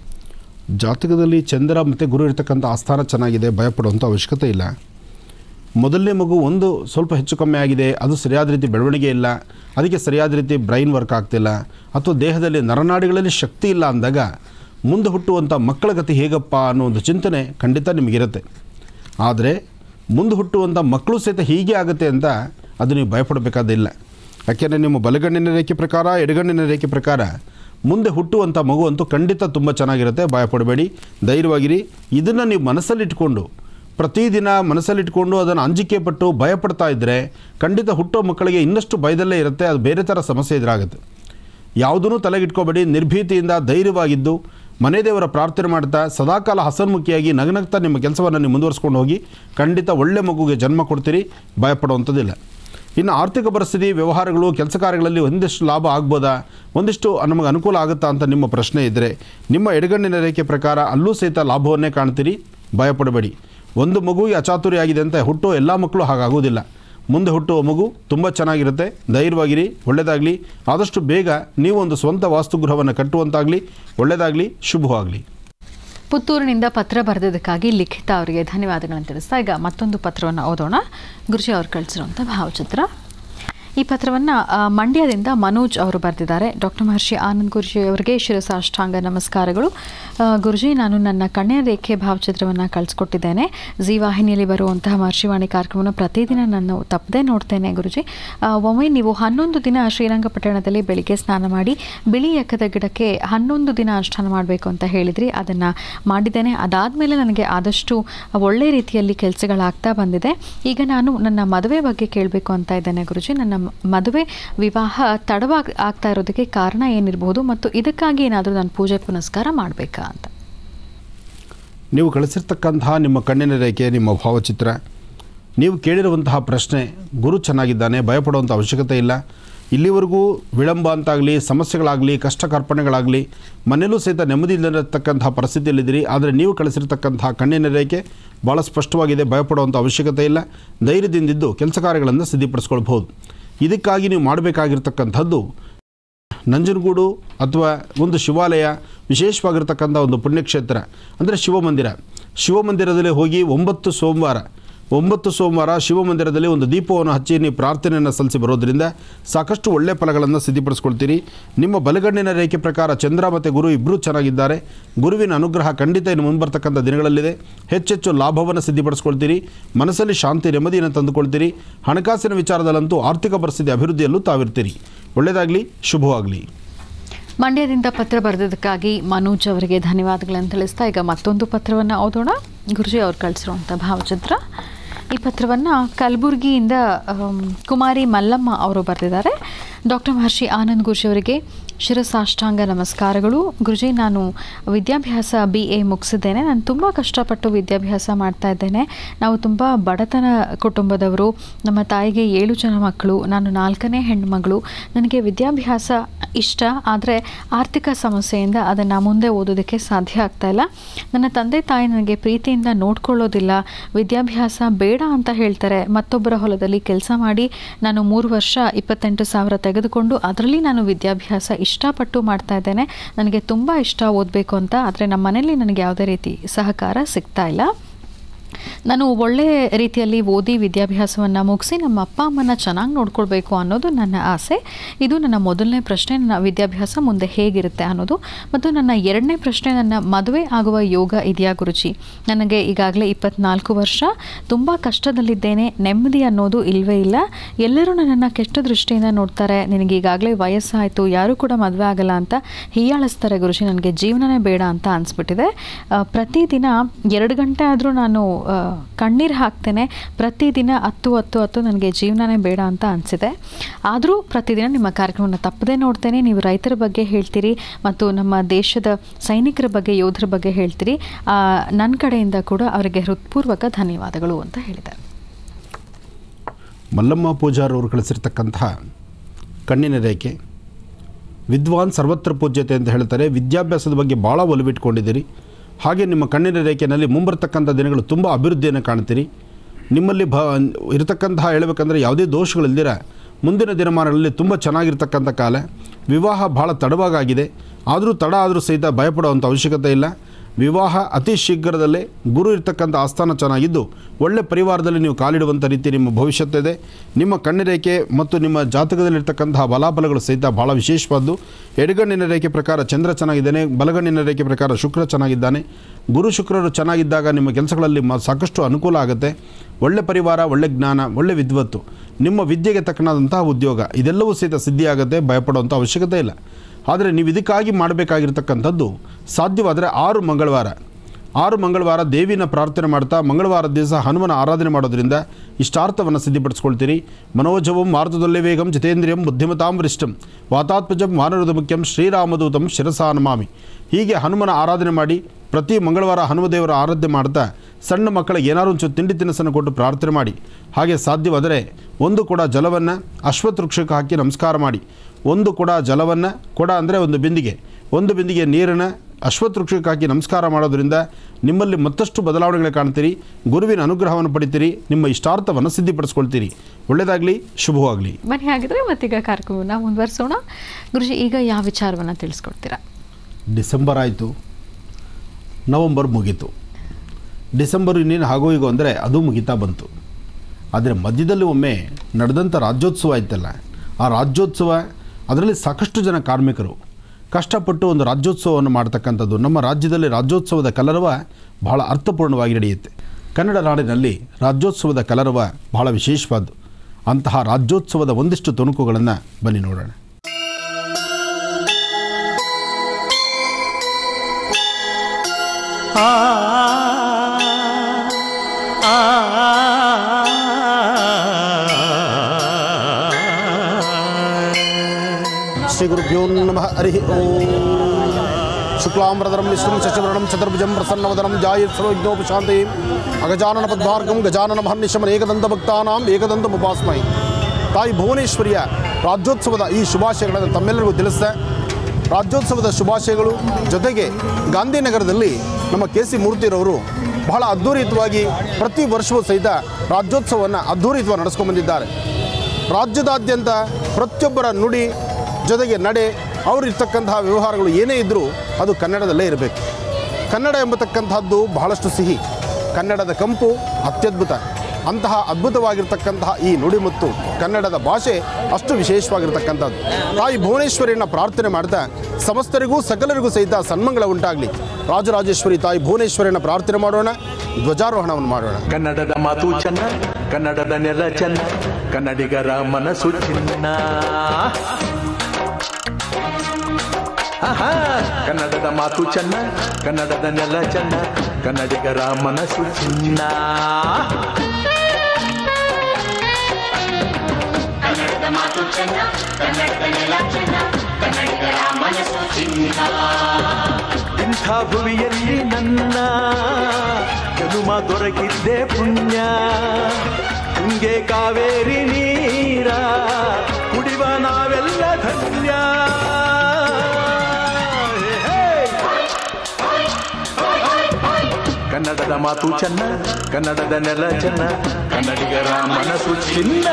ಜಾತಕದಲ್ಲಿ ಚಂದ್ರ ಮತ್ತು ಗುರು ಇರ್ತಕ್ಕಂಥ ಆಸ್ಥಾನ ಚೆನ್ನಾಗಿದೆ ಭಯಪಡುವಂಥ ಅವಶ್ಯಕತೆ ಇಲ್ಲ ಮೊದಲನೇ ಮಗು ಒಂದು ಸ್ವಲ್ಪ ಹೆಚ್ಚು ಕಮ್ಮಿ ಆಗಿದೆ ಅದು ಸರಿಯಾದ ರೀತಿ ಬೆಳವಣಿಗೆ ಇಲ್ಲ ಅದಕ್ಕೆ ಸರಿಯಾದ ರೀತಿ ಬ್ರೈನ್ ವರ್ಕ್ ಆಗ್ತಿಲ್ಲ ಅಥವಾ ದೇಹದಲ್ಲಿ ನರನಾಡಿಗಳಲ್ಲಿ ಶಕ್ತಿ ಇಲ್ಲ ಅಂದಾಗ ಮುಂದೆ ಹುಟ್ಟುವಂಥ ಮಕ್ಕಳ ಗತಿ ಹೇಗಪ್ಪ ಅನ್ನೋ ಒಂದು ಚಿಂತನೆ ಖಂಡಿತ ನಿಮಗಿರುತ್ತೆ ಆದರೆ ಮುಂದೆ ಹುಟ್ಟುವಂಥ ಮಕ್ಕಳು ಸಹಿತ ಹೀಗೆ ಆಗುತ್ತೆ ಅಂತ ಅದು ನೀವು ಭಯಪಡಬೇಕಾದಿಲ್ಲ ಯಾಕೆಂದರೆ ನಿಮ್ಮ ಬಲಗಣ್ಣಿನ ರೇಖೆ ಪ್ರಕಾರ ಎಡಗಣ್ಣಿನ ರೇಖೆ ಪ್ರಕಾರ ಮುಂದೆ ಹುಟ್ಟುವಂಥ ಮಗು ಅಂತೂ ಖಂಡಿತ ತುಂಬ ಚೆನ್ನಾಗಿರುತ್ತೆ ಭಯಪಡಬೇಡಿ ಧೈರ್ಯವಾಗಿರಿ ಇದನ್ನು ನೀವು ಮನಸ್ಸಲ್ಲಿಟ್ಕೊಂಡು ಪ್ರತಿದಿನ ಮನಸ್ಸಲ್ಲಿಟ್ಕೊಂಡು ಅದನ್ನು ಅಂಜಿಕೆ ಪಟ್ಟು ಭಯಪಡ್ತಾ ಇದ್ದರೆ ಖಂಡಿತ ಹುಟ್ಟೋ ಮಕ್ಕಳಿಗೆ ಇನ್ನಷ್ಟು ಭಯದಲ್ಲೇ ಇರುತ್ತೆ ಅದು ಬೇರೆ ಥರ ಸಮಸ್ಯೆ ಎದುರಾಗುತ್ತೆ ಯಾವುದೂ ತಲೆಗಿಟ್ಕೋಬೇಡಿ ನಿರ್ಭೀತಿಯಿಂದ ಧೈರ್ಯವಾಗಿದ್ದು ಮನೆ ದೇವರ ಪ್ರಾರ್ಥನೆ ಮಾಡ್ತಾ ಸದಾಕಾಲ ಹಸನ್ಮುಖಿಯಾಗಿ ನಗನಗ್ತಾ ನಿಮ್ಮ ಕೆಲಸವನ್ನು ನೀವು ಮುಂದುವರಿಸ್ಕೊಂಡು ಹೋಗಿ ಖಂಡಿತ ಒಳ್ಳೆ ಮಗುಗೆ ಜನ್ಮ ಕೊಡ್ತೀರಿ ಭಯಪಡುವಂಥದ್ದಿಲ್ಲ ಇನ್ನು ಆರ್ಥಿಕ ಪರಿಸ್ಥಿತಿ ವ್ಯವಹಾರಗಳು ಕೆಲಸ ಕಾರ್ಯಗಳಲ್ಲಿ ಒಂದಿಷ್ಟು ಲಾಭ ಆಗ್ಬೋದಾ ಒಂದಿಷ್ಟು ನಮಗೆ ಅನುಕೂಲ ಆಗುತ್ತಾ ಅಂತ ನಿಮ್ಮ ಪ್ರಶ್ನೆ ಇದ್ದರೆ ನಿಮ್ಮ ಎಡಗಣ್ಣಿನ ರೇಖೆ ಪ್ರಕಾರ ಅಲ್ಲೂ ಸಹಿತ ಲಾಭವನ್ನೇ ಕಾಣ್ತೀರಿ ಭಯಪಡಬೇಡಿ ಒಂದು ಮಗುವಿಗೆ ಅಚಾತುರ್ಯ ಆಗಿದೆ ಅಂತ ಹುಟ್ಟೋ ಎಲ್ಲ ಮಕ್ಕಳು ಹಾಗಾಗೋದಿಲ್ಲ ಮುಂದೆ ಹುಟ್ಟುವ ಮಗು ತುಂಬ ಚೆನ್ನಾಗಿರುತ್ತೆ ಧೈರ್ಯವಾಗಿರಿ ಒಳ್ಳೆಯದಾಗಲಿ ಆದಷ್ಟು ಬೇಗ ನೀವು ಒಂದು ಸ್ವಂತ ವಾಸ್ತುಗೃಹವನ್ನು ಕಟ್ಟುವಂತಾಗಲಿ ಒಳ್ಳೆಯದಾಗಲಿ ಶುಭವಾಗಲಿ ಪುತ್ತೂರಿನಿಂದ ಪತ್ರ ಬರೆದಿದ್ದಕ್ಕಾಗಿ ಲಿಖಿತ ಅವರಿಗೆ ಧನ್ಯವಾದಗಳನ್ನು ತಿಳಿಸ್ತಾ ಈಗ ಮತ್ತೊಂದು ಪತ್ರವನ್ನು ಓದೋಣ ಗುರುಜಿ ಅವರು ಕಳಿಸಿರುವಂಥ ಭಾವಚಿತ್ರ ಈ ಪತ್ರವನ್ನು ಮಂಡ್ಯದಿಂದ ಮನೋಜ್ ಅವರು ಬರೆದಿದ್ದಾರೆ ಡಾಕ್ಟರ್ ಮಹರ್ಷಿ ಆನಂದ್ ಗುರುಜಿ ಅವರಿಗೆ ಶಿರಸಾಷ್ಟಾಂಗ ನಮಸ್ಕಾರಗಳು ಆ, ಗುರುಜಿ ನಾನು ನನ್ನ ಕಣ್ಣಿನ ರೇಖೆ ಭಾವಚಿತ್ರವನ್ನು ಕಳಿಸ್ಕೊಟ್ಟಿದ್ದೇನೆ ಜಿ ವಾಹಿನಿಯಲ್ಲಿ ಬರುವಂತಹ ಮಹರ್ಷಿವಾಣಿ ಕಾರ್ಯಕ್ರಮವನ್ನು ಪ್ರತಿದಿನ ನಾನು ತಪ್ಪದೇ ನೋಡ್ತೇನೆ ಗುರುಜಿ ಆ, ಒಮ್ಮೆ ನೀವು ಹನ್ನೊಂದು ದಿನ ಶ್ರೀರಂಗಪಟ್ಟಣದಲ್ಲಿ ಬೆಳಿಗ್ಗೆ ಸ್ನಾನ ಮಾಡಿ ಬಿಳಿ ಎಕ್ಕದ ಗಿಡಕ್ಕೆ ಹನ್ನೊಂದು ದಿನ ಅನುಷ್ಠಾನ ಮಾಡಬೇಕು ಅಂತ ಹೇಳಿದ್ರಿ ಅದನ್ನು ಮಾಡಿದ್ದೇನೆ ಅದಾದಮೇಲೆ ನನಗೆ ಆದಷ್ಟು ಒಳ್ಳೆ ರೀತಿಯಲ್ಲಿ ಕೆಲಸಗಳಾಗ್ತಾ ಬಂದಿದೆ ಈಗ ನಾನು ನನ್ನ ಮದುವೆ ಬಗ್ಗೆ ಕೇಳಬೇಕು ಅಂತ ಇದ್ದೇನೆ ಗುರುಜಿ ನನ್ನ ಮ- ಮದುವೆ ವಿವಾಹ ತಡವಾಗಿ ಆಗ್ತಾ ಇರೋದಕ್ಕೆ ಕಾರಣ ಏನಿರಬಹುದು ಮತ್ತು ಇದಕ್ಕಾಗಿ ಏನಾದರೂ ನಾನು ಪೂಜೆ ಪುನಸ್ಕಾರ ಮಾಡಬೇಕಾ ಅಂತ ನೀವು ಕಳಿಸಿರ್ತಕ್ಕಂತಹ ನಿಮ್ಮ ಕಣ್ಣಿನ ರೇಖೆ ನಿಮ್ಮ ಭಾವಚಿತ್ರ ನೀವು ಕೇಳಿರುವಂತಹ ಪ್ರಶ್ನೆ ಗುರು ಚೆನ್ನಾಗಿದ್ದಾನೆ ಭಯಪಡುವಂಥ ಅವಶ್ಯಕತೆ ಇಲ್ಲ ಇಲ್ಲಿವರೆಗೂ ವಿಳಂಬ ಅಂತಾಗಲಿ ಸಮಸ್ಯೆಗಳಾಗಲಿ ಕಷ್ಟ ಕಾರ್ಪಣೆಗಳಾಗಲಿ ಮನೆಯಲ್ಲೂ ಸಹಿತ ನೆಮ್ಮದಿ ಇಲ್ಲದಿರತಕ್ಕಂತಹ ಪರಿಸ್ಥಿತಿಯಲ್ಲಿದ್ದೀರಿ ಆದರೆ ನೀವು ಕಳಿಸಿರ್ತಕ್ಕಂತಹ ಕಣ್ಣಿನ ರೇಖೆ ಭಾಳ ಸ್ಪಷ್ಟವಾಗಿದೆ ಭಯಪಡುವಂಥ ಅವಶ್ಯಕತೆ ಇಲ್ಲ ಧೈರ್ಯದಿಂದಿದ್ದು ಕೆಲಸ ಕಾರ್ಯಗಳನ್ನು ಸಿದ್ಧಪಡಿಸ್ಕೊಳ್ಬಹುದು ಇದಕ್ಕಾಗಿ ನೀವು ಮಾಡಬೇಕಾಗಿರ್ತಕ್ಕಂಥದ್ದು ನಂಜನಗೂಡು ಅಥವಾ ಒಂದು ಶಿವಾಲಯ ವಿಶೇಷವಾಗಿರ್ತಕ್ಕಂಥ ಒಂದು ಪುಣ್ಯಕ್ಷೇತ್ರ ಅಂದರೆ ಶಿವಮಂದಿರ ಶಿವಮಂದಿರದಲ್ಲಿ ಹೋಗಿ ಒಂಬತ್ತು ಸೋಮವಾರ ಒಂಬತ್ತು ಸೋಮವಾರ ಶಿವಮಂದಿರದಲ್ಲಿ ಒಂದು ದೀಪವನ್ನು ಹಚ್ಚಿ ನೀವು ಪ್ರಾರ್ಥನೆಯನ್ನು ಸಲ್ಲಿಸಿ ಬರೋದ್ರಿಂದ ಸಾಕಷ್ಟು ಒಳ್ಳೆಯ ಫಲಗಳನ್ನು ಸಿದ್ಧಪಡಿಸ್ಕೊಳ್ತೀರಿ ನಿಮ್ಮ ಬಲಗಣ್ಣಿನ ರೇಖೆ ಪ್ರಕಾರ ಚಂದ್ರ ಮತ್ತು ಗುರು ಇಬ್ಬರೂ ಚೆನ್ನಾಗಿದ್ದಾರೆ ಗುರುವಿನ ಅನುಗ್ರಹ ಖಂಡಿತ ಇನ್ನು ಮುಂಬರ್ತಕ್ಕಂಥ ದಿನಗಳಲ್ಲಿದೆ ಹೆಚ್ಚೆಚ್ಚು ಲಾಭವನ್ನು ಸಿದ್ಧಪಡಿಸ್ಕೊಳ್ತೀರಿ ಮನಸ್ಸಲ್ಲಿ ಶಾಂತಿ ನೆಮ್ಮದಿಯನ್ನು ತಂದುಕೊಳ್ತೀರಿ ಹಣಕಾಸಿನ ವಿಚಾರದಲ್ಲಂತೂ ಆರ್ಥಿಕ ಪರಿಸ್ಥಿತಿ ಅಭಿವೃದ್ಧಿಯಲ್ಲೂ ತಾವಿರ್ತೀರಿ ಒಳ್ಳೆಯದಾಗಲಿ ಶುಭವಾಗಲಿ ಮಂಡ್ಯದಿಂದ ಪತ್ರ ಬರೆದಿದ್ದಕ್ಕಾಗಿ ಮನೋಜ್ ಅವರಿಗೆ ಧನ್ಯವಾದಗಳನ್ನು ತಿಳಿಸ್ತಾ ಈಗ ಮತ್ತೊಂದು ಪತ್ರವನ್ನು ಓದೋಣ ಗುರುಜಿ ಅವ್ರು ಕಳಿಸಿರುವಂಥ ಭಾವಚಿತ್ರ ಈ ಪತ್ರವನ್ನು ಕಲಬುರಗಿಯಿಂದ ಆಮ್, ಕುಮಾರಿ ಮಲ್ಲಮ್ಮ ಅವರು ಬರೆದಿದ್ದಾರೆ ಡಾಕ್ಟರ್ ಮಹರ್ಷಿ ಆನಂದ್ ಗುರುಜಿ ಅವರಿಗೆ ಶಿರಸಾಷ್ಟಾಂಗ ನಮಸ್ಕಾರಗಳು ಗುರುಜಿ ನಾನು ವಿದ್ಯಾಭ್ಯಾಸ ಬಿ ಎ ಮುಗಿಸಿದ್ದೇನೆ ನಾನು ತುಂಬ ಕಷ್ಟಪಟ್ಟು ವಿದ್ಯಾಭ್ಯಾಸ ಮಾಡ್ತಾ ಇದ್ದೇನೆ ನಾವು ತುಂಬ ಬಡತನ ಕುಟುಂಬದವರು ನಮ್ಮ ತಾಯಿಗೆ ಏಳು ಜನ ಮಕ್ಕಳು ನಾನು ನಾಲ್ಕನೇ ಹೆಣ್ಣುಮಗಳು ನನಗೆ ವಿದ್ಯಾಭ್ಯಾಸ ಇಷ್ಟ ಆದರೆ ಆರ್ಥಿಕ ಸಮಸ್ಯೆಯಿಂದ ಅದನ್ನು ಮುಂದೆ ಓದೋದಕ್ಕೆ ಸಾಧ್ಯ ಆಗ್ತಾ ಇಲ್ಲ ನನ್ನ ತಂದೆ ತಾಯಿ ನನಗೆ ಪ್ರೀತಿಯಿಂದ ನೋಡ್ಕೊಳ್ಳೋದಿಲ್ಲ ವಿದ್ಯಾಭ್ಯಾಸ ಬೇಡ ಅಂತ ಹೇಳ್ತಾರೆ ಮತ್ತೊಬ್ಬರ ಹೊಲದಲ್ಲಿ ಕೆಲಸ ಮಾಡಿ ನಾನು ಮೂರು ವರ್ಷ ಇಪ್ಪತ್ತೆಂಟು ಸಾವಿರ ತೆಗೆದುಕೊಂಡು ಅದರಲ್ಲಿ ನಾನು ವಿದ್ಯಾಭ್ಯಾಸ ಇಷ್ಟಪಟ್ಟು ಮಾಡ್ತಾ ಇದ್ದೇನೆ ನನಗೆ ತುಂಬ ಇಷ್ಟ ಓದಬೇಕು ಅಂತ ಆದರೆ ನಮ್ಮ ಮನೇಲಿ ನನಗೆ ಯಾವುದೇ ರೀತಿ ಸಹಕಾರ ಸಿಗ್ತಾ ಇಲ್ಲ ನಾನು ಒಳ್ಳೆ ರೀತಿಯಲ್ಲಿ ಓದಿ ವಿದ್ಯಾಭ್ಯಾಸವನ್ನು ಮುಗಿಸಿ ನಮ್ಮ ಅಪ್ಪ ಅಮ್ಮನ ಚೆನ್ನಾಗಿ ನೋಡ್ಕೊಳ್ಬೇಕು ಅನ್ನೋದು ನನ್ನ ಆಸೆ ಇದು ನನ್ನ ಮೊದಲನೇ ಪ್ರಶ್ನೆ ನನ್ನ ವಿದ್ಯಾಭ್ಯಾಸ ಮುಂದೆ ಹೇಗಿರುತ್ತೆ ಅನ್ನೋದು ಮತ್ತು ನನ್ನ ಎರಡನೇ ಪ್ರಶ್ನೆ ನನ್ನ ಮದುವೆ ಆಗುವ ಯೋಗ ಇದೆಯಾ ಗುರುಜಿ ನನಗೆ ಈಗಾಗಲೇ ಇಪ್ಪತ್ನಾಲ್ಕು ವರ್ಷ ತುಂಬ ಕಷ್ಟದಲ್ಲಿದ್ದೇನೆ ನೆಮ್ಮದಿ ಅನ್ನೋದು ಇಲ್ಲವೇ ಇಲ್ಲ ಎಲ್ಲರೂ ನನ್ನನ್ನು ಕೆಟ್ಟ ದೃಷ್ಟಿಯಿಂದ ನೋಡ್ತಾರೆ ನಿನಗೆ ಈಗಾಗಲೇ ವಯಸ್ಸಾಯಿತು ಯಾರೂ ಕೂಡ ಮದುವೆ ಆಗಲ್ಲ ಅಂತ ಹೀಯಾಳಿಸ್ತಾರೆ ಗುರುಜಿ ನನಗೆ ಜೀವನನೇ ಬೇಡ ಅಂತ ಅನಿಸ್ಬಿಟ್ಟಿದೆ ಆ, ಪ್ರತಿದಿನ ಎರಡು ಗಂಟೆ ಆದರೂ ನಾನು ಆ, ಕಣ್ಣೀರು ಹಾಕ್ತೇನೆ ಪ್ರತಿದಿನ ಹತ್ತು ಹತ್ತು ಹತ್ತು ನನಗೆ ಜೀವನನೇ ಬೇಡ ಅಂತ ಅನಿಸಿದೆ ಆದರೂ ಪ್ರತಿದಿನ ನಿಮ್ಮ ಕಾರ್ಯಕ್ರಮವನ್ನು ತಪ್ಪದೇ ನೋಡ್ತೇನೆ ನೀವು ರೈತರ ಬಗ್ಗೆ ಹೇಳ್ತೀರಿ ಮತ್ತು ನಮ್ಮ ದೇಶದ ಸೈನಿಕರ ಬಗ್ಗೆ ಯೋಧರ ಬಗ್ಗೆ ಹೇಳ್ತೀರಿ ಆ, ನನ್ನ ಕಡೆಯಿಂದ ಕೂಡ ಅವರಿಗೆ ಹೃತ್ಪೂರ್ವಕ ಧನ್ಯವಾದಗಳು ಅಂತ ಹೇಳಿದ್ದಾರೆ ಮಲ್ಲಮ್ಮ ಪೂಜಾರ್ ಅವರು ಕಳಿಸಿರ್ತಕ್ಕಂತಹ ಕಣ್ಣಿನ ರೇಖೆ ವಿದ್ವಾನ್ ಸರ್ವತ್ರ ಪೂಜ್ಯತೆ ಅಂತ ಹೇಳ್ತಾರೆ ವಿದ್ಯಾಭ್ಯಾಸದ ಬಗ್ಗೆ ಭಾಳ ಒಲವಿಟ್ಕೊಂಡಿದ್ದೀರಿ ಹಾಗೆ ನಿಮ್ಮ ಕಣ್ಣಿನ ರೇಖೆಯಲ್ಲಿ ಮುಂಬರ್ತಕ್ಕಂಥ ದಿನಗಳು ತುಂಬ ಅಭಿವೃದ್ಧಿಯನ್ನು ಕಾಣ್ತೀರಿ ನಿಮ್ಮಲ್ಲಿ ಭ ಇರತಕ್ಕಂತಹ ಹೇಳಬೇಕಂದ್ರೆ ಯಾವುದೇ ದೋಷಗಳಿಲ್ದಿರ ಮುಂದಿನ ದಿನಮಾನಗಳಲ್ಲಿ ತುಂಬ ಚೆನ್ನಾಗಿರ್ತಕ್ಕಂಥ ಕಾಲ ವಿವಾಹ ಭಾಳ ತಡವಾಗಿದೆ ಆದರೂ ತಡ ಆದರೂ ಸಹಿತ ಭಯಪಡುವಂಥ ಅವಶ್ಯಕತೆ ಇಲ್ಲ ವಿವಾಹ ಅತಿ ಶೀಘ್ರದಲ್ಲೇ ಗುರು ಇರ್ತಕ್ಕಂಥ ಆಸ್ಥಾನ ಚೆನ್ನಾಗಿದ್ದು ಒಳ್ಳೆ ಪರಿವಾರದಲ್ಲಿ ನೀವು ಕಾಲಿಡುವಂಥ ರೀತಿ ನಿಮ್ಮ ಭವಿಷ್ಯತ್ತಿದೆ ನಿಮ್ಮ ಕಣ್ಣಿರೇಖೆ ಮತ್ತು ನಿಮ್ಮ ಜಾತಕದಲ್ಲಿರ್ತಕ್ಕಂತಹ ಬಲಾಬಲಗಳು ಸಹಿತ ಭಾಳ ವಿಶೇಷವಾದ್ದು ಎಡಗಣ್ಣಿನ ರೇಖೆ ಪ್ರಕಾರ ಚಂದ್ರ ಚೆನ್ನಾಗಿದ್ದಾನೆ ಬಲಗಣ್ಣಿನ ರೇಖೆ ಪ್ರಕಾರ ಶುಕ್ರ ಚೆನ್ನಾಗಿದ್ದಾನೆ ಗುರು ಶುಕ್ರರು ಚೆನ್ನಾಗಿದ್ದಾಗ ನಿಮ್ಮ ಕೆಲಸಗಳಲ್ಲಿ ಮ ಸಾಕಷ್ಟು ಅನುಕೂಲ ಆಗುತ್ತೆ ಒಳ್ಳೆ ಪರಿವಾರ ಒಳ್ಳೆ ಜ್ಞಾನ ಒಳ್ಳೆ ವಿದ್ವತ್ತು ನಿಮ್ಮ ವಿದ್ಯೆಗೆ ತಕ್ಕನಾದಂತಹ ಉದ್ಯೋಗ ಇದೆಲ್ಲವೂ ಸಹಿತ ಸಿದ್ಧಿಯಾಗುತ್ತೆ ಭಯಪಡುವಂಥ ಅವಶ್ಯಕತೆ ಇಲ್ಲ ಆದರೆ ನೀವು ಇದಕ್ಕಾಗಿ ಮಾಡಬೇಕಾಗಿರ್ತಕ್ಕಂಥದ್ದು ಸಾಧ್ಯವಾದರೆ ಆರು ಮಂಗಳವಾರ ಆರು ಮಂಗಳವಾರ ದೇವಿನ ಪ್ರಾರ್ಥನೆ ಮಾಡ್ತಾ ಮಂಗಳವಾರ ದಿವಸ ಹನುಮನ ಆರಾಧನೆ ಮಾಡೋದ್ರಿಂದ ಇಷ್ಟಾರ್ಥವನ್ನು ಸಿದ್ಧಿಪಡಿಸ್ಕೊಳ್ತೀರಿ ಮನೋಜವಂ ಮಾರುತದಲ್ಲೇ ವೇಗಂ ಜಿತೇಂದ್ರಿಯಂ ಬುದ್ಧಿಮತಾಂ ವರಿಷ್ಠಂ ವಾತಾತ್ಮಜಂ ಮಾನವದ ಮುಖ್ಯಂ ಶ್ರೀರಾಮದೂತಂ ಶಿರಸಾ ನಮಾಮಿ ಹೀಗೆ ಹನುಮನ ಆರಾಧನೆ ಮಾಡಿ ಪ್ರತಿ ಮಂಗಳವಾರ ಹನುಮದೇವರ ಆರಾಧನೆ ಮಾಡ್ತಾ ಸಣ್ಣ ಮಕ್ಕಳಿಗೆ ಏನಾದ್ರು ಒಂಚೂರು ತಿಂಡಿ ತಿನಿಸನ್ನು ಕೊಟ್ಟು ಪ್ರಾರ್ಥನೆ ಮಾಡಿ ಹಾಗೆ ಸಾಧ್ಯವಾದರೆ ಒಂದು ಕೂಡ ಜಲವನ್ನು ಅಶ್ವತ್ಥ ವೃಕ್ಷಕ್ಕೆ ಹಾಕಿ ನಮಸ್ಕಾರ ಮಾಡಿ ಒಂದು ಕೂಡ ಜಲವನ್ನು ಕೊಡ ಅಂದರೆ ಒಂದು ಬಿಂದಿಗೆ ಒಂದು ಬಿಂದಿಗೆ ನೀರನ್ನು ಅಶ್ವತ್ಥ ವೃಕ್ಷಕ್ಕೆ ಹಾಕಿ ನಮಸ್ಕಾರ ಮಾಡೋದ್ರಿಂದ ನಿಮ್ಮಲ್ಲಿ ಮತ್ತಷ್ಟು ಬದಲಾವಣೆಗಳು ಕಾಣ್ತೀರಿ ಗುರುವಿನ ಅನುಗ್ರಹವನ್ನು ಪಡಿತೀರಿ ನಿಮ್ಮ ಇಷ್ಟಾರ್ಥವನ್ನು ಸಿದ್ಧಿಪಡಿಸ್ಕೊಳ್ತೀರಿ ಒಳ್ಳೆಯದಾಗಲಿ ಶುಭವಾಗಲಿ ಬನ್ನಿ ಹಾಗಿದ್ರೆ ಮತ್ತೀಗ ಕಾರ್ಯಕ್ರಮವನ್ನು ಮುಂದುವರಿಸೋಣ ಗುರುಜಿ ಈಗ ಯಾವ ವಿಚಾರವನ್ನು ತಿಳಿಸ್ಕೊಡ್ತೀರಾ ಡಿಸೆಂಬರ್ ಆಯಿತು ನವಂಬರ್ ಮುಗೀತು ಡಿಸೆಂಬರ್ ಇನ್ನೇನು ಹಾಗೋ ಹೀಗೋ ಅಂದರೆ ಅದು ಮುಗಿತಾ ಬಂತು ಆದರೆ ಮಧ್ಯದಲ್ಲಿ ಒಮ್ಮೆ ನಡೆದಂಥ ರಾಜ್ಯೋತ್ಸವ ಆಯ್ತಲ್ಲ ಆ ರಾಜ್ಯೋತ್ಸವ ಅದರಲ್ಲಿ ಸಾಕಷ್ಟು ಜನ ಕಾರ್ಮಿಕರು ಕಷ್ಟಪಟ್ಟು ಒಂದು ರಾಜ್ಯೋತ್ಸವವನ್ನು ಮಾಡ್ತಕ್ಕಂಥದ್ದು ನಮ್ಮ ರಾಜ್ಯದಲ್ಲಿ ರಾಜ್ಯೋತ್ಸವದ ಕಲರವ ಬಹಳ ಅರ್ಥಪೂರ್ಣವಾಗಿ ನಡೆಯುತ್ತೆ ಕನ್ನಡ ನಾಡಿನಲ್ಲಿ ರಾಜ್ಯೋತ್ಸವದ ಕಲರವ ಬಹಳ ವಿಶೇಷವಾದ್ದು ಅಂತಹ ರಾಜ್ಯೋತ್ಸವದ ಒಂದಿಷ್ಟು ತುಣುಕುಗಳನ್ನು ಬನ್ನಿ ನೋಡೋಣ ಶ್ರೀ ಗುರುಭ್ಯೋ ನಮಃ ಹರಿ ಓಂ ಶುಕ್ಲಾಂಬರಧರಂ ವಿಷ್ಣುಂ ಶಶಿವರ್ಣಂ ಚತುರ್ಭುಜಂ ಪ್ರಸನ್ನವದನಂ ಜಾಯತ್ ಸರ್ವಜ್ಞೋಪಶಾಂತಿ ಅಗಜಾನನ ಪದ್ಮಾರ್ಗಂ ಗಜಾನನ ಮಹರ್ನಿಶಮನ ಏಕದಂತ ಭಕ್ತಾನಾಂ ಏಕದಂತ ಉಪಾಸ್ಮೈ ತಾಯಿ ಭುವನೇಶ್ವರಿಯ ರಾಜ್ಯೋತ್ಸವದ ಈ ಶುಭಾಶಯಗಳನ್ನು ತಮ್ಮೆಲ್ಲರಿಗೂ ತಿಳಿಸ್ದೆ ರಾಜ್ಯೋತ್ಸವದ ಶುಭಾಶಯಗಳು ಜೊತೆಗೆ ಗಾಂಧಿನಗರದಲ್ಲಿ ನಮ್ಮ ಕೆ ಸಿ ಮೂರ್ತಿರವರು ಬಹಳ ಅದ್ಧೂರಿತವಾಗಿ ಪ್ರತಿ ವರ್ಷವೂ ಸಹಿತ ರಾಜ್ಯೋತ್ಸವವನ್ನು ಅದ್ಧೂರಿತವಾಗಿ ನಡೆಸ್ಕೊಂಡು ಬಂದಿದ್ದಾರೆ ರಾಜ್ಯದಾದ್ಯಂತ ಪ್ರತಿಯೊಬ್ಬರ ನುಡಿ ಜೊತೆಗೆ ನಡೆ ಅವರಿರ್ತಕ್ಕಂತಹ ವ್ಯವಹಾರಗಳು ಏನೇ ಇದ್ದರೂ ಅದು ಕನ್ನಡದಲ್ಲೇ ಇರಬೇಕು ಕನ್ನಡ ಎಂಬತಕ್ಕಂತಹದ್ದು ಬಹಳಷ್ಟು ಸಿಹಿ ಕನ್ನಡದ ಕಂಪು ಅತ್ಯದ್ಭುತ ಅಂತಹ ಅದ್ಭುತವಾಗಿರ್ತಕ್ಕಂತಹ ಈ ನುಡಿ ಮತ್ತು ಕನ್ನಡದ ಭಾಷೆ ಅಷ್ಟು ವಿಶೇಷವಾಗಿರ್ತಕ್ಕಂಥದ್ದು ತಾಯಿ ಭುವನೇಶ್ವರಿಯನ್ನು ಪ್ರಾರ್ಥನೆ ಮಾಡ್ತಾ ಸಮಸ್ತರಿಗೂ ಸಕಲರಿಗೂ ಸಹಿತ ಸನ್ಮಂಗಳ ಉಂಟಾಗಲಿ ರಾಜರಾಜೇಶ್ವರಿ ತಾಯಿ ಭುವನೇಶ್ವರಿಯನ್ನು ಪ್ರಾರ್ಥನೆ ಮಾಡೋಣ ಧ್ವಜಾರೋಹಣವನ್ನು ಮಾಡೋಣ ಕನ್ನಡದ ಮಾತು ಚೆನ್ನ ಕನ್ನಡದ ನೆಲ ಚೆನ್ನ ಕನ್ನಡಿಗರ ಮನಸ್ಸು ಚಿನ್ನ ಆಹಾ, ಕನ್ನಡದ ಮಾತು ಚೆನ್ನ ಕನ್ನಡದ ನೆಲ ಚೆನ್ನ ಕನ್ನಡಿಗರ ಮನಸ್ಸು ಚಿನ್ನ ಇಂಥ ಭುವಿಯಲ್ಲಿ ನನ್ನ ಜನುಮ ದೊರಕಿದ್ದೆ ಪುಣ್ಯ ತುಂಗೆ ಕಾವೇರಿ ನೀರ ಕುಡಿವ ನಾವೆಲ್ಲ ಧನ್ಯ ಹೇ, ಹೇ. ಕನ್ನಡದ ಮಾತು ಚೆನ್ನ ಕನ್ನಡದ ನೆಲ ಚೆನ್ನ ಕನ್ನಡಿಗರ ಮನಸ್ಸು ಚಿನ್ನ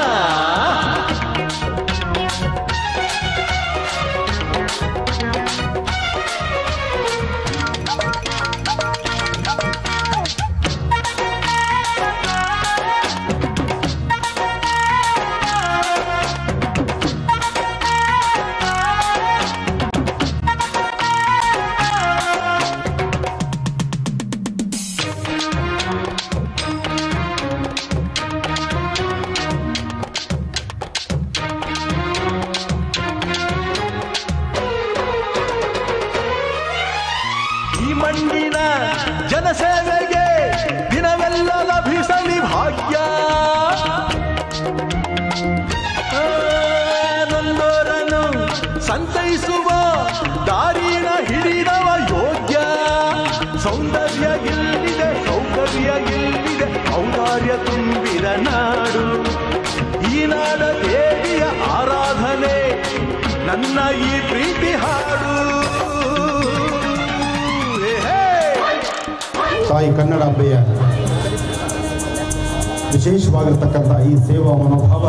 ಈ ಮಣ್ಣಿನ ಜನಸೇವೆಗೆ ದಿನವೆಲ್ಲ ಲಭಿಸಲಿ ಭಾಗ್ಯ ಆ, ನೊಂದೋರನ್ನು ಸಂತೈಸುವ ದಾರಿನ ಹಿಡಿದವ ಯೋಗ್ಯ ಸೌಂದರ್ಯ ಇಲ್ಲಿದೆ ಸೌಕರ್ಯ ಇಲ್ಲಿದೆ ಔದಾರ್ಯ ತುಂಬಿದ ನಾಡು ಈ ನಾಡ ದೇವಿಯ ಆರಾಧನೆ ನನ್ನ ಈ ಪ್ರೀತಿ ಹಾಡು ಹೇ, ಹೇ. ತಾಯಿ ಕನ್ನಡಾಂಬೆಯ ವಿಶೇಷವಾಗಿರ್ತಕ್ಕಂಥ ಈ ಸೇವಾ ಮನೋಭಾವ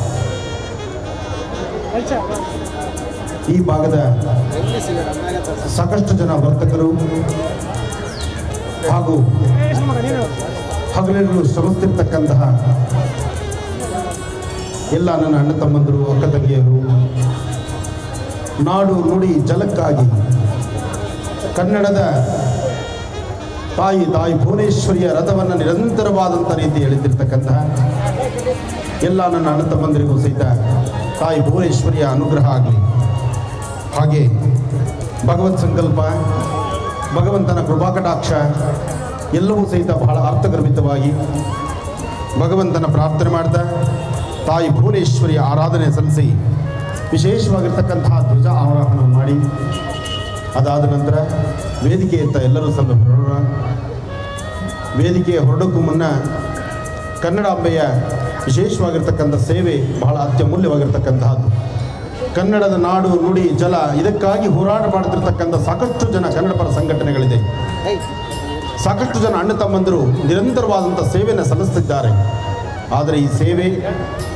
ಈ ಭಾಗದ ಸಾಕಷ್ಟು ಜನ ವರ್ತಕರು ಹಾಗೂ ಹಗಲಿರುಳು ಶ್ರಮಿಸ್ತಿರ್ತಕ್ಕಂತಹ ಎಲ್ಲ ನನ್ನ ಅಣ್ಣ ತಮ್ಮಂದರು ಅಕ್ಕ ತಂಗಿಯರು ನಾಡು ನುಡಿ ಜಲಕ್ಕಾಗಿ ಕನ್ನಡದ ತಾಯಿ ತಾಯಿ ಭುವನೇಶ್ವರಿಯ ರಥವನ್ನು ನಿರಂತರವಾದಂಥ ರೀತಿ ಎಳೆದಿರ್ತಕ್ಕಂತಹ ಎಲ್ಲ ನನ್ನ ಅಣ್ಣ ತಮ್ಮಂದರಿಗೂ ಸಹಿತ ತಾಯಿ ಭುವನೇಶ್ವರಿಯ ಅನುಗ್ರಹ ಆಗಲಿ ಹಾಗೆ ಭಗವತ್ ಸಂಕಲ್ಪ ಭಗವಂತನ ಕೃಪಾಕಟಾಕ್ಷ ಎಲ್ಲವೂ ಸಹಿತ ಬಹಳ ಅರ್ಥಗರ್ಭಿತವಾಗಿ ಭಗವಂತನ ಪ್ರಾರ್ಥನೆ ಮಾಡ್ತಾ ತಾಯಿ ಭುವನೇಶ್ವರಿಯ ಆರಾಧನೆ ಸಲ್ಲಿಸಿ ವಿಶೇಷವಾಗಿರ್ತಕ್ಕಂತಹ ಧ್ವಜ ಆರೋಹಣ ಮಾಡಿ ಅದಾದ ನಂತರ ವೇದಿಕೆಯತ್ತ ಎಲ್ಲರೂ ಸ್ವಲ್ಪ ಹೊರಡೋಣ ವೇದಿಕೆಯ ಹೊರಡೋಕ್ಕೂ ಮುನ್ನ ಕನ್ನಡಾಂಬೆಯ ವಿಶೇಷವಾಗಿರ್ತಕ್ಕಂಥ ಸೇವೆ ಬಹಳ ಅತ್ಯಮೂಲ್ಯವಾಗಿರ್ತಕ್ಕಂತಹದ್ದು ಕನ್ನಡದ ನಾಡು ನುಡಿ ಜಲ ಇದಕ್ಕಾಗಿ ಹೋರಾಟ ಮಾಡ್ತಿರ್ತಕ್ಕಂಥ ಸಾಕಷ್ಟು ಜನ ಕನ್ನಡ ಪರ ಸಂಘಟನೆಗಳಿದೆ ಸಾಕಷ್ಟು ಜನ ಅಣ್ಣ ತಮ್ಮಂದಿರು ನಿರಂತರವಾದಂಥ ಸೇವೆಯನ್ನು ಸಲ್ಲಿಸ್ತಿದ್ದಾರೆ ಆದರೆ ಈ ಸೇವೆ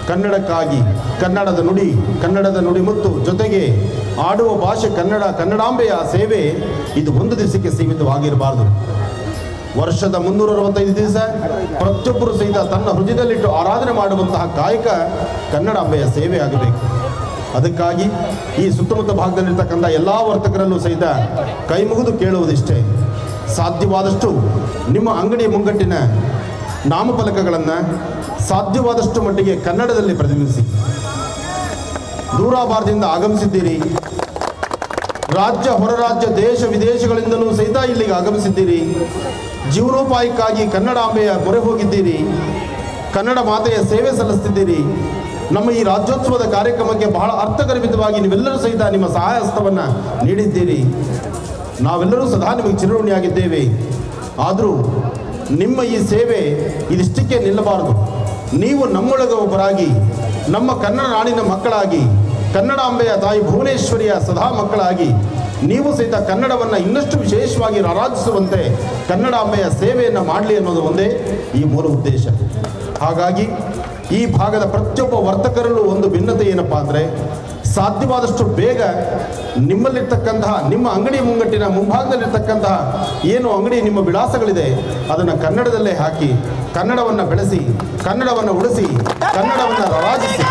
ಕನ್ನಡಕ್ಕಾಗಿ ಕನ್ನಡದ ನುಡಿ ಕನ್ನಡದ ನುಡಿ ಮತ್ತು ಜೊತೆಗೆ ಆಡುವ ಭಾಷೆ ಕನ್ನಡ ಕನ್ನಡಾಂಬೆಯ ಸೇವೆ ಇದು ಒಂದು ದಿವಸಕ್ಕೆ ಸೀಮಿತವಾಗಿರಬಾರದು ವರ್ಷದ ಮುನ್ನೂರ ಅರವತ್ತೈದು ದಿವಸ ಪ್ರತಿಯೊಬ್ಬರು ಸಹಿತ ತನ್ನ ಹೃದಯದಲ್ಲಿಟ್ಟು ಆರಾಧನೆ ಮಾಡುವಂತಹ ಕಾಯಕ ಕನ್ನಡಾಂಬೆಯ ಸೇವೆ ಆಗಬೇಕು ಅದಕ್ಕಾಗಿ ಈ ಸುತ್ತಮುತ್ತ ಭಾಗದಲ್ಲಿರ್ತಕ್ಕಂಥ ಎಲ್ಲ ವರ್ತಕರಲ್ಲೂ ಸಹಿತ ಕೈ ಮುಗಿದು ಕೇಳುವುದಿಷ್ಟೇ ಸಾಧ್ಯವಾದಷ್ಟು ನಿಮ್ಮ ಅಂಗಡಿಯ ಮುಂಗಟ್ಟಿನ ನಾಮಫಲಕಗಳನ್ನು ಸಾಧ್ಯವಾದಷ್ಟು ಮಟ್ಟಿಗೆ ಕನ್ನಡದಲ್ಲಿ ಪ್ರತಿಬಿಂಬಿಸಿ ದೂರಾಭಾರದಿಂದ ಆಗಮಿಸಿದ್ದೀರಿ ರಾಜ್ಯ ಹೊರ ರಾಜ್ಯ ದೇಶ ವಿದೇಶಗಳಿಂದಲೂ ಸಹಿತ ಇಲ್ಲಿಗೆ ಆಗಮಿಸಿದ್ದೀರಿ ಜೀವನೋಪಾಯಕ್ಕಾಗಿ ಕನ್ನಡಾಂಬೆಯ ಮೊರೆ ಹೋಗಿದ್ದೀರಿ ಕನ್ನಡ ಮಾತೆಯ ಸೇವೆ ಸಲ್ಲಿಸ್ತಿದ್ದೀರಿ ನಮ್ಮ ಈ ರಾಜ್ಯೋತ್ಸವದ ಕಾರ್ಯಕ್ರಮಕ್ಕೆ ಬಹಳ ಅರ್ಥಗರ್ಭಿತವಾಗಿ ನೀವೆಲ್ಲರೂ ಸಹಿತ ನಿಮ್ಮ ಸಹಾಯ ಹಸ್ತವನ್ನು ನೀಡಿದ್ದೀರಿ ನಾವೆಲ್ಲರೂ ಸದಾ ನಿಮಗೆ ಚಿರಋಣಿಯಾಗಿದ್ದೇವೆ ಆದರೂ ನಿಮ್ಮ ಈ ಸೇವೆ ಇದಿಷ್ಟಕ್ಕೆ ನಿಲ್ಲಬಾರದು ನೀವು ನಮ್ಮೊಳಗೆ ಒಬ್ಬರಾಗಿ ನಮ್ಮ ಕನ್ನಡ ನಾಡಿನ ಮಕ್ಕಳಾಗಿ ಕನ್ನಡಾಂಬೆಯ ತಾಯಿ ಭುವನೇಶ್ವರಿಯ ಸದಾ ಮಕ್ಕಳಾಗಿ ನೀವು ಸಹಿತ ಕನ್ನಡವನ್ನು ಇನ್ನಷ್ಟು ವಿಶೇಷವಾಗಿ ಆರಾಧಿಸುವಂತೆ ಕನ್ನಡಾಂಬೆಯ ಸೇವೆಯನ್ನು ಮಾಡಲಿ ಅನ್ನೋದು ಒಂದೇ ಈ ಮೂಲ ಉದ್ದೇಶ ಹಾಗಾಗಿ ಈ ಭಾಗದ ಪ್ರತಿಯೊಬ್ಬ ವರ್ತಕರಲ್ಲೂ ಒಂದು ಭಿನ್ನತೆ ಏನಪ್ಪ ಅಂದರೆ ಸಾಧ್ಯವಾದಷ್ಟು ಬೇಗ ನಿಮ್ಮಲ್ಲಿರ್ತಕ್ಕಂತಹ ನಿಮ್ಮ ಅಂಗಡಿ ಮುಂಗಟ್ಟಿನ ಮುಂಭಾಗದಲ್ಲಿರ್ತಕ್ಕಂತಹ ಏನು ಅಂಗಡಿ ನಿಮ್ಮ ವಿಳಾಸಗಳಿದೆ ಅದನ್ನು ಕನ್ನಡದಲ್ಲೇ ಹಾಕಿ ಕನ್ನಡವನ್ನು ಬೆಳೆಸಿ ಕನ್ನಡವನ್ನು ಉಳಿಸಿ ಕನ್ನಡವನ್ನು ರಾಜಿಸಿ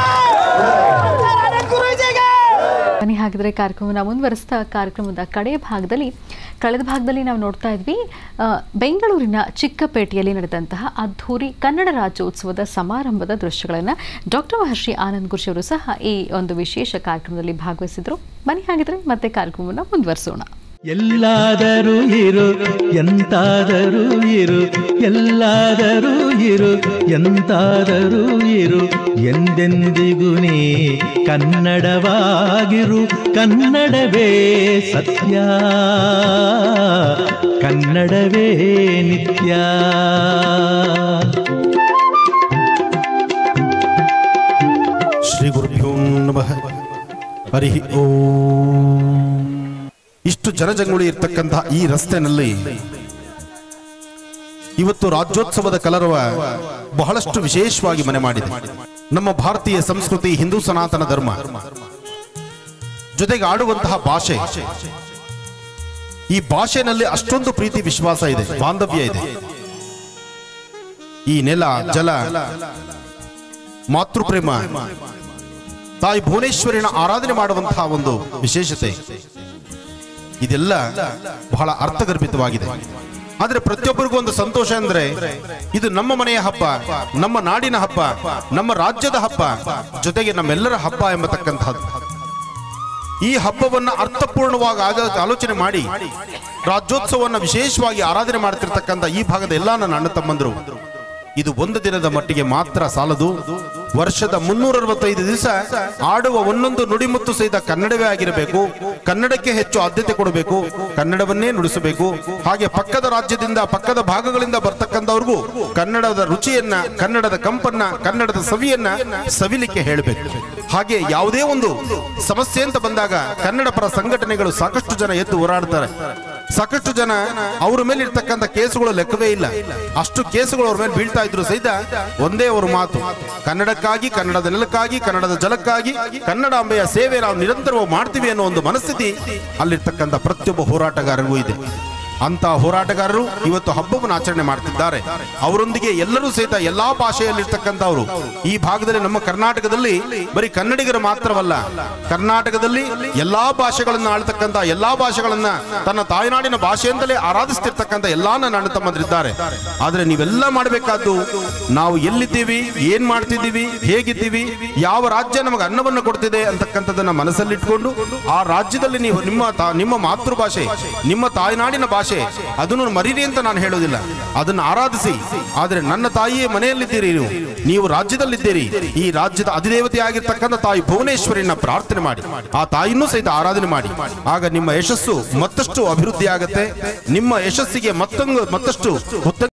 ಬನ್ನಿ ಹಾಗಿದ್ರೆ ಕಾರ್ಯಕ್ರಮವನ್ನು ಮುಂದುವರಿಸ್ತಾ ಕಾರ್ಯಕ್ರಮದ ಕಡೆಯ ಭಾಗದಲ್ಲಿ ಕಳೆದ ಭಾಗದಲ್ಲಿ ನಾವು ನೋಡ್ತಾ ಇದ್ವಿ ಆ, ಬೆಂಗಳೂರಿನ ಚಿಕ್ಕಪೇಟೆಯಲ್ಲಿ ನಡೆದಂತಹ ಅದ್ಧೂರಿ ಕನ್ನಡ ರಾಜ್ಯೋತ್ಸವದ ಸಮಾರಂಭದ ದೃಶ್ಯಗಳನ್ನು ಡಾಕ್ಟರ್ ಮಹರ್ಷಿ ಆನಂದ್ ಗುರುಜಿ ಅವರು ಸಹ ಈ ಒಂದು ವಿಶೇಷ ಕಾರ್ಯಕ್ರಮದಲ್ಲಿ ಭಾಗವಹಿಸಿದ್ರು ಬನ್ನಿ ಹಾಗಿದ್ರೆ ಮತ್ತೆ ಕಾರ್ಯಕ್ರಮವನ್ನು ಮುಂದುವರಿಸೋಣ ಎಲ್ಲಾದರೂ ಇರು ಎಂತಾದರೂ ಇರು ಎಲ್ಲಾದರೂ ಇರು ಎಂತಾದರೂ ಇರು ಎಂದೆಂದಿಗೂ ನೀ ಕನ್ನಡವಾಗಿರು ಕನ್ನಡವೇ ಸತ್ಯ ಕನ್ನಡವೇ ನಿತ್ಯ ಶ್ರೀ ಗುರುಭ್ಯೋ ನಮಃ ಹರಿ ಓಂ ಇಷ್ಟು ಜನಜಂಗುಳಿ ಇರ್ತಕ್ಕಂತಹ ಈ ರಸ್ತೆನಲ್ಲಿ ಇವತ್ತು ರಾಜ್ಯೋತ್ಸವದ ಕಲರವ ಬಹಳಷ್ಟು ವಿಶೇಷವಾಗಿ ಮನೆ ಮಾಡಿದೆ ನಮ್ಮ ಭಾರತೀಯ ಸಂಸ್ಕೃತಿ ಹಿಂದೂ ಸನಾತನ ಧರ್ಮ ಜೊತೆಗೆ ಆಡುವಂತಹ ಭಾಷೆ ಈ ಭಾಷೆನಲ್ಲಿ ಅಷ್ಟೊಂದು ಪ್ರೀತಿ ವಿಶ್ವಾಸ ಇದೆ ಬಾಂಧವ್ಯ ಇದೆ ಈ ನೆಲ ಜಲ ಮಾತೃಪ್ರೇಮ ತಾಯಿ ಭುವನೇಶ್ವರಿನ ಆರಾಧನೆ ಮಾಡುವಂತಹ ಒಂದು ವಿಶೇಷತೆ ಇದೆಲ್ಲ ಬಹಳ ಅರ್ಥಗರ್ಭಿತವಾಗಿದೆ ಆದ್ರೆ ಪ್ರತಿಯೊಬ್ಬರಿಗೂ ಒಂದು ಸಂತೋಷ ಅಂದ್ರೆ ಇದು ನಮ್ಮ ಮನೆಯ ಹಬ್ಬ ನಮ್ಮ ನಾಡಿನ ಹಬ್ಬ ನಮ್ಮ ರಾಜ್ಯದ ಹಬ್ಬ ಜೊತೆಗೆ ನಮ್ಮೆಲ್ಲರ ಹಬ್ಬ ಎಂಬತಕ್ಕಂತಹದ್ದು ಈ ಹಬ್ಬವನ್ನ ಅರ್ಥಪೂರ್ಣವಾಗಿ ಆಗ- ಆಲೋಚನೆ ಮಾಡಿ ರಾಜ್ಯೋತ್ಸವವನ್ನು ವಿಶೇಷವಾಗಿ ಆರಾಧನೆ ಮಾಡ್ತಿರ್ತಕ್ಕಂಥ ಈ ಭಾಗದ ಎಲ್ಲ ನನ್ನ ಅಣ್ಣ ತಮ್ಮಂದರು ಇದು ಒಂದು ದಿನದ ಮಟ್ಟಿಗೆ ಮಾತ್ರ ಸಾಲದು ವರ್ಷದ ಮುನ್ನೂರ ಅರವತ್ತೈದು ದಿವಸ ಆಡುವ ಒಂದೊಂದು ನುಡಿಮುತ್ತು ಸಹಿತ ಕನ್ನಡವೇ ಆಗಿರಬೇಕು ಕನ್ನಡಕ್ಕೆ ಹೆಚ್ಚು ಆದ್ಯತೆ ಕೊಡಬೇಕು ಕನ್ನಡವನ್ನೇ ನುಡಿಸಬೇಕು ಹಾಗೆ ಪಕ್ಕದ ರಾಜ್ಯದಿಂದ ಪಕ್ಕದ ಭಾಗಗಳಿಂದ ಬರ್ತಕ್ಕಂಥವ್ರಿಗೂ ಕನ್ನಡದ ರುಚಿಯನ್ನ ಕನ್ನಡದ ಕಂಪನ್ನ ಕನ್ನಡದ ಸವಿಯನ್ನ ಸವಿಲಿಕ್ಕೆ ಹೇಳಬೇಕು ಹಾಗೆ ಯಾವುದೇ ಒಂದು ಸಮಸ್ಯೆ ಅಂತ ಬಂದಾಗ ಕನ್ನಡ ಪರ ಸಂಘಟನೆಗಳು ಸಾಕಷ್ಟು ಜನ ಎದ್ದು ಹೋರಾಡ್ತಾರೆ ಸಾಕಷ್ಟು ಜನ ಅವ್ರ ಮೇಲೆ ಇರ್ತಕ್ಕಂಥ ಕೇಸುಗಳು ಲೆಕ್ಕವೇ ಇಲ್ಲ ಅಷ್ಟು ಕೇಸುಗಳು ಅವ್ರ ಮೇಲೆ ಬೀಳ್ತಾ ಇದ್ರು ಸಹಿತ ಒಂದೇ ಅವರು ಮಾತು ಕನ್ನಡಕ್ಕಾಗಿ ಕನ್ನಡದ ನೆಲಕ್ಕಾಗಿ ಕನ್ನಡದ ಜಲಕ್ಕಾಗಿ ಕನ್ನಡಾಂಬೆಯ ಸೇವೆ ನಾವು ನಿರಂತರವಾಗಿ ಮಾಡ್ತೀವಿ ಅನ್ನೋ ಒಂದು ಮನಸ್ಥಿತಿ ಅಲ್ಲಿರ್ತಕ್ಕಂಥ ಪ್ರತಿಯೊಬ್ಬ ಹೋರಾಟಗಾರರಿಗೂ ಇದೆ ಅಂತ ಹೋರಾಟಗಾರರು ಇವತ್ತು ಹಬ್ಬವನ್ನು ಆಚರಣೆ ಮಾಡ್ತಿದ್ದಾರೆ ಅವರೊಂದಿಗೆ ಎಲ್ಲರೂ ಸಹಿತ ಎಲ್ಲಾ ಭಾಷೆಯಲ್ಲಿರ್ತಕ್ಕಂಥವ್ರು ಈ ಭಾಗದಲ್ಲಿ ನಮ್ಮ ಕರ್ನಾಟಕದಲ್ಲಿ ಬರೀ ಕನ್ನಡಿಗರು ಮಾತ್ರವಲ್ಲ ಕರ್ನಾಟಕದಲ್ಲಿ ಎಲ್ಲಾ ಭಾಷೆಗಳನ್ನ ಆಳ್ತಕ್ಕಂಥ ಎಲ್ಲಾ ಭಾಷೆಗಳನ್ನ ತನ್ನ ತಾಯ್ನಾಡಿನ ಭಾಷೆಯಿಂದಲೇ ಆರಾಧಿಸ್ತಿರ್ತಕ್ಕಂಥ ಎಲ್ಲಾ ನನ್ನ ಅಣ್ಣ ತಮ್ಮಂದಿರಿದ್ದಾರೆ ಆದ್ರೆ ನೀವೆಲ್ಲ ಮಾಡಬೇಕಾದ್ದು ನಾವು ಎಲ್ಲಿದ್ದೀವಿ ಏನ್ ಮಾಡ್ತಿದ್ದೀವಿ ಹೇಗಿದ್ದೀವಿ ಯಾವ ರಾಜ್ಯ ನಮಗೆ ಅನ್ನವನ್ನು ಕೊಡ್ತಿದೆ ಅಂತಕ್ಕಂಥದ್ದನ್ನ ಮನಸ್ಸಲ್ಲಿಟ್ಕೊಂಡು ಆ ರಾಜ್ಯದಲ್ಲಿ ನೀವು ನಿಮ್ಮ ತಾ- ನಿಮ್ಮ ಮಾತೃಭಾಷೆ ನಿಮ್ಮ ತಾಯ್ನಾಡಿನ ಭಾಷೆ ಅದನ್ನು ಮರೀರಿ ಅಂತ ನಾನು ಹೇಳೋದಿಲ್ಲ ಅದನ್ನು ಆರಾಧಿಸಿ ಆದ್ರೆ ನನ್ನ ತಾಯಿಯೇ ಮನೆಯಲ್ಲಿದ್ದೀರಿ ನೀವು ನೀವು ರಾಜ್ಯದಲ್ಲಿದ್ದೀರಿ ಈ ರಾಜ್ಯದ ಅಧಿದೇವತೆ ಆಗಿರ್ತಕ್ಕಂಥ ತಾಯಿ ಭುವನೇಶ್ವರಿನ ಪ್ರಾರ್ಥನೆ ಮಾಡಿ ಆ ತಾಯಿನೂ ಸಹಿತ ಆರಾಧನೆ ಮಾಡಿ ಆಗ ನಿಮ್ಮ ಯಶಸ್ಸು ಮತ್ತಷ್ಟು ಅಭಿವೃದ್ಧಿ ಆಗತ್ತೆ ನಿಮ್ಮ ಯಶಸ್ಸಿಗೆ ಮತ್ತೊಂದು ಮತ್ತಷ್ಟು ಉತ್ತ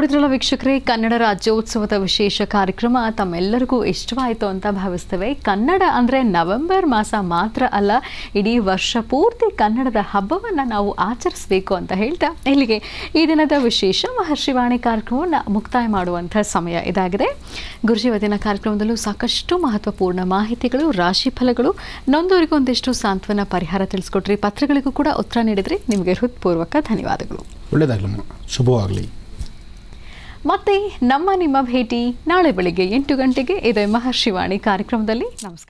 ನೋಡಿದ್ರಲ್ಲ ವೀಕ್ಷಕರೇ ಕನ್ನಡ ರಾಜ್ಯೋತ್ಸವದ ವಿಶೇಷ ಕಾರ್ಯಕ್ರಮ ತಮ್ಮೆಲ್ಲರಿಗೂ ಇಷ್ಟವಾಯಿತು ಅಂತ ಭಾವಿಸ್ತೇವೆ ಕನ್ನಡ ಅಂದರೆ ನವೆಂಬರ್ ಮಾಸ ಮಾತ್ರ ಅಲ್ಲ ಇಡೀ ವರ್ಷ ಪೂರ್ತಿ ಕನ್ನಡದ ಹಬ್ಬವನ್ನು ನಾವು ಆಚರಿಸಬೇಕು ಅಂತ ಹೇಳ್ತಾ ಇಲ್ಲಿಗೆ ಈ ದಿನದ ವಿಶೇಷ ಮಹರ್ಷಿವಾಣಿ ಕಾರ್ಯಕ್ರಮವನ್ನು ಮುಕ್ತಾಯ ಮಾಡುವಂಥ ಸಮಯ ಇದಾಗಿದೆ ಗುರುಜಿ ಇವತ್ತಿನ ಕಾರ್ಯಕ್ರಮದಲ್ಲೂ ಸಾಕಷ್ಟು ಮಹತ್ವಪೂರ್ಣ ಮಾಹಿತಿಗಳು ರಾಶಿ ಫಲಗಳು ನೊಂದವರಿಗೂ ಒಂದಿಷ್ಟು ಸಾಂತ್ವನ ಪರಿಹಾರ ತಿಳಿಸ್ಕೊಟ್ರಿ ಪತ್ರಗಳಿಗೂ ಕೂಡ ಉತ್ತರ ನೀಡಿದ್ರಿ ನಿಮಗೆ ಹೃತ್ಪೂರ್ವಕ ಧನ್ಯವಾದಗಳು ಒಳ್ಳೆಯದಾಗಲಮ್ಮ ಶುಭವಾಗಲಿ ಮತ್ತೆ ನಮ್ಮ ನಿಮ್ಮ ಭೇಟಿ ನಾಳೆ ಬೆಳಿಗ್ಗೆ ಎಂಟು ಗಂಟೆಗೆ ಇದೆ ಮಹರ್ಷಿವಾಣಿ ಕಾರ್ಯಕ್ರಮದಲ್ಲಿ ನಮಸ್ಕಾರ